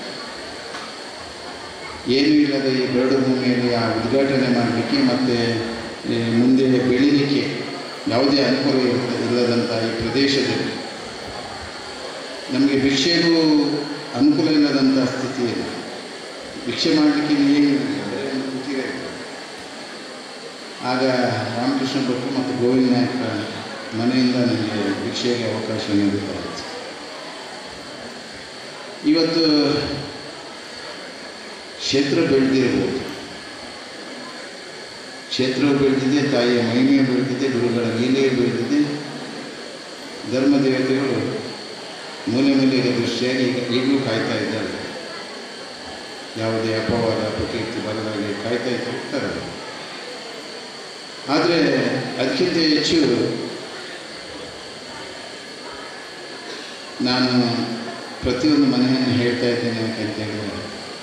ಏನೂ ಇಲ್ಲದ ಈ ಬರಡು ಭೂಮಿಯಲ್ಲಿ ಆ ಉದ್ಘಾಟನೆ ಮಾಡಲಿಕ್ಕೆ ಮತ್ತು ಈ ಮುಂದೆ ಬೆಳೀಲಿಕ್ಕೆ ಯಾವುದೇ ಅನುಕೂಲ ಇರದ ಇಲ್ಲದಂಥ ಈ ಪ್ರದೇಶದಲ್ಲಿ ನಮಗೆ ಭಿಕ್ಷೆಗೂ ಅನುಕೂಲ ಇಲ್ಲದಂಥ ಸ್ಥಿತಿ ಇದೆ ಭಿಕ್ಷೆ ಮಾಡಲಿಕ್ಕೆ ಏನು ಕೂತಿದೆ ಆಗ ರಾಮಕೃಷ್ಣ ಭಟ್ರು ಮತ್ತು ಗೋವಿಂದ ನಾಯಕ ಮನೆಯಿಂದ ನನಗೆ ಭಿಕ್ಷೆಗೆ ಅವಕಾಶ ನೀಡುತ್ತಾರೆ ಇವತ್ತು ಕ್ಷೇತ್ರ ಬೆಳೆದಿರ್ಬೋದು ಕ್ಷೇತ್ರವು ಬೆಳೆದಿದೆ ತಾಯಿಯ ಮಹಿಮೆಯು ಬೆಳೆದಿದೆ ಗುರುಗಳ ಲೀಲೆಯು ಬೆಳೆದಿದೆ ಧರ್ಮ ದೇವತೆಗಳು ಮೂಲೆ ಮೂಲೆಗೆ ದೃಷ್ಟಿಯಾಗಿ ಈಗ ಈಗಲೂ ಕಾಯ್ತಾ ಇದ್ದಾರೆ ಯಾವುದೇ ಅಪವಾದ ಅಪಕೀರ್ತಿ ಬರದಾಗಿ ಕಾಯ್ತಾ ಇತ್ತು ಹೋಗ್ತಾರೆ ಆದರೆ ಅದಕ್ಕಿಂತ ಹೆಚ್ಚು ನಾನು ಪ್ರತಿಯೊಂದು ಮನೆಯನ್ನು ಹೇಳ್ತಾ ಇದ್ದೇನೆ ಯಾಕಂತ ಹೇಳಿದ್ರೆ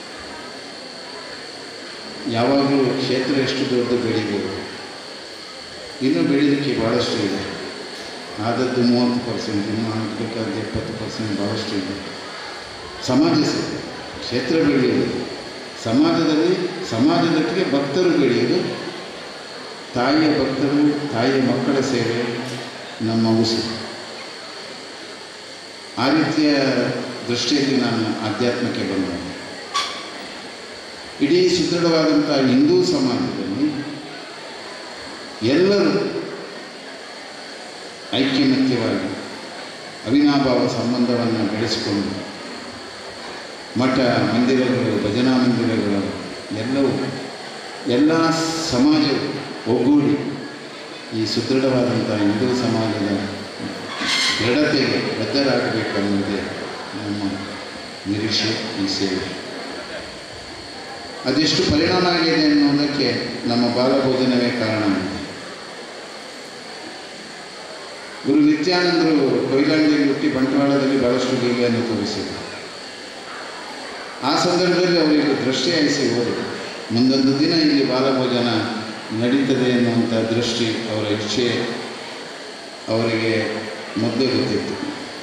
ಯಾವಾಗಲೂ ಕ್ಷೇತ್ರ ಎಷ್ಟು ದೊಡ್ಡ ಬೆಳಿಬೋದು ಇನ್ನೂ ಬೆಳೀಲಿಕ್ಕೆ ಭಾಳಷ್ಟು ಇದೆ ಆದದ್ದು ಮೂವತ್ತು ಪರ್ಸೆಂಟ್ ಇನ್ನೂ ಆಗಬೇಕಾದ ಎಪ್ಪತ್ತು ಪರ್ಸೆಂಟ್ ಭಾಳಷ್ಟು ಇದೆ ಸಮಾಜ ಸೇವೆ ಕ್ಷೇತ್ರ ಬೆಳೆಯುವುದು ಸಮಾಜದಲ್ಲಿ ಸಮಾಜದೊಟ್ಟಿಗೆ ಭಕ್ತರು ಬೆಳೆಯುವುದು ತಾಯಿಯ ಭಕ್ತರು ತಾಯಿಯ ಮಕ್ಕಳ ಸೇವೆ ನಮ್ಮ ಉಸಿರು ಆ ರೀತಿಯ ದೃಷ್ಟಿಯಲ್ಲಿ ನಾನು ಆಧ್ಯಾತ್ಮಕ್ಕೆ ಬಂದ ಇಡೀ ಸುದೃಢವಾದಂಥ ಹಿಂದೂ ಸಮಾಜದಲ್ಲಿ ಎಲ್ಲರೂ ಐಕ್ಯಮತ್ಯವಾಗಿ ಅವಿನಾಭಾವ ಸಂಬಂಧವನ್ನು ಬೆಳೆಸಿಕೊಂಡು ಮಠ ಮಂದಿರಗಳು ಭಜನಾ ಮಂದಿರಗಳು ಎಲ್ಲವೂ ಎಲ್ಲ ಸಮಾಜವು ಒಗ್ಗೂಡಿ ಈ ಸುದೃಢವಾದಂಥ ಹಿಂದೂ ಸಮಾಜದ ದೃಢತೆಗೆ ಬದ್ಧರಾಗಬೇಕು ಅನ್ನೋದೇ ನಮ್ಮ ನಿರೀಕ್ಷೆ ಈ ಸೇವೆ ಅದೆಷ್ಟು ಪರಿಣಾಮ ಆಗಿದೆ ಅನ್ನೋದಕ್ಕೆ ನಮ್ಮ ಬಾಲಭೋಜನವೇ ಕಾರಣ ಗುರು ನಿತ್ಯಾನಂದರು ಕೊಯ್ಲಾಂಡಿಯಲ್ಲಿ ಹುಟ್ಟಿ ಬಂಟ್ವಾಳದಲ್ಲಿ ಬಹಳಷ್ಟು ಲೀಲೆಯನ್ನು ತೋರಿಸಿದರು ಆ ಸಂದರ್ಭದಲ್ಲಿ ಅವರಿಗೆ ದೃಷ್ಟಿಯಾಯಿಸಿ ಹೋದರು ಮುಂದೊಂದು ದಿನ ಇಲ್ಲಿ ಬಾಲಭೋಜನ ನಡೀತದೆ ಎನ್ನುವಂಥ ದೃಷ್ಟಿ ಅವರ ಇಚ್ಛೆ ಅವರಿಗೆ ಮೊದಲೇ ಗೊತ್ತಿತ್ತು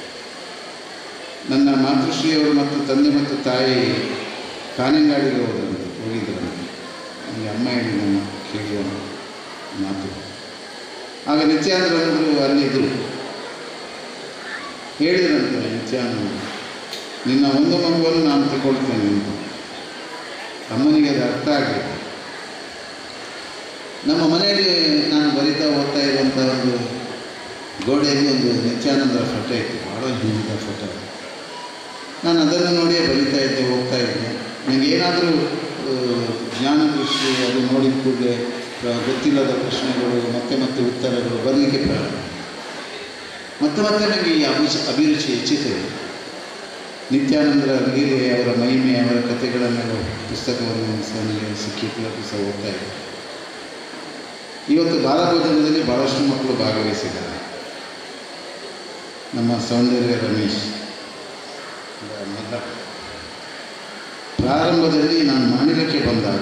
ನನ್ನ ಮಾತೃಶ್ರೀಯವರು ಮತ್ತು ತಂದೆ ಮತ್ತು ತಾಯಿ ಕಾನೆಂಗಾಡಿಗೆ ಹೋದ್ರಂತೆ ಹೋಗಿದ್ದರಂತೆ ನನಗೆ ಅಮ್ಮ ಹೇಳಿದ ಕೇಳುವ ಮಾತು ಆಗ ನಿತ್ಯಾನಂದರು ಅಲ್ಲಿದ್ದರು ಹೇಳಿದ್ರಂತೆ ನಿತ್ಯಾನಂದ ನಿನ್ನ ಒಂದು ಮಗುವನ್ನು ನಾನು ತಗೊಳ್ತೇನೆ ಅಂತ ಅಮ್ಮನಿಗೆ ಅದು ಅರ್ಥ ಆಗಲಿಲ್ಲ ನಮ್ಮ ಮನೆಯಲ್ಲಿ ನಾನು ಬರಿತಾ ಓದ್ತಾ ಇರುವಂಥ ಒಂದು ಗೋಡೆಯಲ್ಲಿ ಒಂದು ನಿತ್ಯಾನಂದರ ಫೋಟೋ ಇತ್ತು ಭಾಳ ಹಿಂದಿನ ಫೋಟೋ ನಾನು ಅದನ್ನು ನೋಡಿಯೇ ಬರಿತಾ ಇದ್ದೆ ಹೋಗ್ತಾ ಇದ್ದೆ ನನಗೆ ಏನಾದರೂ ಜ್ಞಾನ ದೃಷ್ಟಿ ಅದು ನೋಡಿದ ಕೂಡಲೇ ಗೊತ್ತಿಲ್ಲದ ಪ್ರಶ್ನೆಗಳು ಮತ್ತೆ ಮತ್ತೆ ಉತ್ತರಗಳು ಬರಲಿಕ್ಕೆ ಪ್ರಾರಂಭ ಮತ್ತೆ ಮತ್ತೆ ನನಗೆ ಈ ಅಭಿರುಚಿ ಅಭಿರುಚಿ ಹೆಚ್ಚುತ್ತದೆ ನಿತ್ಯಾನಂದರ ಲೀಲೆ ಅವರ ಮಹಿಮೆ ಅವರ ಕಥೆಗಳನ್ನೆಲ್ಲ ಪುಸ್ತಕವನ್ನು ಸಹ ನನಗೆ ಸಿಕ್ಕಿಲ್ಲ ಸಹ ಓದ್ತಾ ಇದ್ದೆ ಇವತ್ತು ಬಾಲಭೋಜನದಲ್ಲಿ ಭಾಳಷ್ಟು ಮಕ್ಕಳು ಭಾಗವಹಿಸಿದ್ದಾರೆ ನಮ್ಮ ಸೌಂದರ್ಯ ರಮೇಶ್ ಮೊದಲ ಪ್ರಾರಂಭದಲ್ಲಿ ನಾನು ಮಾನಿಲಕ್ಕೆ ಬಂದಾಗ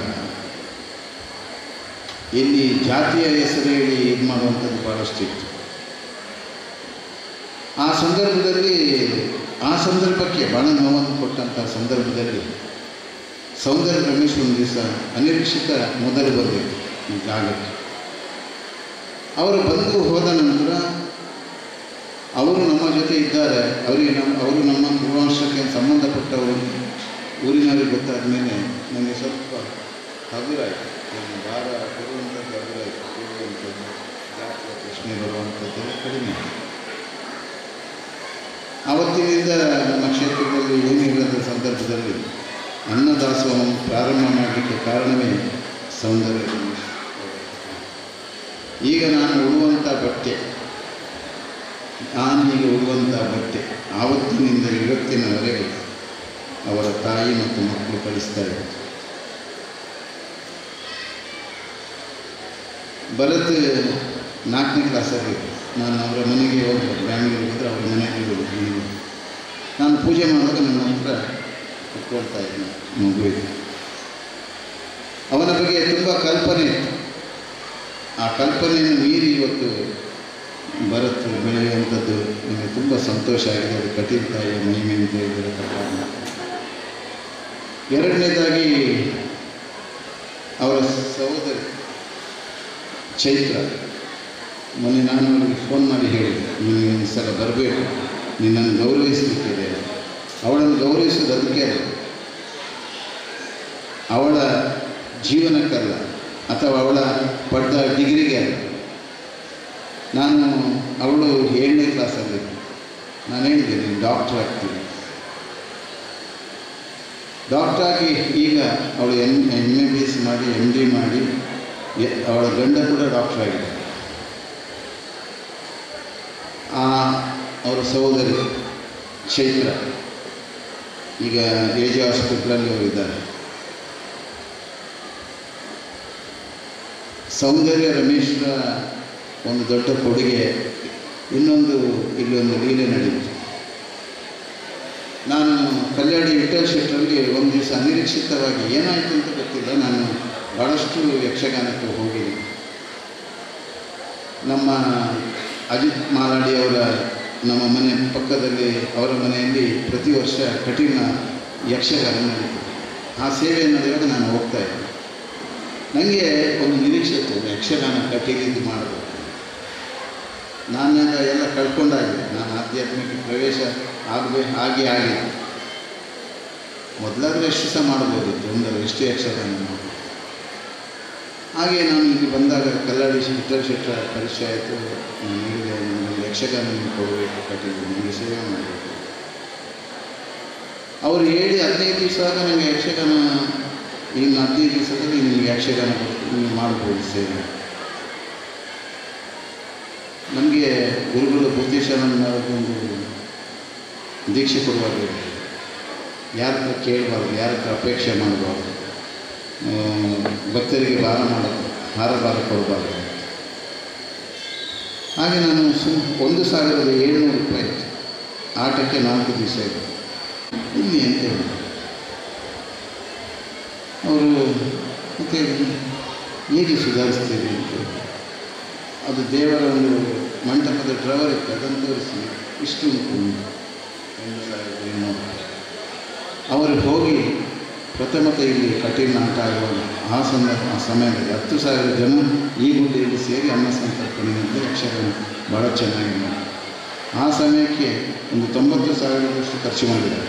ಇಲ್ಲಿ ಜಾತಿಯ ಹೆಸರು ಹೇಳಿ ಇದು ಮಾಡುವಂಥದ್ದು ಭಾಳಷ್ಟು ಇತ್ತು ಆ ಸಂದರ್ಭದಲ್ಲಿ ಆ ಸಂದರ್ಭಕ್ಕೆ ಭಾಳ ನೋವನ್ನು ಕೊಟ್ಟಂಥ ಸಂದರ್ಭದಲ್ಲಿ ಸೌಂದರ್ಯ ರಮೇಶ್ ಒಂದು ದಿವಸ ಅನಿರೀಕ್ಷಿತ ಮೊದಲು ಬರಬೇಕು ಈ ಜಾಗಕ್ಕೆ ಅವರು ಬಂದು ಹೋದ ನಂತರ ಅವರು ನಮ್ಮ ಜೊತೆ ಇದ್ದಾರೆ ಅವರಿಗೆ ನಮ್ಮ ಅವರು ನಮ್ಮ ಪೂರ್ವಾಂಶಕ್ಕೆ ಸಂಬಂಧಪಟ್ಟವರು ಊರಿನವರಿಗೆ ಗೊತ್ತಾದ ಮೇಲೆ ನನಗೆ ಸ್ವಲ್ಪ ಹಗುರಾಯಿತು ನನ್ನ ಭಾರ ಕೊಡುವಂಥದ್ದು ಹಗುರಾಯಿತು ಕೇಳುವಂಥದ್ದು ಜಾತಿಯ ಪ್ರಶ್ನೆ ಬರುವಂಥದ್ದೆಲ್ಲ ಕಡಿಮೆ ಆಯಿತು. ಆವತ್ತಿನಿಂದ ನಮ್ಮ ಕ್ಷೇತ್ರದಲ್ಲಿ ಏನಿಲ್ಲದ ಸಂದರ್ಭದಲ್ಲಿ ಅನ್ನದಾಸೋಹವನ್ನು ಪ್ರಾರಂಭ ಮಾಡಲಿಕ್ಕೆ ಕಾರಣವೇ ಸೌಂದರ್ಯ ರಮೇಶ್ ಅವರ ಈಗ ನಾನು ಉಡುವಂಥ ಬಟ್ಟೆ ನಾನೀಗ ಉಡುವಂಥ ಬಟ್ಟೆ ಆವತ್ತಿನಿಂದ ಇವತ್ತಿನವರೆಗೆ ಅವರ ತಾಯಿ ಮತ್ತು ಮಕ್ಕಳು ಕಳಿಸ್ತಾ ಇದ್ದಾರೆ ಭರತ್ ನಾಲ್ಕನೇ ಕ್ಲಾಸಲ್ಲಿ ನಾನು ಅವರ ಮನೆಗೆ ಹೋಗ್ಬೋದು ಬ್ಯಾಂಗ್ಳೂರಿಗೆ ಹೋದರೆ ಅವ್ರ ಮನೆಗೆ ಹೋಗ್ಬೋದು ನಾನು ಪೂಜೆ ಮಾಡುವಾಗ ನನ್ನ ಹತ್ರ ಕುತ್ಕೊಳ್ತಾ ಇದ್ದೀನಿ ಮಗುವಿಗೆ ಅವನ ಬಗ್ಗೆ ತುಂಬ ಕಲ್ಪನೆ ಇತ್ತು ಆ ಕಲ್ಪನೆಯನ್ನು ಮೀರಿ ಇವತ್ತು ಭರತ್ ಬೆಳೆಯುವಂಥದ್ದು ನನಗೆ ತುಂಬ ಸಂತೋಷ ಆಗಿದೆ ಅದು ಕಠಿಣ ತಾಯಿಯ ಮಹಿಮೆ ಅಂತ ಹೇಳಿದರೆ ಕಾರಣ ಎರಡನೇದಾಗಿ ಅವರ ಸಹೋದರಿ ಚೈತ್ರ ಮೊನ್ನೆ ನಾನು ಅವಳಿಗೆ ಫೋನ್ ಮಾಡಿ ಹೇಳಿದೆ ನೀನು ಈ ಸಲ ಬರಬೇಕು ನಿನ್ನನ್ನು ಗೌರವಿಸಲಿಕ್ಕಿದೆ ಅವಳನ್ನು ಗೌರವಿಸೋದು ಅದಕ್ಕೆ ಅಲ್ಲ ಅವಳ ಜೀವನಕ್ಕಲ್ಲ ಅಥವಾ ಅವಳ ಪಡ್ಡ ಡಿಗ್ರಿಗೆ ಅಲ್ಲ ನಾನು ಅವಳು ಏಳನೇ ಕ್ಲಾಸಲ್ಲಿ ನಾನು ಹೇಳಿದೆ ನೀನು ಡಾಕ್ಟ್ರ್ ಆಗ್ತೀನಿ ಡಾಕ್ಟ್ರ್ ಆಗಿ ಈಗ ಅವಳು M M A B S ಮಾಡಿ ಎಮ್ ಡಿ ಮಾಡಿ ಎ- ಅವಳ ಗಂಡ ಕೂಡ ಡಾಕ್ಟ್ರ್ ಆಗಿದೆ ಆ ಅವರ ಸಹೋದರಿ ಚೈತ್ರ ಈಗ ಎ ಜೆ ಹಾಸ್ಪಿಟ್ಲಲ್ಲಿ ಅವರಿದ್ದಾರೆ ಸೌಂದರ್ಯ ರಮೇಶ್ರ ಒಂದು ದೊಡ್ಡ ಕೊಡುಗೆ ಇನ್ನೊಂದು ಇಲ್ಲೊಂದು ಲೀಲೆ ನಡೆಯಿತು ನಾನು ಕಲ್ಯಾಣಿ ವಿಠಲ್ ಶೆಟ್ಟರಲ್ಲಿ ಒಂದು ದಿವಸ ಅನಿರೀಕ್ಷಿತವಾಗಿ ಏನಾಯಿತು ಅಂತ ಗೊತ್ತಿಲ್ಲ ನಾನು ಭಾಳಷ್ಟು ಯಕ್ಷಗಾನಕ್ಕೆ ಹೋಗಿದ್ದೆ ನಮ್ಮ ಅಜಿತ್ ಮಾಲಾಡಿ ಅವರ ನಮ್ಮ ಮನೆ ಪಕ್ಕದಲ್ಲಿ ಅವರ ಮನೆಯಲ್ಲಿ ಪ್ರತಿ ವರ್ಷ ಕಠಿಣ ಯಕ್ಷಗಾನ ನಡೀತದೆ ಆ ಸೇವೆ ನಡೆಯುವಾಗ ನಾನು ಹೋಗ್ತಾ ಇದ್ದೆ ನನಗೆ ಒಂದು ನಿರೀಕ್ಷೆ ಇತ್ತು ಯಕ್ಷಗಾನ ಕಟೀಲಿದ್ದು ಮಾಡಬೇಕು ನಾನು ಎಲ್ಲ ಕಳ್ಕೊಂಡಾಗಿದೆ ನಾನು ಆಧ್ಯಾತ್ಮ ಆಧ್ಯಾತ್ಮಿಕ ಪ್ರವೇಶ ಆಗಬೇ ಹಾಗೆ ಆಗಿದೆ ಮೊದಲಾದ್ರೆ ಎಷ್ಟು ಸಹ ಮಾಡ್ಬೋದಿತ್ತು ಒಂದರ ಎಷ್ಟೇ ಯಕ್ಷಗಾನ ಮಾಡ್ಬೋದು. ಹಾಗೆ ನಾನು ಇಲ್ಲಿ ಬಂದಾಗ ಕಲ್ಲಾಡಿ ಶೆಟ್ಟರ್ ಶೆಟ್ಟರ ಪರಿಚಯ ಆಯಿತು ನಾನು ಹೇಳಿದೆ ನನಗೆ ಯಕ್ಷಗಾನ ನೀವು ಕೊಡಬೇಕು ಕಟ್ಟಿದ್ದು ನಿಮಗೆ ಸೇವೆ ಮಾಡಬೇಕು ಅವರು ಹೇಳಿ ಹದಿನೈದು ದಿವಸ ಆಗ ನನಗೆ ಯಕ್ಷಗಾನ ಇನ್ನು ಹದಿನೈದು ದಿವಸದಲ್ಲಿ ನಿಮಗೆ ಯಕ್ಷಗಾನ ಕೊಟ್ಟು ನೀವು ಮಾಡ್ಬೋದು ಸೇವೆ ನಮಗೆ ಗುರುಗಳು ಬುದ್ಧಿಶಾನಂದೊಂದು ದೀಕ್ಷೆ ಕೊಡುವಾಗ ಯಾರ ಹತ್ರ ಕೇಳಬಾರ್ದು ಯಾರ ಹತ್ರ ಅಪೇಕ್ಷೆ ಮಾಡಬಾರ್ದು ಆ, ಭಕ್ತರಿಗೆ ಭಾರ ಮಾಡೋದು ಹಾರ ಭಾರ ಕೊಡಬಾರ್ದು ಹಾಗೆ ನಾನು ಸುಮ್ ಒಂದು ಸಾವಿರದ ಏಳ್ನೂರು ರೂಪಾಯಿ ಆಟಕ್ಕೆ ನಾಲ್ಕು ದಿವಸ ಇದೆ ಇಲ್ಲಿ ಅಂತ ಹೇಳಿ ಅವರು ಮತ್ತೆ ಹೇಗೆ ಸುಧಾರಿಸ್ತೀರಿ ಅಂತ ಹೇಳಿ. ಅದು ದೇವರ ಒಂದು ಮಂಟಪದ ಡ್ರವರ್ ಇತ್ತು ಅದನ್ನು ತೋರಿಸಿ ಇಷ್ಟು ಉಂಟು ಒಂದು ಸಾವಿರದ ಏಳ್ನೂರು ಅವರು ಹೋಗಿ ಪ್ರಥಮತ ಇಲ್ಲಿ ಕಠಿಣ ಆಟ ಆಗುವಾಗ ಆ ಸಂದರ್ಭ ಆ ಸಮಯದಲ್ಲಿ ಹತ್ತು ಸಾವಿರ ಜನ ಈ ಗುಡ್ಡೆಯಲ್ಲಿ ಸೇರಿ ಅನ್ನ ಸಂತರ್ಪಣೆಯಿಂದ ಯಕ್ಷಗಾನ ಭಾಳ ಚೆನ್ನಾಗಿ ಮಾಡಿ ಆ ಸಮಯಕ್ಕೆ ಒಂದು ತೊಂಬತ್ತು ಸಾವಿರದಷ್ಟು ಖರ್ಚು ಮಾಡಿದ್ದಾರೆ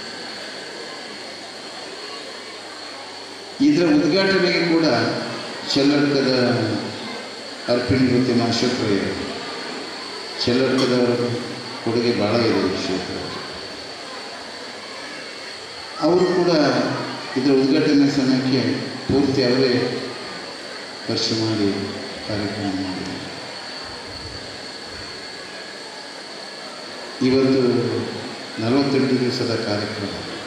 ಇದರ ಉದ್ಘಾಟನೆಗೆ ಕೂಡ ಚೆಲ್ಲಡ್ಕದ ಅರ್ಪಿಣಿ ನೃತ್ಯ ಅಶೋಕರಯ್ಯ ಚೆಲ್ಲಡ್ಕದವರ ಕೊಡುಗೆ ಭಾಳ ಇದೆ ಈ ಕ್ಷೇತ್ರ ಅವರು ಕೂಡ ಇದರ ಉದ್ಘಾಟನೆ ಸಮಯಕ್ಕೆ ಪೂರ್ತಿ ಅವರೇ ಖರ್ಚು ಮಾಡಿ ಕಾರ್ಯಕ್ರಮ ಮಾಡಿದ್ದಾರೆ ಇವತ್ತು ನಲವತ್ತೆಂಟು ದಿವಸದ ಕಾರ್ಯಕ್ರಮ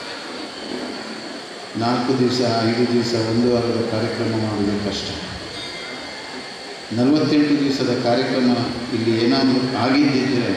ನಾಲ್ಕು ದಿವಸ ಐದು ದಿವಸ ಒಂದು ವಾರದ ಕಾರ್ಯಕ್ರಮ ಮಾಡುವುದು ಕಷ್ಟ ನಲವತ್ತೆಂಟು ದಿವಸದ ಕಾರ್ಯಕ್ರಮ ಇಲ್ಲಿ ಏನಾದರೂ ಆಗಿದ್ದಿದ್ದರೆ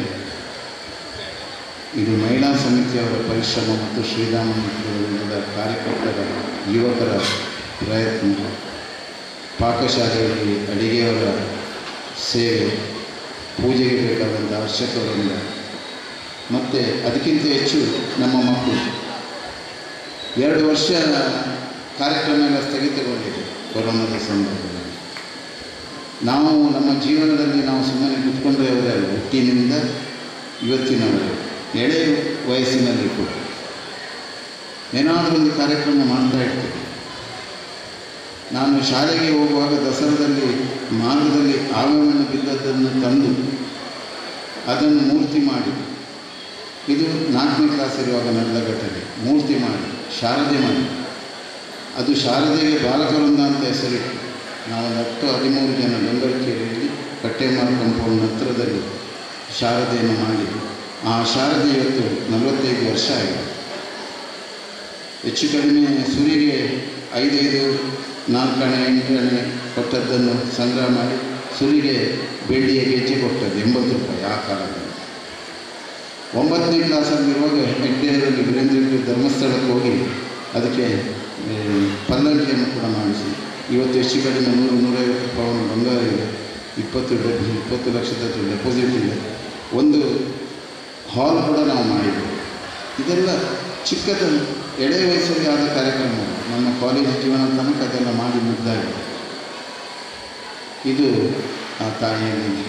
ಇದು ಮಹಿಳಾ ಸಮಿತಿಯವರ ಪರಿಶ್ರಮ ಮತ್ತು ಶ್ರೀರಾಮಮೂರ್ತಿಯವರಿಂದ ಕಾರ್ಯಕರ್ತರ ಯುವಕರ ಪ್ರಯತ್ನ ಪಾಕಶಾಲೆಯಲ್ಲಿ ಅಡಿಗೆಯವರ ಸೇವೆ ಪೂಜೆಗೆ ಬೇಕಾದಂಥ ಅವಶ್ಯಕವರಿಂದ ಮತ್ತು ಅದಕ್ಕಿಂತ ಹೆಚ್ಚು ನಮ್ಮ ಮಕ್ಕಳು ಎರಡು ವರ್ಷ ಕಾರ್ಯಕ್ರಮ ಎಲ್ಲ ಸ್ಥಗಿತಗೊಂಡಿದೆ ಕೊರೋನಾದ ಸಂದರ್ಭದಲ್ಲಿ ನಾವು ನಮ್ಮ ಜೀವನದಲ್ಲಿ ನಾವು ಸುಮ್ಮನೆ ಕುತ್ಕೊಂಡ್ರೆ ಅವರೇ ಅಲ್ಲ ಹುಟ್ಟಿನಿಂದ ಇವತ್ತಿನವರು ಎಳೆ ವಯಸ್ಸಿನಲ್ಲಿ ಕೂಡ ಏನಾದರೂ ಒಂದು ಕಾರ್ಯಕ್ರಮ ಮಾಡ್ತಾ ಇರ್ತೀವಿ ನಾನು ಶಾಲೆಗೆ ಹೋಗುವಾಗ ದಸರಾದಲ್ಲಿ ಮಾರ್ಗದಲ್ಲಿ ಆವೆಮಣ್ಣು ಬಿದ್ದದ್ದನ್ನು ತಂದು ಅದನ್ನು ಮೂರ್ತಿ ಮಾಡಿ ಇದು ನಾಲ್ಕನೇ ಕ್ಲಾಸ್ ಇರುವಾಗ ನಡೆದ ಘಟನೆ ಮೂರ್ತಿ ಮಾಡಿ ಶಾರದೆ ಮಾಡಿ ಅದು ಶಾರದೆಗೆ ಬಾಲಕವೃಂದ ಅಂತ ಹೆಸರಿಟ್ಟು ನಾವು ಹತ್ತು ಹದಿಮೂರು ಜನ ಬೆಂಗಳೂರಿನಲ್ಲಿ ಕಟ್ಟೆಮಾರು ಕಂಪೌಂಡ್ ಹತ್ತಿರದಲ್ಲಿ ಶಾರದೆಯನ್ನು ಮಾಡಿ ಆ ಶಾರದೆ ಇವತ್ತು ನಲವತ್ತೈದು ವರ್ಷ ಆಗಿದೆ ಹೆಚ್ಚು ಕಡಿಮೆ ಸುರಿಗೆ ಐದೈದು ನಾಲ್ಕಣೆ ಎಂಟಣೆ ಕೊಟ್ಟದ್ದನ್ನು ಸಂಗ್ರಹ ಮಾಡಿ ಸುರಿಗೆ ಬೆಳ್ಳಿಯ ಗೆಜ್ಜೆ ಕೊಟ್ಟದ್ದು ಎಂಬತ್ತು ರೂಪಾಯಿ ಆ ಕಾಲದಲ್ಲಿ ಒಂಬತ್ತನೇ ಕ್ಲಾಸಲ್ಲಿರುವಾಗ ಹೆಗ್ಡೆಯಲ್ಲಿ ವೀರೇಂದ್ರ ಹೆಗ್ಡೆ ಧರ್ಮಸ್ಥಳಕ್ಕೆ ಹೋಗಿ ಅದಕ್ಕೆ ಆ, ಪಲ್ಲಕ್ಕಿಯನ್ನು ಕೂಡ ಮಾಡಿಸಿ ಇವತ್ತು ಹೆಚ್ಚು ಕಡಿಮೆ ನೂರು ನೂರೈವತ್ತು ಪೌಂಡ್ ಬಂಗಾರ ಇದೆ ಇಪ್ಪತ್ತು ಡೆ- ಇಪ್ಪತ್ತು ಲಕ್ಷದ ಡೆಪಾಸಿಟ್ ಇದೆ ಒಂದು ಹಾಲ್ ಕೂಡ ನಾವು ಮಾಡಿದ್ದೇವೆ ಇದೆಲ್ಲ ಚಿಕ್ಕದ ಎಳೆ ವಯಸ್ಸಲ್ಲಿ ಆದ ಕಾರ್ಯಕ್ರಮ ನಮ್ಮ ಕಾಲೇಜ್ ಜೀವನ ತನಕ ಅದೆಲ್ಲ ಮಾಡಿ ಮುದ್ದಾಗಿದೆ ಇದು ಆ ತಾಯಿಯ ನೀತಿ.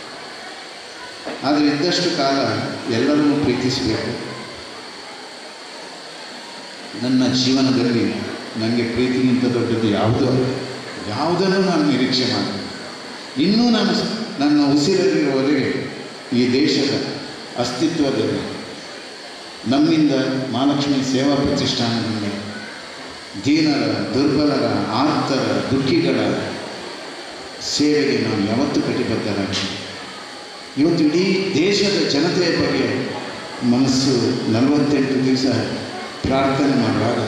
ಆದರೆ ಇದ್ದಷ್ಟು ಕಾಲ ಎಲ್ಲರನ್ನೂ ಪ್ರೀತಿಸಬೇಕು ನನ್ನ ಜೀವನದಲ್ಲಿ ನನಗೆ ಪ್ರೀತಿಗಿಂತ ದೊಡ್ಡದು ಯಾವುದೂ ಅಲ್ಲ ಯಾವುದನ್ನು ನಾನು ನಿರೀಕ್ಷೆ ಮಾಡಿದೆ ಇನ್ನೂ ನಾನು ಸ- ನನ್ನ ಉಸಿರಲ್ಲಿರುವವರೆಗೆ ಈ ದೇಶದ ಅಸ್ತಿತ್ವದಲ್ಲಿ ನಮ್ಮಿಂದ ಮಹಾಲಕ್ಷ್ಮಿ ಸೇವಾ ಪ್ರತಿಷ್ಠಾನದಿಂದ ದೀನರ ದುರ್ಬಲರ ಆರ್ತರ ದುಃಖಿಗಳ ಸೇವೆಗೆ ನಾವು ಯಾವತ್ತೂ ಕಟಿಬದ್ಧರಾಗಿದ್ದೀವಿ ಇವತ್ತು ಇಡೀ ದೇಶದ ಜನತೆಯ ಬಗ್ಗೆ ಮನಸ್ಸು ನಲವತ್ತೆಂಟು ದಿವಸ ಪ್ರಾರ್ಥನೆ ಮಾಡುವಾಗ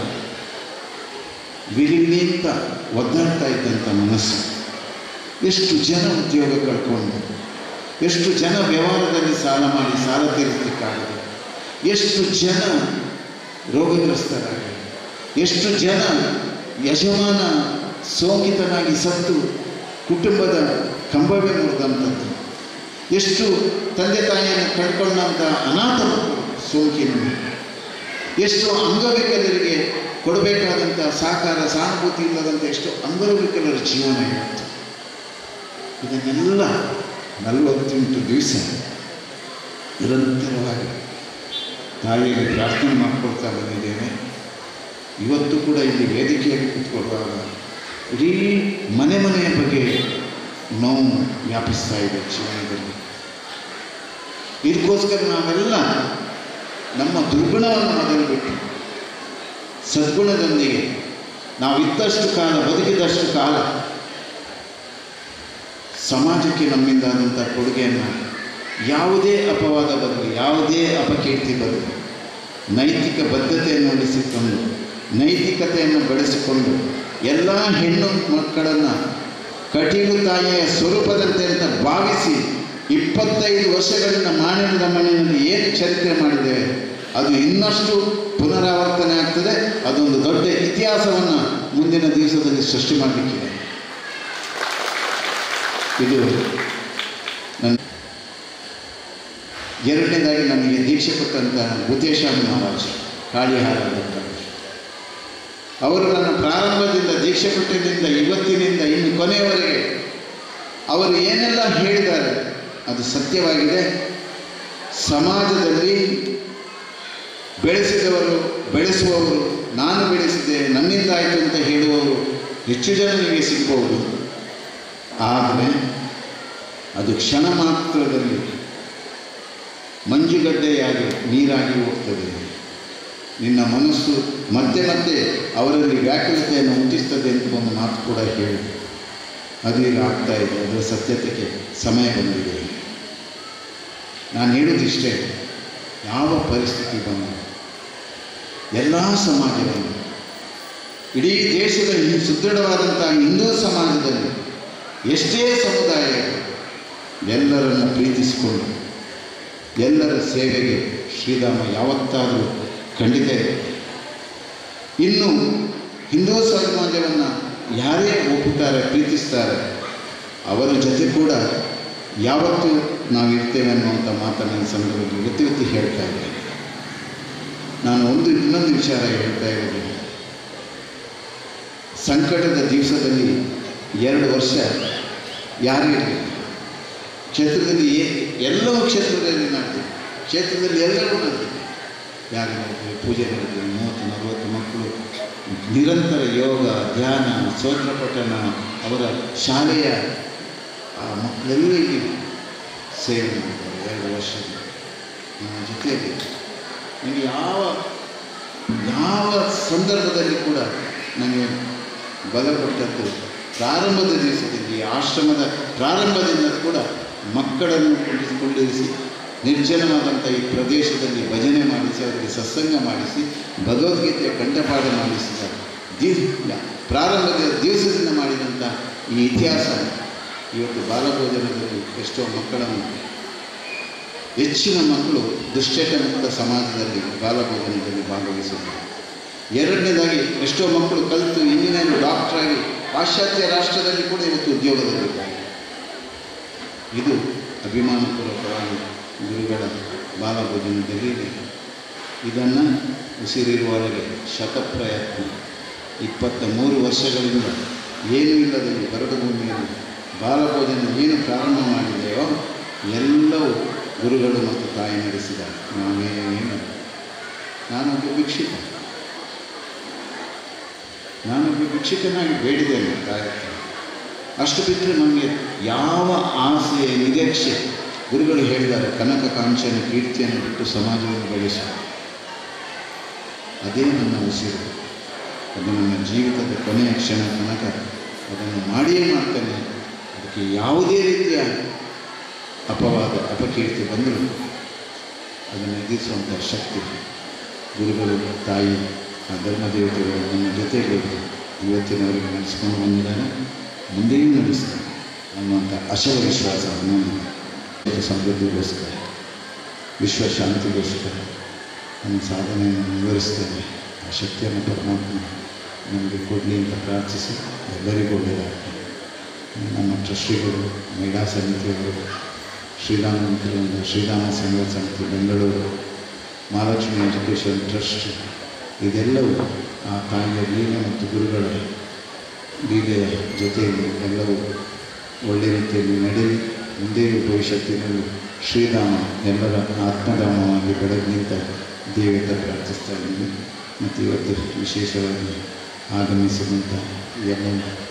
ವಿಲಿಂತ ಒದ್ದಾಡ್ತಾ ಇದ್ದಂಥ ಮನಸ್ಸು ಎಷ್ಟು ಜನ ಉದ್ಯೋಗ ಕಳ್ಕೊಂಡು ಎಷ್ಟು ಜನ ವ್ಯವಹಾರದಲ್ಲಿ ಸಾಲ ಮಾಡಿ ಸಾಲ ತೀರಿಸಲಿಕ್ಕಾಗದೆ ಎಷ್ಟು ಜನ ರೋಗಗ್ರಸ್ತರಾಗಿ ಎಷ್ಟು ಜನ ಯಜಮಾನ ಸೋಂಕಿತನಾಗಿ ಸತ್ತು ಕುಟುಂಬದ ಕಂಬವೇ ಮುರಿದಂಥದ್ದು ಎಷ್ಟು ತಂದೆ ತಾಯಿಯನ್ನು ಕಳ್ಕೊಂಡಂಥ ಅನಾಥ ಮಕ್ಕಳು ಸೋಂಕಿನಿಂದ ಎಷ್ಟು ಅಂಗವಿಕಲರಿಗೆ ಕೊಡಬೇಕಾದಂಥ ಸಹಕಾರ ಸಹಾನುಭೂತಿ ಇಲ್ಲದಂಥ ಎಷ್ಟು ಅಂಗವಿಕಲರ ಜೀವನ ಇತ್ತು ಇದನ್ನೆಲ್ಲ ನಲವತ್ತೆಂಟು ದಿವಸ ನಿರಂತರವಾಗಿ ತಾಯಿಯಲ್ಲಿ ಪ್ರಾರ್ಥನೆ ಮಾಡಿಕೊಳ್ತಾ ಬಂದಿದ್ದೇನೆ ಇವತ್ತು ಕೂಡ ಇಲ್ಲಿ ವೇದಿಕೆಯಲ್ಲಿ ಕೂತ್ಕೊಳ್ಳುವಾಗ ಇಡೀ ಮನೆ ಮನೆಯ ಬಗ್ಗೆ ನೋವು ವ್ಯಾಪಿಸ್ತಾ ಇದೆ ಜೀವನದಲ್ಲಿ ಇದಕ್ಕೋಸ್ಕರ ನಾವೆಲ್ಲ ನಮ್ಮ ದುರ್ಗುಣವನ್ನು ಮೊದಲು ಬಿಟ್ಟು ಸದ್ಗುಣದೊಂದಿಗೆ ನಾವಿದ್ದಷ್ಟು ಕಾಲ ಬದುಕಿದಷ್ಟು ಕಾಲ ಸಮಾಜಕ್ಕೆ ನಮ್ಮಿಂದಾದಂಥ ಕೊಡುಗೆಯನ್ನು ಯಾವುದೇ ಅಪವಾದ ಬರಲಿ ಯಾವುದೇ ಅಪಕೀರ್ತಿ ಬರಲಿ ನೈತಿಕ ಬದ್ಧತೆಯನ್ನು ಉಳಿಸಿಕೊಂಡು ನೈತಿಕತೆಯನ್ನು ಬೆಳೆಸಿಕೊಂಡು ಎಲ್ಲ ಹೆಣ್ಣು ಮಕ್ಕಳನ್ನು ಕಟೀಲು ತಾಯಿಯ ಸ್ವರೂಪದಂತೆ ಅಂತ ಭಾವಿಸಿ ಇಪ್ಪತ್ತೈದು ವರ್ಷಗಳಿಂದ ಮಾಣಿನ ಮನೆಯಲ್ಲಿ ಏನು ಚರಿತ್ರೆ ಮಾಡಿದ್ದೇವೆ ಅದು ಇನ್ನಷ್ಟು ಪುನರಾವರ್ತನೆ ಆಗ್ತದೆ ಅದೊಂದು ದೊಡ್ಡ ಇತಿಹಾಸವನ್ನು ಮುಂದಿನ ದಿವಸದಲ್ಲಿ ಸೃಷ್ಟಿ ಮಾಡಲಿಕ್ಕಿದೆ ಇದು ನನ್ನ ಎರಡನೇದಾಗಿ ನನಗೆ ದೀಕ್ಷೆ ಕೊಟ್ಟಂಥ ಭೂತೇಶ್ವರ ಮಹಾರಾಜ್ ಕಾಳಿಹಾರ ಡಾಕ್ಟರ್ ಅವರು ನನ್ನ ಪ್ರಾರಂಭದಿಂದ ದೀಕ್ಷೆ ಕೊಟ್ಟಿದ್ದರಿಂದ ಇವತ್ತಿನಿಂದ ಇನ್ನು ಕೊನೆಯವರೆಗೆ ಅವರು ಏನೆಲ್ಲ ಹೇಳಿದ್ದಾರೆ ಅದು ಸತ್ಯವಾಗಿದೆ ಸಮಾಜದಲ್ಲಿ ಬೆಳೆಸಿದವರು ಬೆಳೆಸುವವರು ನಾನು ಬೆಳೆಸಿದೆ ನನ್ನಿಂದ ಆಯಿತು ಅಂತ ಹೇಳುವವರು ಹೆಚ್ಚು ಜನ ನಿಮಗೆ ಸಿಗ್ಬೋದು ಆದರೆ ಅದು ಕ್ಷಣ ಮಾತ್ರದಲ್ಲಿ ಮಂಜುಗಡ್ಡೆಯಾಗಿ ನೀರಾಗಿ ಹೋಗ್ತದೆ ನಿನ್ನ ಮನಸ್ಸು ಮತ್ತೆ ಮತ್ತೆ ಅವರಲ್ಲಿ ವ್ಯಾಕುಲತೆಯನ್ನು ಹುಟ್ಟಿಸ್ತದೆ ಅಂತ ಒಂದು ಮಾತು ಕೂಡ ಹೇಳಿ ಅದು ಈಗ ಆಗ್ತಾ ಇದೆ ಅದರ ಸತ್ಯತೆಗೆ ಸಮಯ ಬಂದಿದೆ ನಾನು ಹೇಳುವುದಿಷ್ಟೇ ಯಾವ ಪರಿಸ್ಥಿತಿ ಬಂದು ಎಲ್ಲ ಸಮಾಜವನ್ನು ಇಡೀ ದೇಶದ ಈ ಸುದೃಢವಾದಂಥ ಹಿಂದೂ ಸಮಾಜದಲ್ಲಿ ಎಷ್ಟೇ ಸಮುದಾಯ ಇರಲಿ, ಎಲ್ಲರನ್ನು ಪ್ರೀತಿಸಿಕೊಂಡು ಎಲ್ಲರ ಸೇವೆಗೆ ಶ್ರೀರಾಮ ಯಾವತ್ತಾದರೂ ಖಂಡಿತ ಇದೆ ಇನ್ನು ಹಿಂದೂ ಸಮಾಜವನ್ನು ಯಾರೇ ಒಪ್ಪುತ್ತಾರೆ ಪ್ರೀತಿಸ್ತಾರೆ ಅವರ ಜೊತೆ ಕೂಡ ಯಾವತ್ತೂ ನಾವು ಇರ್ತೇವೆ ಅನ್ನುವಂಥ ಮಾತನ್ನು ಈ ಸಂದರ್ಭದಲ್ಲಿ ಒತ್ತಿ ಒತ್ತಿ ಹೇಳ್ತಾ ಇದ್ದೇನೆ ನಾನು ಒಂದು ಇನ್ನೊಂದು ವಿಚಾರ ಹೇಳ್ತಾ ಇರೋದು ಸಂಕಟದ ದಿವಸದಲ್ಲಿ ಎರಡು ವರ್ಷ ಯಾರೂ ಇರಲಿಲ್ಲ ಕ್ಷೇತ್ರದಲ್ಲಿ ಏ ಎಲ್ಲವೂ ಕ್ಷೇತ್ರದಲ್ಲಿ ಮಾಡ್ತೀವಿ ಕ್ಷೇತ್ರದಲ್ಲಿ ಎಲ್ಲರೂ ಮಾಡ್ತೀವಿ ಯಾರು ಮಾಡಿದ್ವಿ ಪೂಜೆ ಮಾಡಿದ್ವಿ ಮೂವತ್ತು ನಲವತ್ತು ಮಕ್ಕಳು ನಿರಂತರ ಯೋಗ ಧ್ಯಾನ ಸ್ತೋತ್ರ ಪಠಣ ಅವರ ಶಾಲೆಯ ಆ ಮಕ್ಕಳೆಲ್ಲ ಇಲ್ಲಿ ಸೇವೆ ಮಾಡಿದ್ದಾರೆ ಎರಡು ವರ್ಷದ ನನ್ನ ಜೊತೆಯಲ್ಲಿ ನನಗೆ ಯಾವ ಯಾವ ಸಂದರ್ಭದಲ್ಲಿ ಕೂಡ ನನಗೆ ಬಲ ಕೊಟ್ಟದ್ದು ಪ್ರಾರಂಭದ ದಿವಸದಲ್ಲಿ ಆಶ್ರಮದ ಪ್ರಾರಂಭದಿಂದ ಕೂಡ ಮಕ್ಕಳನ್ನು ಕೊಂಡಿ- ಕೊಂಡಿರಿಸಿ ನಿರ್ಜನವಾದಂಥ ಈ ಪ್ರದೇಶದಲ್ಲಿ ಭಜನೆ ಮಾಡಿಸಿ ಅವರಿಗೆ ಸತ್ಸಂಗ ಮಾಡಿಸಿ ಭಗವದ್ಗೀತೆಯ ಕಂಠಪಾಠ ಮಾಡಿಸಿದ ದಿ ಪ್ರಾರಂಭದ ದಿವಸದಿಂದ ಮಾಡಿದಂಥ ಈ ಇತಿಹಾಸ ಇವತ್ತು ಬಾಲಭೋಜನದಲ್ಲಿ ಎಷ್ಟೋ ಮಕ್ಕಳನ್ನು ಹೆಚ್ಚಿನ ಮಕ್ಕಳು ದುಶ್ಚಟ ಮುಕ್ತ ಸಮಾಜದಲ್ಲಿ ಬಾಲಭೋಜನದಲ್ಲಿ ಭಾಗವಹಿಸಿದ್ದಾರೆ ಎರಡನೇದಾಗಿ ಎಷ್ಟೋ ಮಕ್ಕಳು ಕಲಿತು ಇಂಜಿನಿಯರ್ ಡಾಕ್ಟರ್ ಆಗಿ ಪಾಶ್ಚಾತ್ಯ ರಾಷ್ಟ್ರದಲ್ಲಿ ಕೂಡ ಇವತ್ತು ಉದ್ಯೋಗದಲ್ಲಿದ್ದಾರೆ ಇದು ಅಭಿಮಾನಪೂರ್ವಕವಾಗಿ ಗುರುಗಳ ಬಾಲಭೋಜನದಲ್ಲಿ ಇದೆ ಇದನ್ನು ಉಸಿರಿರುವವರೆಗೆ ಶತಪ್ರಯತ್ನ ಇಪ್ಪತ್ತ ಮೂರು ವರ್ಷಗಳಿಂದ ಏನೂ ಇಲ್ಲದಲ್ಲಿ ಬರಡು ಭೂಮಿಯಲ್ಲಿ ಬಾಲಭೋಜನ ಏನು ಪ್ರಾರಂಭ ಮಾಡಿದೆಯೋ ಎಲ್ಲವೂ ಗುರುಗಳು ಮತ್ತು ತಾಯಿ ನಡೆಸಿದ ನಾವೇನು ನಾನೊಬ್ಬ ಭಿಕ್ಷುಕ ನಾನೊಬ್ಬ ಭಿಕ್ಷುಕನಾಗಿ ಬೇಡಿದ್ದೇನೆ ತಾಯಿ ಹತ್ರ. ಅಷ್ಟು ಬಿಟ್ಟರೆ ನಮಗೆ ಯಾವ ಆಸೆ ನಿರೀಕ್ಷೆ ಗುರುಗಳು ಹೇಳಿದ್ದಾರೆ ಕನಕ ಕಾಂಚನ ಕೀರ್ತಿಯನ್ನು ಬಿಟ್ಟು ಸಮಾಜವನ್ನು ಬೆಳೆಸು ಅದೇ ನನ್ನ ಉಸಿರು ಅದು ನನ್ನ ಜೀವಿತದ ಕೊನೆಯ ಕ್ಷಣ ತನಕ ಅದನ್ನು ಮಾಡಿಯೇ ಮಾಡ್ತೇನೆ ಅದಕ್ಕೆ ಯಾವುದೇ ರೀತಿಯ ಅಪವಾದ ಅಪಕೀರ್ತಿ ಬಂದರೂ ಅದನ್ನು ಎದುರಿಸುವಂಥ ಶಕ್ತಿ ಗುರುಗಳು ತಾಯಿ ಆ ಧರ್ಮ ದೇವತೆಗಳು ನಮ್ಮ ಜೊತೆಗೆ ಇವತ್ತಿನವರೆಗೆ ನಡೆಸ್ಕೊಂಡು ಬಂದಿದ್ದಾರೆ ಮುಂದೆಯೂ ನಡೆಸ್ತಾರೆ ಅನ್ನುವಂಥ ಅಚಲ ವಿಶ್ವಾಸ ನನ್ನದು ಸಮೃದ್ಧಿಗೋಸ್ಕರ ವಿಶ್ವ ಶಾಂತಿಗೋಸ್ಕರ ನನ್ನ ಸಾಧನೆಯನ್ನು ಮುಂದುವರಿಸ್ತೇನೆ ಆ ಶಕ್ತಿಯನ್ನು ಪರಮಾತ್ಮ ನಮಗೆ ಕೊಡಲಿ ಅಂತ ಪ್ರಾರ್ಥಿಸಿ ಎಲ್ಲರಿಗೂ ಒಳ್ಳೆಯದಾಗಲಿ ನಮ್ಮ ಟ್ರಸ್ಟಿಗಳು ಮಹಿಳಾ ಸಮಿತಿಯವರು ಶ್ರೀರಾಮ ಮಂತ್ರಿಯಿಂದ ಶ್ರೀರಾಮ ಸಂಘ ಸಮಿತಿ ಬೆಂಗಳೂರು ಮಹಾಲಕ್ಷ್ಮಿ ಎಜುಕೇಷನ್ ಟ್ರಸ್ಟ್ ಇದೆಲ್ಲವೂ ಆ ತಾಯಿಯ ಲೀಲೆ ಮತ್ತು ಗುರುಗಳ ಲೀಲೆಯ ಜೊತೆಯಲ್ಲಿ ಎಲ್ಲವೂ ಒಳ್ಳೆಯ ರೀತಿಯಲ್ಲಿ ನಡೆಯಲಿ ಮುಂದೆಯೂ ಭವಿಷ್ಯತ್ತಿನಲ್ಲಿ ಶ್ರೀರಾಮ ಎಲ್ಲರ ಆತ್ಮಧಾಮವಾಗಿ ಬೆಳಗ್ಗೆ ನಿಂತ ದೇವತೆ ಪ್ರಾರ್ಥಿಸ್ತಾ ಇದ್ದೀನಿ ಮತ್ತು ಇವತ್ತು ವಿಶೇಷವಾಗಿ ಆಗಮಿಸಿದಂಥ ಎಲ್ಲ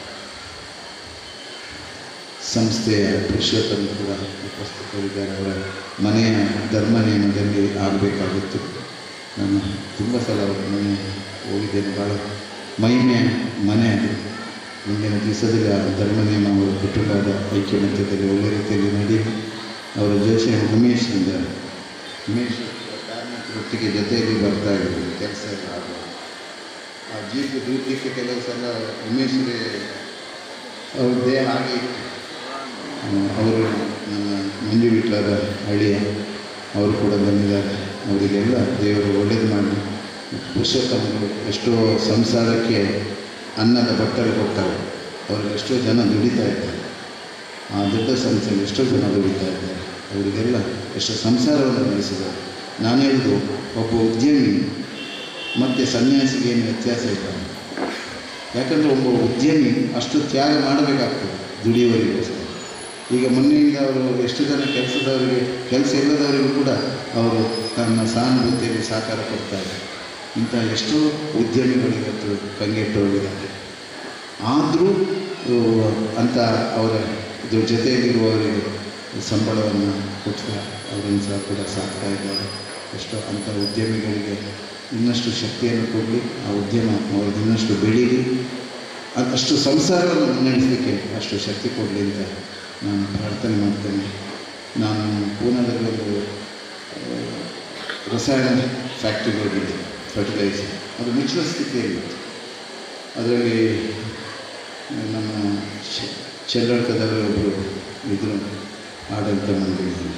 ಸಂಸ್ಥೆಯ ಪುರುಷೋತ್ತಮ ಕೂಡ ಉಪಸ್ಥಿತರಿದ್ದಾರೆ ಅವರ ಮನೆಯ ಧರ್ಮ ನಿಯಮದಲ್ಲಿ ಆಗಬೇಕಾಗಿತ್ತು ನಾನು ತುಂಬ ಸಲ ಅವರ ಮನೆ ಹೋಗಿದ್ದೇನೆ ಭಾಳ ಮಹಿಮೆಯ ಮನೆ ಅದು ಮುಂದಿನ ದಿವಸದಲ್ಲಿ ಆ ಧರ್ಮ ನಿಯಮ ಅವರ ಕುಟುಂಬದ ಐಕ್ಯಮತ್ಯದಲ್ಲಿ ಒಳ್ಳೆ ರೀತಿಯಲ್ಲಿ ನಡೆಯಲಿ ಅವರ ಜೋಶಿ ಉಮೇಶ್ ಇದ್ದಾರೆ ಉಮೇಶ್ ಒಟ್ಟಿಗೆ ಜೊತೆಯಲ್ಲಿ ಬರ್ತಾ ಇದ್ರು ಕೆಲಸ ಎಲ್ಲ ಆಗುವ ಆ ಜೀಪ್ ದೂರಕ್ಕೆ ಕೆಲವು ಸಲ ಉಮೇಶ್ಗೆ ಅವ್ರ ದೇಹ ಹಾಗೆ ಇತ್ತು ಆ, ಅವರು ನಮ್ಮ ಮಂಜು ವಿಟ್ಲರ ಹಳ್ಳಿಯ ಅವರು ಕೂಡ ಬಂದಿದ್ದಾರೆ ಅವರಿಗೆಲ್ಲ ದೇವರು ಒಳ್ಳೇದು ಮಾಡಿ ಪುರುಷೋತ್ತಮರು ಎಷ್ಟೋ ಸಂಸಾರಕ್ಕೆ ಅನ್ನದ ಬಟ್ಟಲು ಕೊಡ್ತಾರೆ ಅವ್ರಿಗೆ ಎಷ್ಟೋ ಜನ ದುಡಿತಾ ಇದ್ದಾರೆ ಆ ದೊಡ್ಡ ಸಂಸ್ಥೆಯಲ್ಲಿ ಎಷ್ಟೋ ಜನ ದುಡಿತಾ ಇದ್ದಾರೆ ಅವರಿಗೆಲ್ಲ ಎಷ್ಟು ಸಂಸಾರವನ್ನು ನಡೆಸಿದ್ದಾರೆ ನಾನು ಹೇಳೋದು ಒಬ್ಬ ಉದ್ಯಮಿ ಮತ್ತು ಸನ್ಯಾಸಿಗೆ ಏನು ವ್ಯತ್ಯಾಸ ಇಲ್ಲ ಯಾಕಂದರೆ ಒಬ್ಬ ಉದ್ಯಮಿ ಅಷ್ಟು ತ್ಯಾಗ ಮಾಡಬೇಕಾಗ್ತದೆ ದುಡಿಯುವವರಿಗೋಸ್ಕರ ಈಗ ಮೊನ್ನೆಯಿಂದ ಅವರು ಎಷ್ಟು ಜನ ಕೆಲಸದವರಿಗೆ ಕೆಲಸ ಇಲ್ಲದವರಿಗೂ ಕೂಡ ಅವರು ತನ್ನ ಸಹಾನುಭೂತಿಯಲ್ಲಿ ಸಹಕಾರ ಕೊಡ್ತಾರೆ ಇಂಥ ಎಷ್ಟೋ ಉದ್ಯಮಿಗಳು ಇವತ್ತು ಕಂಗೆಟ್ಟು ಹೋಗಿದ್ದಾರೆ ಆದರೂ ಅಂತ ಅವರ ಇದು ಜೊತೆಯಲ್ಲಿರುವವರಿಗೆ ಸಂಬಳವನ್ನು ಕೊಟ್ಟು ಅವರನ್ನು ಸಹ ಕೂಡ ಸಾಕ್ತಾ ಇದ್ದಾರೆ ಎಷ್ಟೋ ಅಂಥ ಉದ್ಯಮಿಗಳಿಗೆ ಇನ್ನಷ್ಟು ಶಕ್ತಿಯನ್ನು ಕೊಡಲಿ ಆ ಉದ್ಯಮ ಅವ್ರದ್ದು ಇನ್ನಷ್ಟು ಬೆಳೀಲಿ ಅದ್- ಅಷ್ಟು ಸಂಸಾರವನ್ನು ಮುನ್ನಡೆಸಲಿಕ್ಕೆ ಅಷ್ಟು ಶಕ್ತಿ ಕೊಡಲಿ ಅಂತ ನಾನು ಪ್ರಾರ್ಥನೆ ಮಾಡ್ತೇನೆ ನಾನು ಪೂನಾದಲ್ಲಿ ಒಂದು ಆ, ರಸಾಯನ ಫ್ಯಾಕ್ಟ್ರಿಗೆ ಹೋಗಿದ್ದೆ ಫರ್ಟಿಲೈಸರ್ ಅದು ಮುಚ್ಚುವ ಸ್ಥಿತಿಯಲ್ಲಿ ಅದರಲ್ಲಿ ನಮ್ಮ ಚ- ಚೆಲ್ಲಡ್ಕದವರು ಒಬ್ಬರು ಇದ್ರು ಆಡಳಿತ ಮಂಡಳಿಯಲ್ಲಿ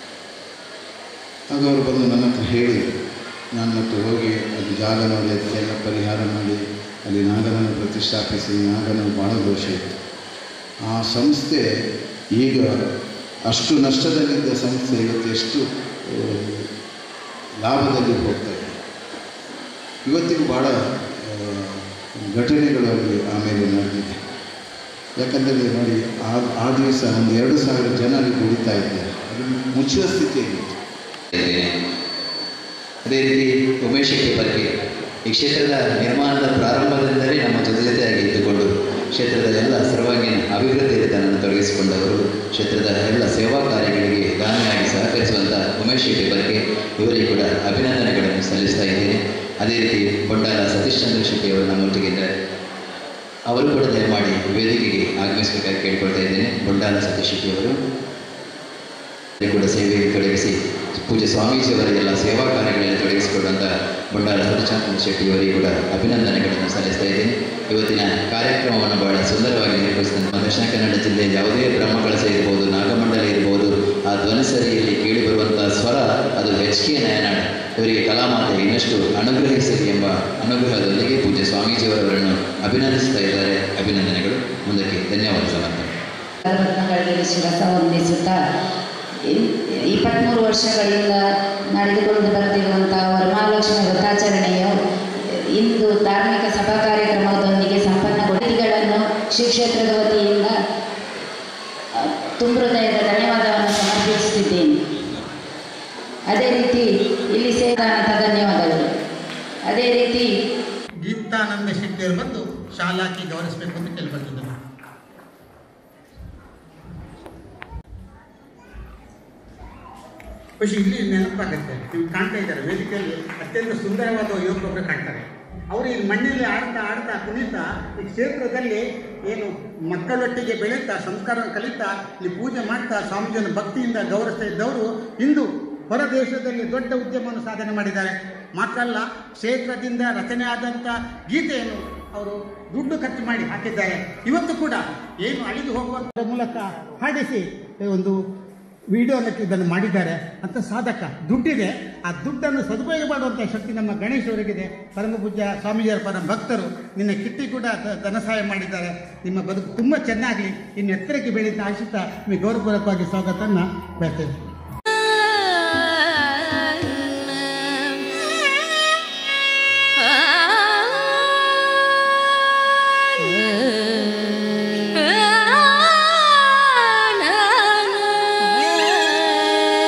ಆಗ ಅವರು ಬಂದು ನನ್ನ ಹತ್ರ ಹೇಳಿದರು ನಾನು ಮತ್ತು ಹೋಗಿ ಅಲ್ಲಿ ಜಾಗ ನೋಡಿ ಅದಕ್ಕೆಲ್ಲ ಪರಿಹಾರ ಮಾಡಿ ಅಲ್ಲಿ ನಾಗನನ್ನು ಪ್ರತಿಷ್ಠಾಪಿಸಿ ನಾಗನ ಭಾಳ ದೋಷ ಇತ್ತು ಆ ಸಂಸ್ಥೆ ಈಗ ಅಷ್ಟು ನಷ್ಟದಲ್ಲಿದ್ದ ಸಂಸ್ಥೆ ಇವತ್ತು ಎಷ್ಟು ಆ, ಲಾಭದಲ್ಲಿ ಹೋಗ್ತಾ ಇದೆ ಇವತ್ತಿಗೂ ಭಾಳ ಆ, ಘಟನೆಗಳು ಅಲ್ಲಿ ಆಮೇಲೆ ನಡೆದಿದೆ ಯಾಕಂದರೆ ನೋಡಿ ಆ ಆ ದಿವಸ ಒಂದು ಎರಡು ಸಾವಿರ ಜನ ಅಲ್ಲಿ ದುಡಿತಾ ಇದ್ದಾರೆ ಅದು ಮುಚ್ಚುವ ಸ್ಥಿತಿಯಲ್ಲಿತ್ತು ಇದ್ದೇನೆ. ಅದೇ ರೀತಿ ಉಮೇಶ್ ಶೆಟ್ಟಿ ಬಗ್ಗೆ ಈ ಕ್ಷೇತ್ರದ ನಿರ್ಮಾಣದ ಪ್ರಾರಂಭದಿಂದಲೇ ನಮ್ಮ ಜೊತೆ ಜೊತೆಯಾಗಿ ಇದ್ದುಕೊಂಡು ಕ್ಷೇತ್ರದ ಎಲ್ಲ ಸರ್ವಾಂಗೀಣ ಅಭಿವೃದ್ಧಿಯಲ್ಲಿ ತನ್ನನ್ನು ತೊಡಗಿಸಿಕೊಂಡವರು ಕ್ಷೇತ್ರದ ಎಲ್ಲ ಸೇವಾ ಕಾರ್ಯಗಳಿಗೆ ದಾನಿಯಾಗಿ ಸಹಕರಿಸುವಂಥ ಉಮೇಶ್ ಶೆಟ್ಟಿ ಬಗ್ಗೆ ಇವರಿಗೆ ಕೂಡ ಅಭಿನಂದನೆಗಳನ್ನು ಸಲ್ಲಿಸ್ತಾ ಇದ್ದೇನೆ ಅದೇ ರೀತಿ ಕೊಂಡಾಲ ಸತೀಶ್ ಚಂದ್ರ ಶೆಟ್ಟಿ ಅವರು ನಮ್ಮೊಟ್ಟಿಗಿದ್ದಾರೆ ಅವರು ಕೂಡ ದಯಮಾಡಿ ವೇದಿಕೆಗೆ ಆಗಮಿಸಬೇಕಾಗಿ ಕೇಳ್ಕೊಳ್ತಾ ಇದ್ದೇನೆ ಕೊಂಡಾಲ ಸತೀಶ್ ಶೆಟ್ಟಿ ಅವರು ಅಲ್ಲಿ ಕೂಡ ಸೇವೆಯಲ್ಲಿ ತೊಡಗಿಸಿ ಪೂಜ್ಯ ಸ್ವಾಮೀಜಿಯವರ ಎಲ್ಲ ಸೇವಾ ಕಾರ್ಯಗಳಲ್ಲಿ ತೊಡಗಿಸಿಕೊಂಡಂಥ ಬಂಡಾರ ಹರಿಚಂದ್ರ ಶೆಟ್ಟಿಯವರಿಗೆ ಕೂಡ ಅಭಿನಂದನೆಗಳನ್ನು ಸಲ್ಲಿಸ್ತಾ ಇದ್ದೀನಿ ಇವತ್ತಿನ ಕಾರ್ಯಕ್ರಮವನ್ನು ಬಹಳ ಸುಂದರವಾಗಿ ನಿರ್ವಹಿಸಿದ ದಕ್ಷಿಣ ಕನ್ನಡ ಜಿಲ್ಲೆ ಯಾವುದೇ ಬ್ರಹ್ಮಕಳಸ ಇರ್ಬೋದು ನಾಗಮಂಡಲ ಇರ್ಬೋದು ಆ ಧ್ವನಿಸರಿಯಲ್ಲಿ ಕೇಳಿಬರುವಂಥ ಸ್ವರ ಅದು ಎಚ್ ಕೆ ನಯನಾಡ್ ಇವರಿಗೆ ಕಲಾಮಾತೆ ಇನ್ನಷ್ಟು ಅನುಗ್ರಹಿಸಲಿ ಎಂಬ ಅನುಗ್ರಹದೊಂದಿಗೆ ಪೂಜ್ಯ ಸ್ವಾಮೀಜಿಯವರವರನ್ನು ಅಭಿನಂದಿಸ್ತಾ ಇದ್ದಾರೆ ಅಭಿನಂದನೆಗಳು ಮುಂದಕ್ಕೆ ಧನ್ಯವಾದ ಸಮರ್ಪಣೆ ರತ್ನಗಳಲ್ಲಿ ಶಿರಸ ಹೊಂದಿಸುತ್ತಾ ಇ- ಇಪ್ಪತ್ತ್ಮೂರು ವರ್ಷಗಳಿಂದ ನಡೆದುಕೊಂಡು ಬರುತ್ತಿರುವಂಥ ವರಮಹಾಲಕ್ಷ್ಮಿ ವ್ರತಾಚರಣೆಯು ಇಂದು ಧಾರ್ಮಿಕ ಸಭಾ ಕಾರ್ಯಕ್ರಮದೊಂದಿಗೆ ಸಂಪನ್ನಗೊಳಿಗಳನ್ನು ಶ್ರೀ ಕ್ಷೇತ್ರದ ವತಿಯಿಂದ ಅ, ತುಂಬ ಹೃದಯದ ಧನ್ಯವಾದವನ್ನು ಸಮರ್ಪಿಸುತ್ತಿದ್ದೇನೆ ಅದೇ ರೀತಿ ಇಲ್ಲಿ ಸೇರಿದಂಥ ಧನ್ಯವಾದಗಳು ಅದೇ ರೀತಿ ಗೀತಾನಂದ ಶೆಟ್ಟಿಯವರು ಬಂದು ಶಾಲಾಕ್ಕೆ ಗೌರವಿಸಬೇಕು ಅಂತ ಕೇಳ್ಕೊಳ್ತಿದ್ದಾರೆ ಖುಷಿ ಇಲ್ಲಿ ನೆನಪಾಗುತ್ತೆ ನೀವು ಕಾಣ್ತಾ ಇದ್ದಾರೆ ವೇದಿಕೆಯಲ್ಲಿ ಅತ್ಯಂತ ಸುಂದರವಾದ ಯುವಕರೊಬ್ಬರು ಕಾಣ್ತಾರೆ ಅವರು ಈ ಮಣ್ಣಿನಲ್ಲಿ ಆಡ್ತಾ ಆಡ್ತಾ ಕುಣಿತಾ ಈ ಕ್ಷೇತ್ರದಲ್ಲಿ ಏನು ಮಕ್ಕಳೊಟ್ಟಿಗೆ ಬೆಳೀತಾ ಸಂಸ್ಕಾರ ಕಲಿತಾ ಇಲ್ಲಿ ಪೂಜೆ ಮಾಡ್ತಾ ಸ್ವಾಮೀಜಿಯನ್ನು ಭಕ್ತಿಯಿಂದ ಗೌರವಿಸ್ತಾ ಇದ್ದವರು ಇಂದು ಹೊರ ದೇಶದಲ್ಲಿ ದೊಡ್ಡ ಉದ್ಯಮವನ್ನು ಸಾಧನೆ ಮಾಡಿದ್ದಾರೆ ಮಾತ್ರ ಅಲ್ಲ ಕ್ಷೇತ್ರದಿಂದ ರಚನೆ ಆದಂಥ ಗೀತೆಯನ್ನು ಅವರು ದುಡ್ಡು ಖರ್ಚು ಮಾಡಿ ಹಾಕಿದ್ದಾರೆ ಇವತ್ತು ಕೂಡ ಏನು ಅಳಿದು ಹೋಗುವಂಥ ಮೂಲಕ ಹಾಡಿಸಿ ಒಂದು ವಿಡಿಯೋನ ಇದನ್ನು ಮಾಡಿದ್ದಾರೆ ಅಂತ ಸಾಧಕ ದುಡ್ಡಿದೆ ಆ ದುಡ್ಡನ್ನು ಸದುಪಯೋಗ ಮಾಡುವಂಥ ಶಕ್ತಿ ನಮ್ಮ ಗಣೇಶ್ ಅವರಿಗಿದೆ ಪರಮ ಪೂಜ್ಯ ಸ್ವಾಮೀಜಿಯವರ ಪರ ಭಕ್ತರು ನಿನ್ನ ಕಿಟ್ಟಿ ಕೂಡ ಧ- ಧನ ಸಹಾಯ ಮಾಡಿದ್ದಾರೆ ನಿಮ್ಮ ಬದುಕು ತುಂಬ ಚೆನ್ನಾಗಲಿ ಇನ್ನು ಎತ್ತರಕ್ಕೆ ಬೆಳೀತಾ ಆಶಿಸ್ತಾ ನಿಮಗೆ ಗೌರವಪೂರ್ವಕವಾಗಿ ಸ್ವಾಗತವನ್ನು ಬಯಸ್ತೇನೆ ಆ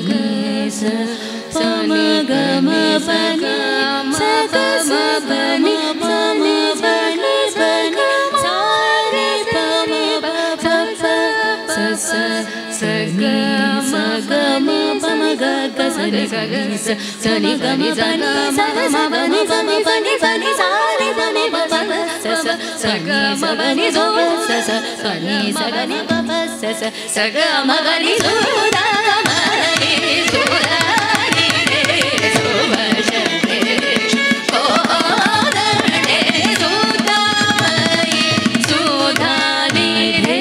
ಗ ಸ ಪ ಮ ಗ ಮ ಪ ನಿ ಸ ಗ ಸ ಪ ನಿ ಪ ನಿ ಸ ನಿ ಸ ನಿ ಸಾ ರಿ ಪ ಮ ಪ ಪ ಪ ಸ ಸ ಸ ಗ ಮ ಗ ಮ ಪ ಮ ಗ ಗ ಸ ರಿ ಸ ಗ ಸ ಸ ನಿ ಗ ನಿ ಸ ನಿ ಸ ಗ ಮ ಪ ನಿ ಪ ನಿ ಪ ನಿ ಪ ನಿ ಸಾ ರಿ ಪ ನಿ ಪ ಪ ಪ ಸ ಸ ಸ ಗ ಮ ಪ ನಿ ಸ ಸ ಸ ಸ ನಿ ಸ ಗ ನಿ ಪ ಪ ಸ ಸ ಸ ಗ ಮ ಗ ನಿ ಸು ದ ಮ ರಿ ಸು ದ ರಿ ರೆ ಸು ಮ ಶ ರೆ ಓ ದ ರೆ ಸು ದ ಮ ರಿ ಸು ಧ ನಿ ರೆ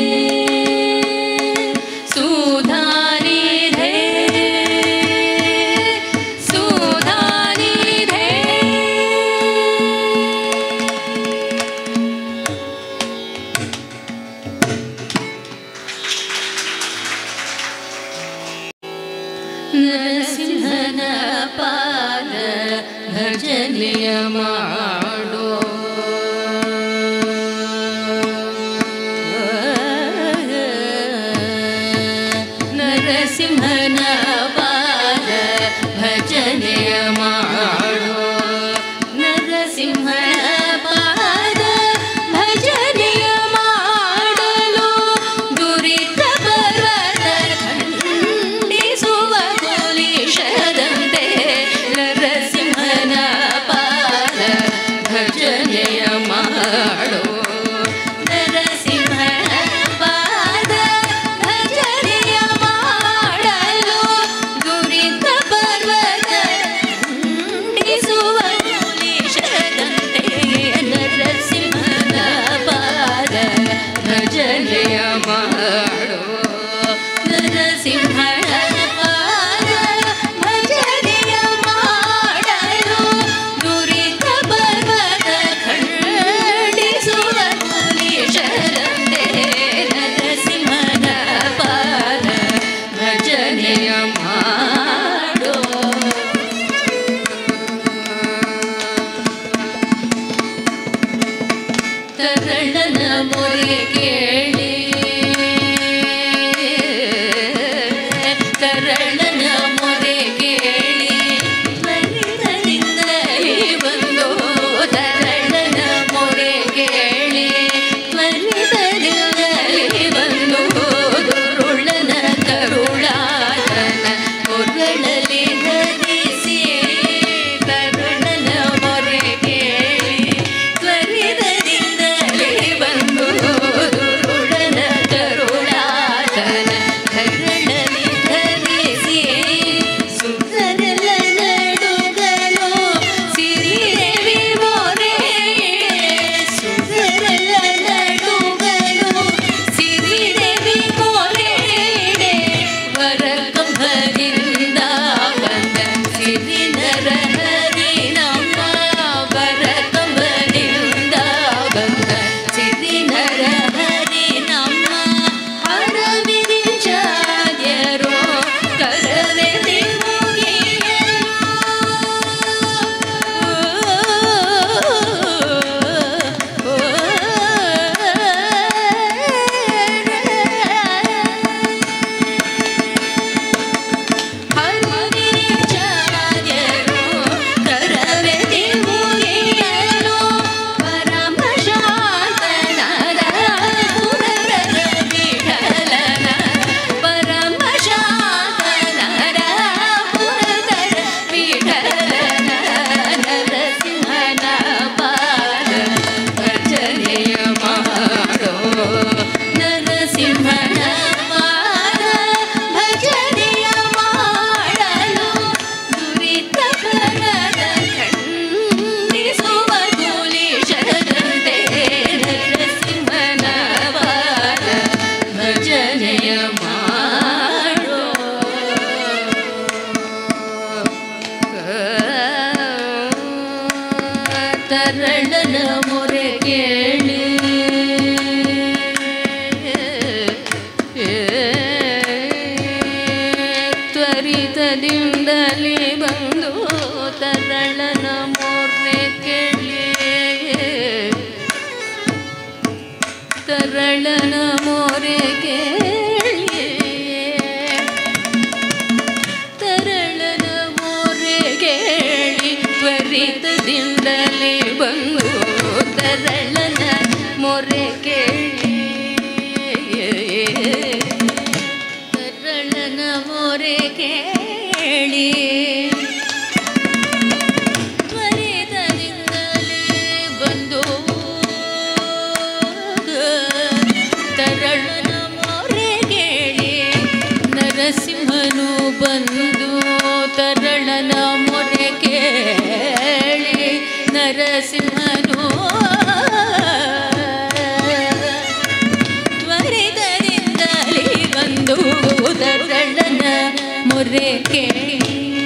ಸುಧಾ ನಿ ರೆ ಸುಧಾ ನಿ ರೆ ನರಸಿಂಹನ ಪಾದ ಭಜನೆಯ ಮಾಡೋ ನರಸಿಂಹನ ಪಾದ ಭಜನೆಯ ಮಾಡೋ ನರಸಿಂಹನ ಪಾದ ಭಜನೆಯ ಮಾಡಲು ದುರಿತ ಪರ್ವತ ಖಂಡಿಸುವ ಕುಲಿಶದಂತೆ ನರಸಿಂಹನ ಪಾದ ಭಜನೆಯ ಮಾಡೋ ನರಸಿಂಹನ ಪಾದ ಭಜನೆಯ ಮಾಡಲು ದುರಿತ ಪರ್ವತ ಖಂಡಿಸುವ ಕುಲಿಶದಂತೆ ನರಸಿಂಹನ ಪಾದ ಭಜನೆಯ ಮಾಡೋ ನರಸಿಂಹನ ಪಾದ ಭಜನೆಯ ಮಾಡಲು ದುರಿತ ಪರ್ವತ ಖಂಡಿಸುವ ಕುಲಿಶರಂತೆ ನರಸಿಂಹನ ಪಾದ ಭಜನೆಯ ಮಾಡೋ ತರಳನ ಮೊರೆ ಕೇಳಿ ತರಳನ ಮೊರೆ ಕೇಳಿ ತ್ವರಿತದಿಂದಲೇ ಬಂದು ತರಳನ ಮೊರೆ ಕೇಳಿ ತ್ವರಿತದಿಂದಲೇ ಬಂದು ದುರುಳನ ಕರುಳಾದನ ಕೊರಳಲಿ ಧರಿಸಿ ತರುಣನ ಮೊರೆ ಕೇಳಿ ತ್ವರಿತದಿಂದಲೇ ಬಂದು ದುರುಳನ ಕರುಳಾದನ ಕರಳಲಿ ಧರಿಸಿ ಸುಂದರಲ ನಡುಗಲು ಸಿರಿದೇವಿ ಮೊರೆ ಸುಂದರಲ ನಡುಗಲು ಸಿರಿದೇವಿ ಮೊರೆ ವರ ಕಂಬದಿಂದ ಬಂದ ಸಿರಿ ನರಹರಿ ನಮ್ಮ ವರ ಕಂಬದಿಂದ ಬಂದ ಸಿರಿ ನರಹರಿ ನಮ್ಮ ಹರವಿರಿಚಾರ್ಯರು ಕರವೆದೆ ಹರವಿರಿಚಾರ್ಯರು ಕರವೆದೆ ಮುಗಿಯಲು ಪರಮ ಶಾಂತನಾದ ಪುರರ ವಿಠಲನ ಪರಮ ಶಾಂತನಾದ ಪುರರ ವಿಠಲನ ನರಸಿಂಹನ ಪಾದ ಭಜನೆಯ ಮಾಡೋ ನರಸಿಂಹನ ಪಾದ ಭಜನೆಯ ಮಾಡಲು ದುರಿತ ಕರದ ಖಂಡಿಸುವ ಕುಲಿಶದಂತೆ ನರಸಿಂಹನ ಪಾದ ಭಜನೆಯ ಮಾಡೋ ತರಳನ ಮೊರೆ ಕೇಳಿ ತ್ವರಿತದಿಂದಲೇ ಬಂದು ತರಳನ ಮೊರೆ ಕೇಳಿ ತರಳನ ಮೊರೆ ಕೇಳಿ ತ್ವರಿತದಿಂದಲೇ ಬಂದು ತರಳನ ಮೊರೆ ಕೇಳಿ ತರಳನ ಮೊರೆ ಕೇಳಿ ತ್ವರಿತದಿಂದಲೇ ಬಂದು ತರಳನ ಮೊರೆ ಕೇಳಿ ನರಸಿಂಹನು ಬಂದು ತರಳನ ಮೊರೆ ಕೇಳಿ ನರಸಿಂಹನು ತ್ವರಿತದಿಂದಲೇ ಬಂದು ತರಳನ ಮೊರೆ ಕೇಳಿ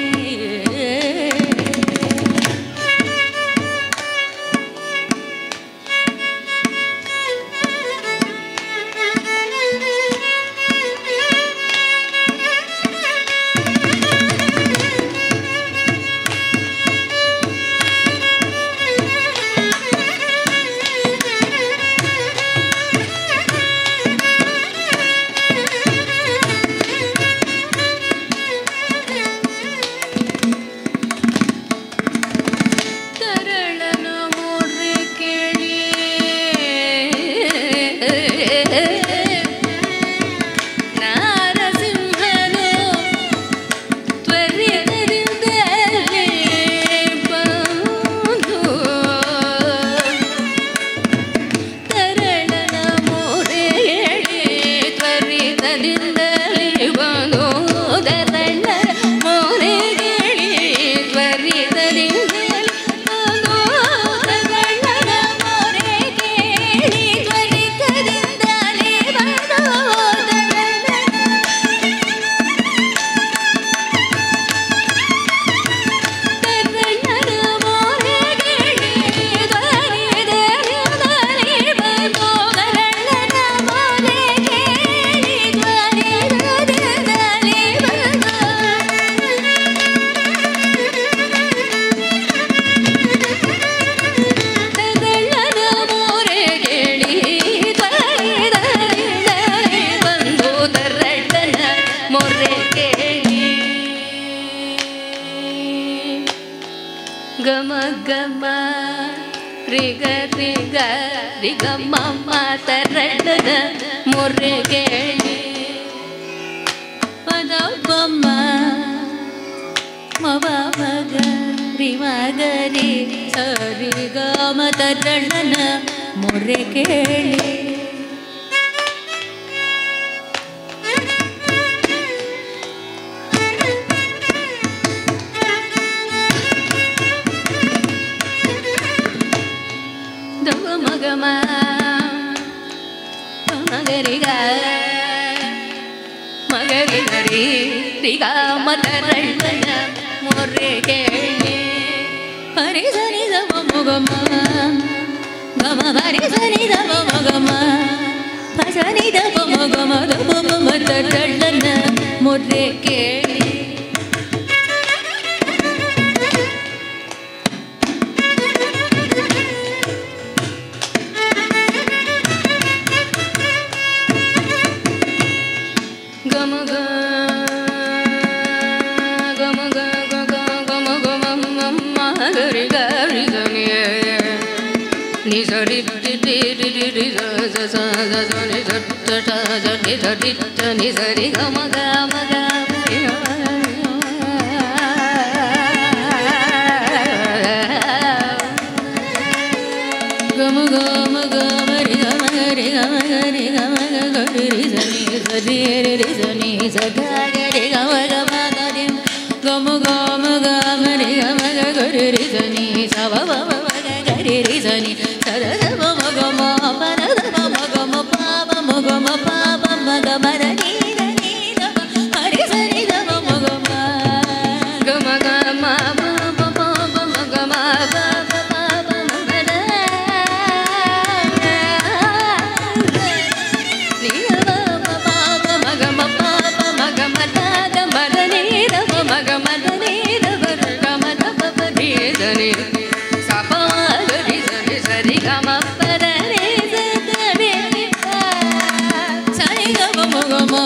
ತರಳನ ಮೊರೆ ಕೇಳಿ ನರಸಿಂಹನು ತ್ವರಿತದಿಂದಲೇ ಬಂದು ತರಳನ ಮೊರೆ ಕೇಳಿ ತ್ವರಿತದಿಂದಲೇ ಬಂದು ತರಳನ ಮೊರೆ ಕೇಳಿ ತ್ವರಿತದಿಂದಲೇ ಬಂದು ತರಳನ ಮೊರೆ ಕೇಳಿ ತ್ವರಿತದಿಂದಲೇ ಬಂದು ತರಳನ ಮೊರೆ ಕೇಳಿ ತ್ವರಿತದಿಂದಲೇ ಬಂದು ತರಳನ ಮೊರೆ ಕೇಳಿ ತ್ವರಿತದಿಂದಲೇ ಬಂದು ತರಳನ ಮೊರೆ ಕೇಳಿ ತ್ವರಿತದಿಂದಲೇ ಬಂದು ತರಳನ ಮೊರೆ ಕೇಳಿ ಗಮ ಗಮ ರಿಗ ರಿಗ ರಿಗ ಮಮ್ಮ ತರಳನ ಮೊರೆ ಕೇಳಿ ಪದ ಬಮ್ಮ ಮವ ಮಗ ರಿ ಮಗರಿ ಸರಿ ಗಮ ತರಳನ ಮೊರೆ ಕೇಳಿ ದವ ಮಗಮ ಮಗರಿಗ ಮಗರಿ ಗರಿ ರಿಗ ಮತರಳ್ಳನ ಮೊರೆ ಕೇಳಿ ಹರಿ ಸರಿ ದವ ಮಗಮ ಗಮ ಹರಿ ಸರಿ ದವ ಮಗಮ ಹಸನಿ ದವ ಮಗಮ ದವ ಮತರಳ್ಳನ ಮೊರೆ ಕೇಳಿ ಗಮ ಗ ಗಮ ಗ ಗ ಗ ಗಮ ಗಮ ಮಮ್ಮ ಗರಿ ಗರಿ ಗನಿ ನಿ ಸರಿ ಟಿ ಟಿ ಟಿ ಟಿ ಟಿ ಸ ಸ ಸ ಸ ಸ ನಿ ಸ ಟ ಟ ಸ ಟಿ ಸ ಟಿ ಟ ನಿ ಸರಿ ಗಮ ಗ ಮ ಗ ಗಮ ಗಮ ಗಮ ರಿ ಗಮ ರಿ ಗಮ ಗರಿ ಗಮ ಗ ಗರಿ ರಿ ಸನಿ ಸರಿ ರಿ ರಿ ಸನಿ ಸ ಗ ಗರಿ ಗಮ ಗಮ ಗರಿ ಗಮ ಗಮ ಗಮ ರಿ ಗಮ ಗ ಗರಿ ರಿ ಸನಿ ಸ ವ ವ ವ ವ ಗ ಗರಿ ರಿ ಸನಿ ಸ ದ ದ ಮ ಮ ಗ ಮ ಪ ದ ದ ಮ ಮ ಗ ಮ ಪ ಮ ಮ ಗ ಮ ಪ ಪ ಮ ಗ ಮ ರ ni ದ ni ದ ಮ ಹರಿ ಸರಿ ದ ಮ ಮ ಗ ಮ ಗ ಮ ಗ ಮ ಪ ಪ ಪ ಪ ಮ ಗ ಮ ಪ ಪ ಪ ಪ ಮ ಗ ದ ni ದ ಮ ಪ ಪ ಮ ಗ ಮ ಪ ಪ ಮ ಗ ಮ ದ ದ ಮ ದ ni ದ ಮ ಮ ಗ ಮ ದ ni ದ ಗ ರ ಗ ಮ ದ ಪ ಪ ni ದ ni ಸ ಪ ಗ ರಿ ಸ ರಿ ಸ ರಿ ಗ ಮ ಪ ದ ni ಸ ದ ni ಸ ಸ ನಿ ಗ ಮ ಮ ಗ ಮ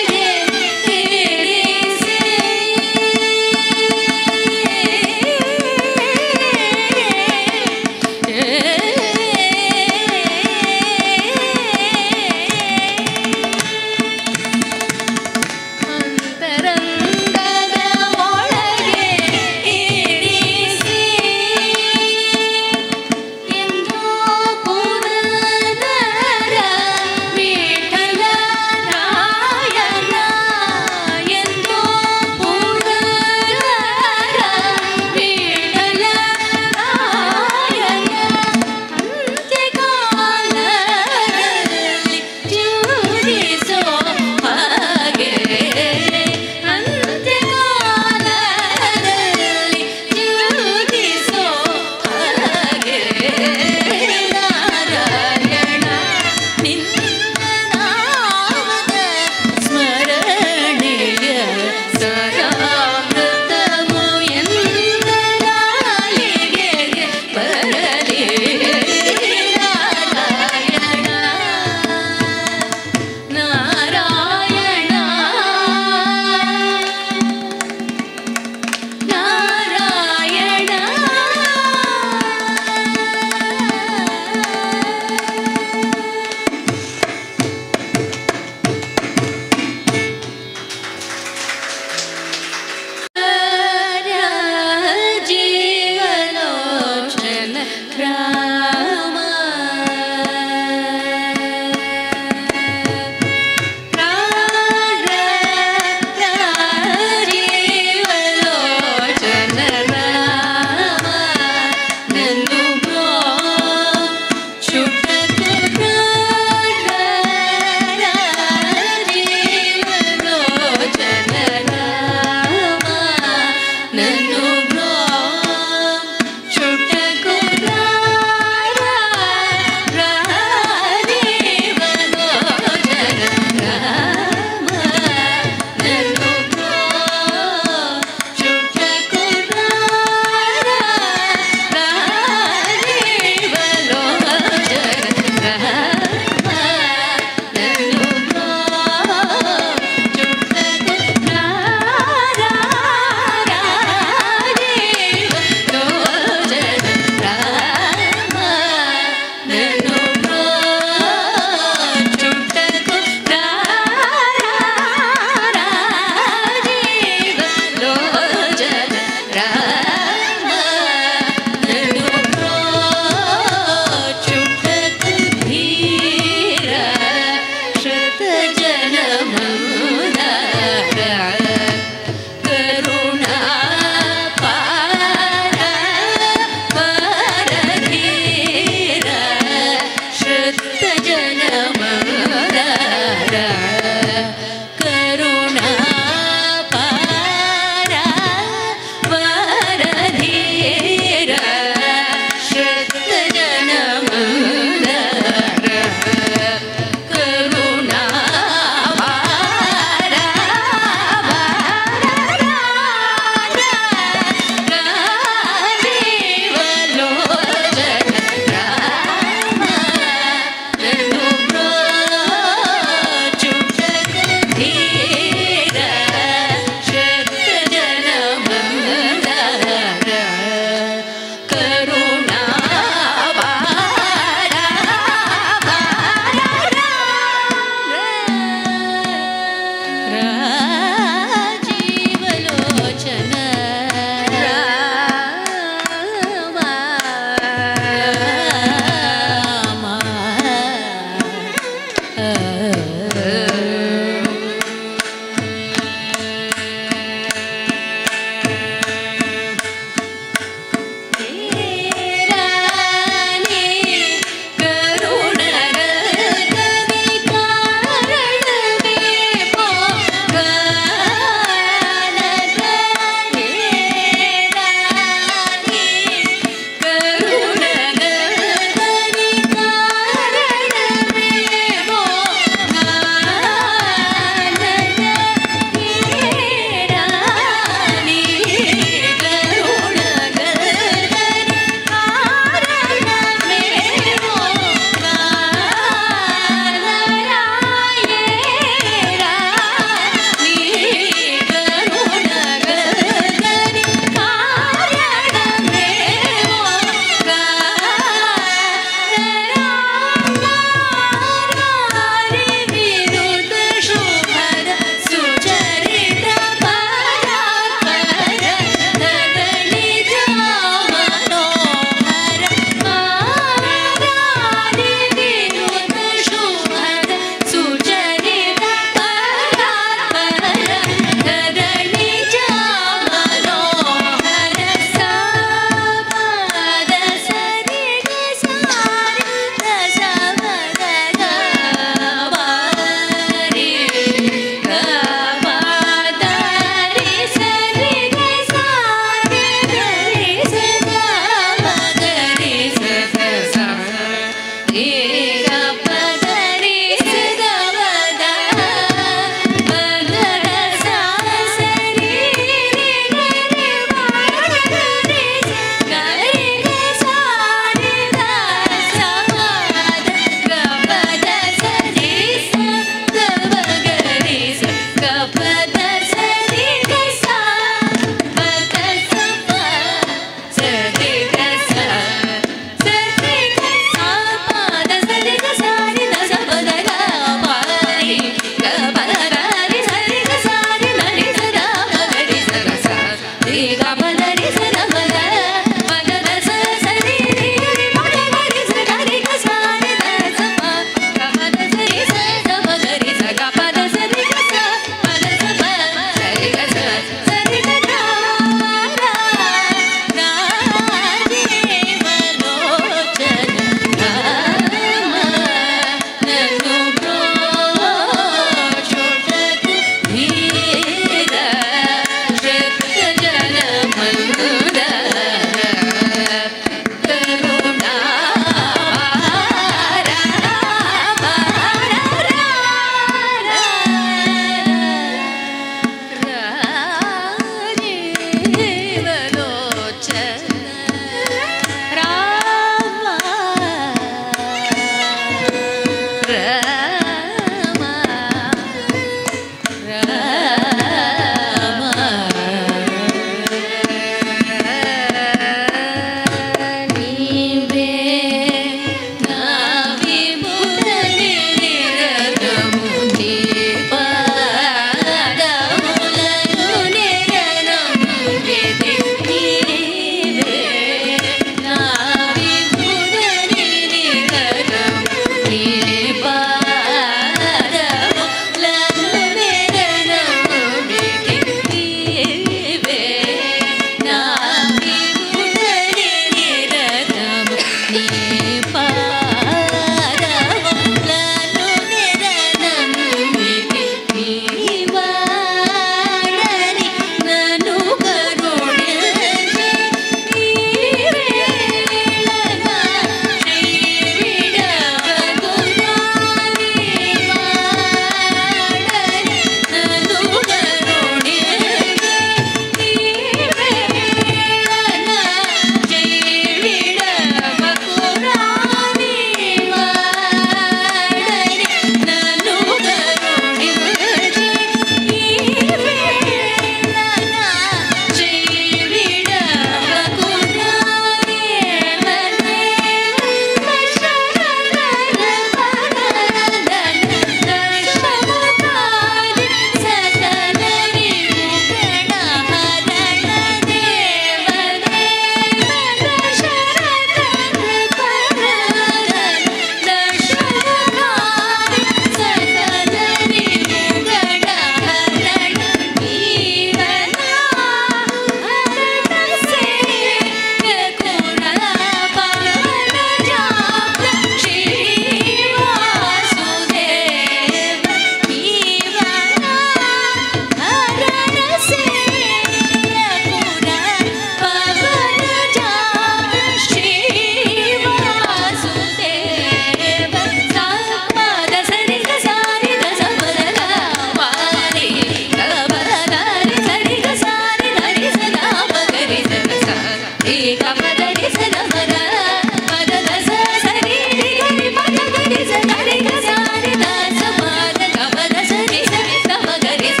ರಿ ಗ ಮ ಗ ರಿ ಸ ಗ ಮ ಗ ಮ ಗ ಗ ಸ ಸ ರಿ ರಿ ಗ ರಿ ಮ ಗ ಗ ರಿ ಸ ಗ ರಿ ಗ ಸ ರಿ ದ ಸ ಮ ಗ ಗ ಮ ಗ ಸ ರಿ ಸ ಗ ಮ ಗ ರಿ ಸ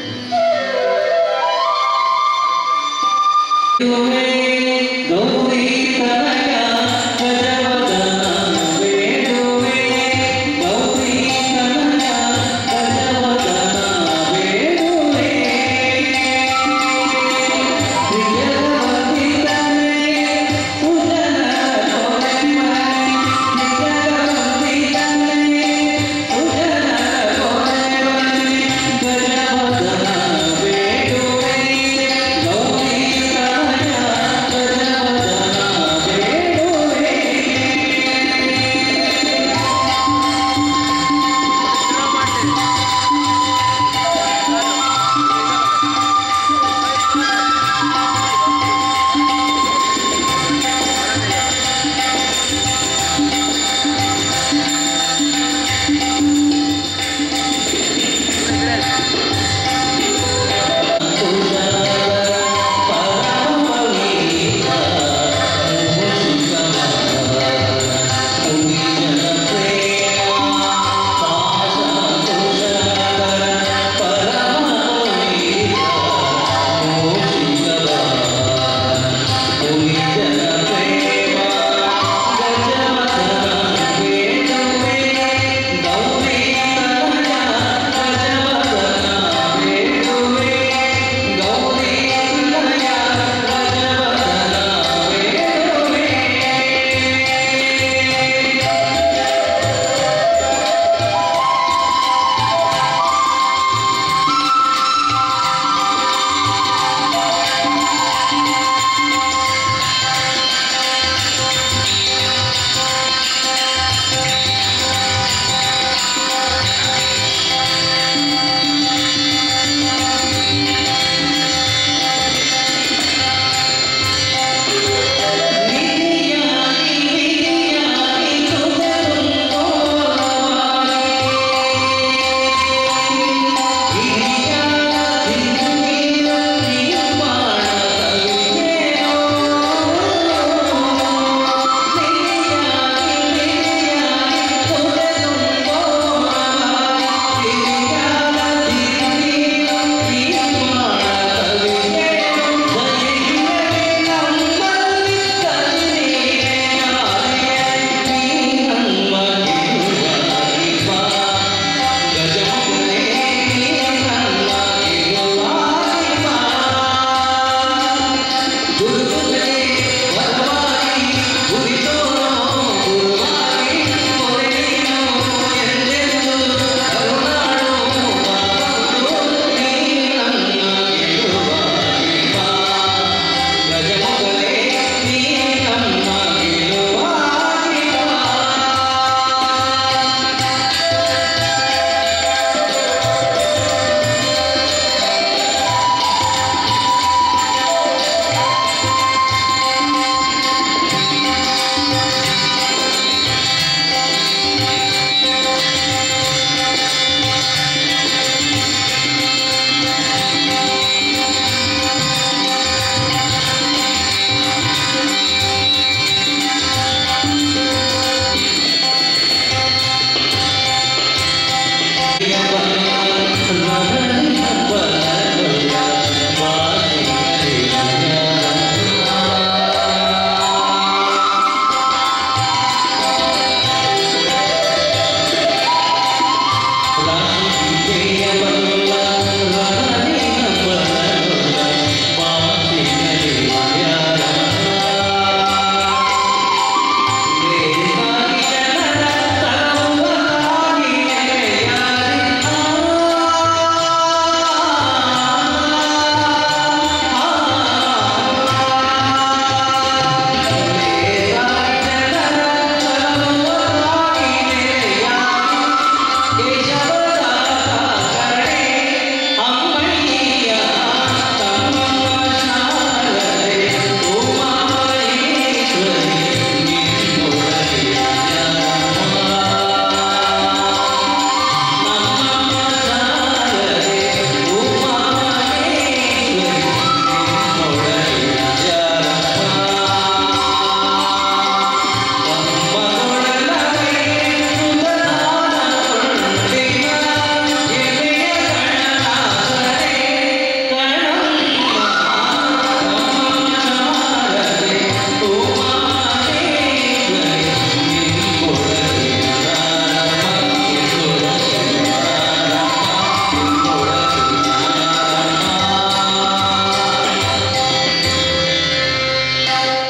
ಗೌರಿ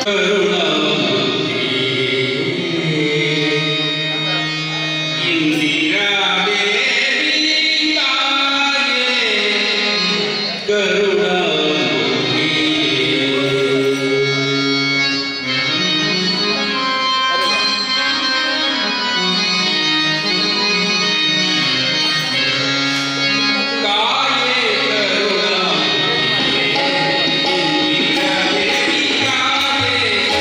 ಕಾಯೇ ಕರುಣಾ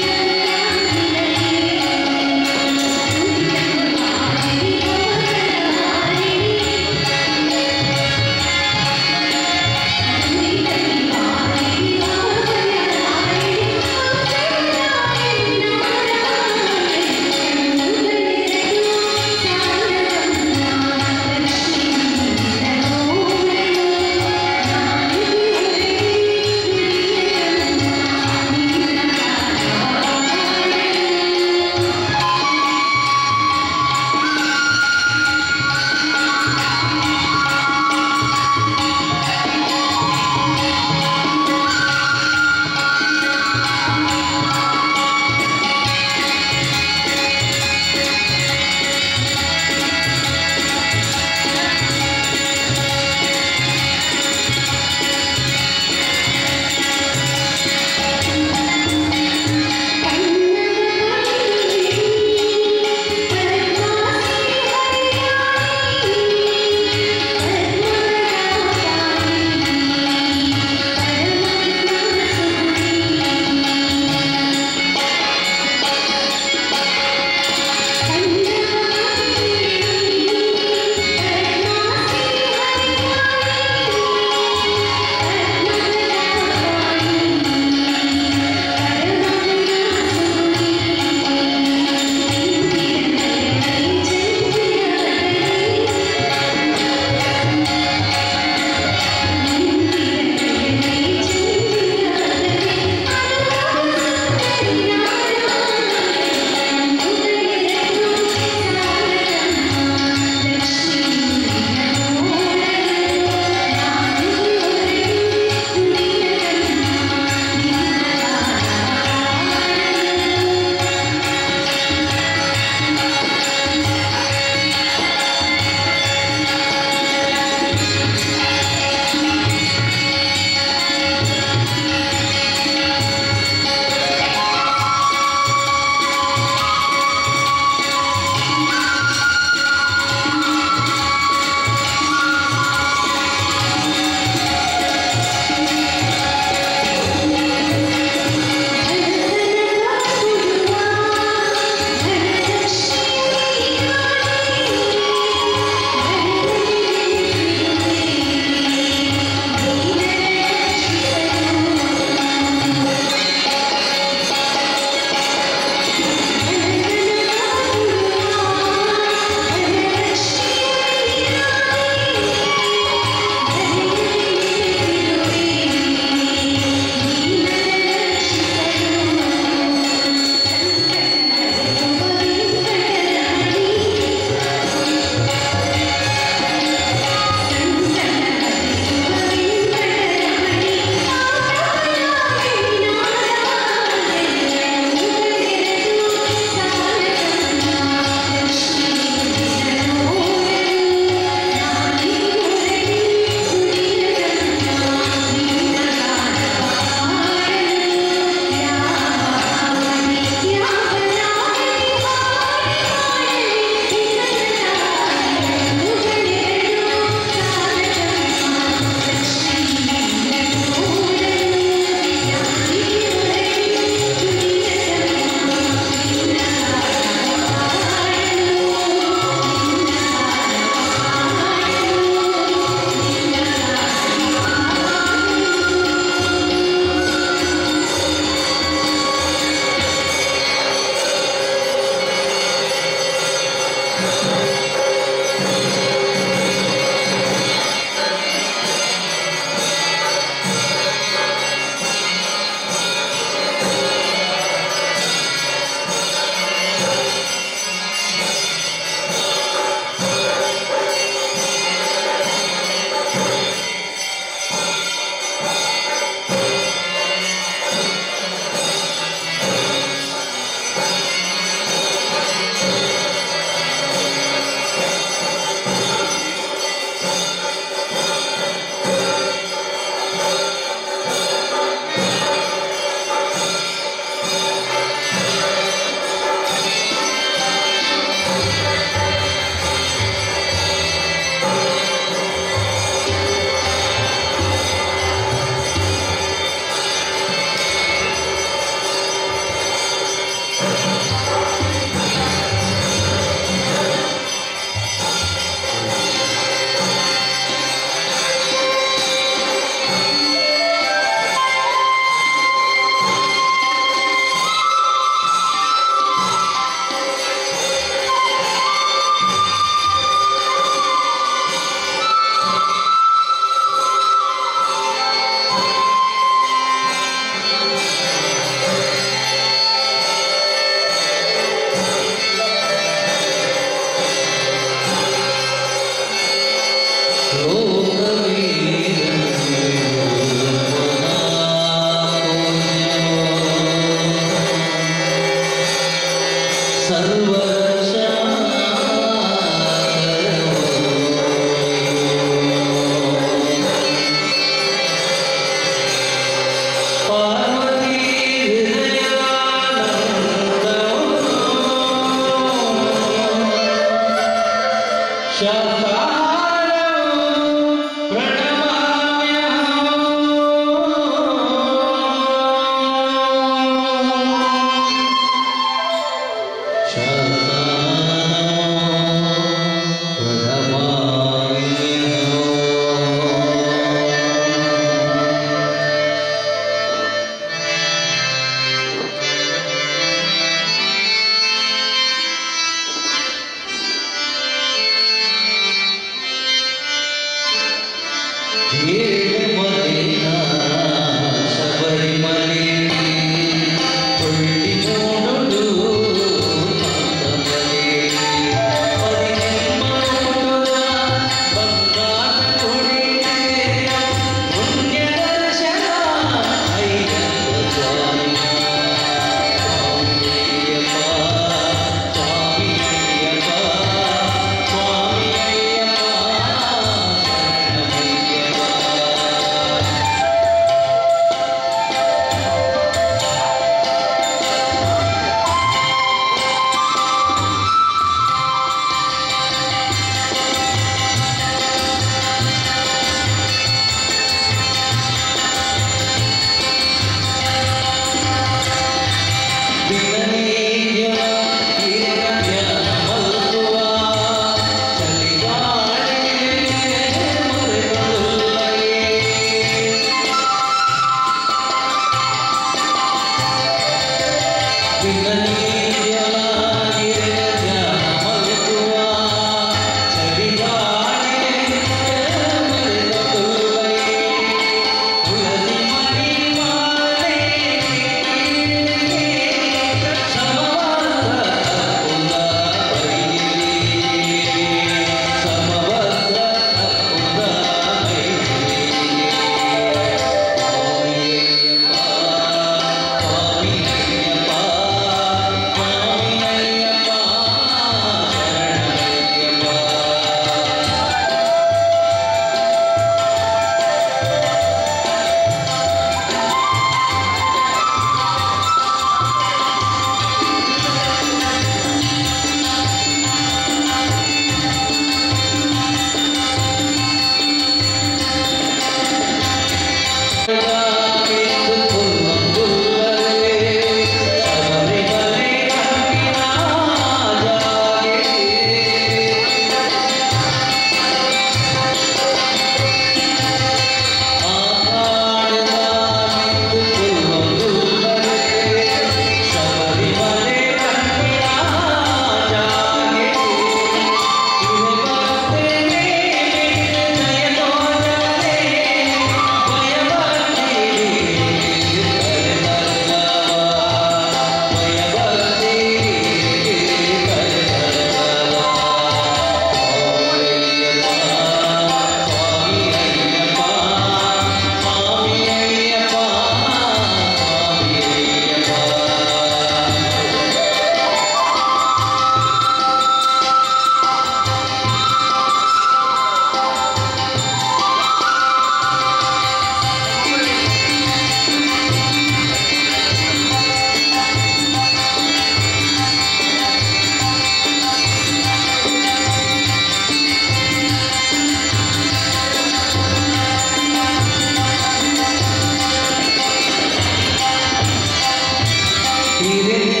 Thank you.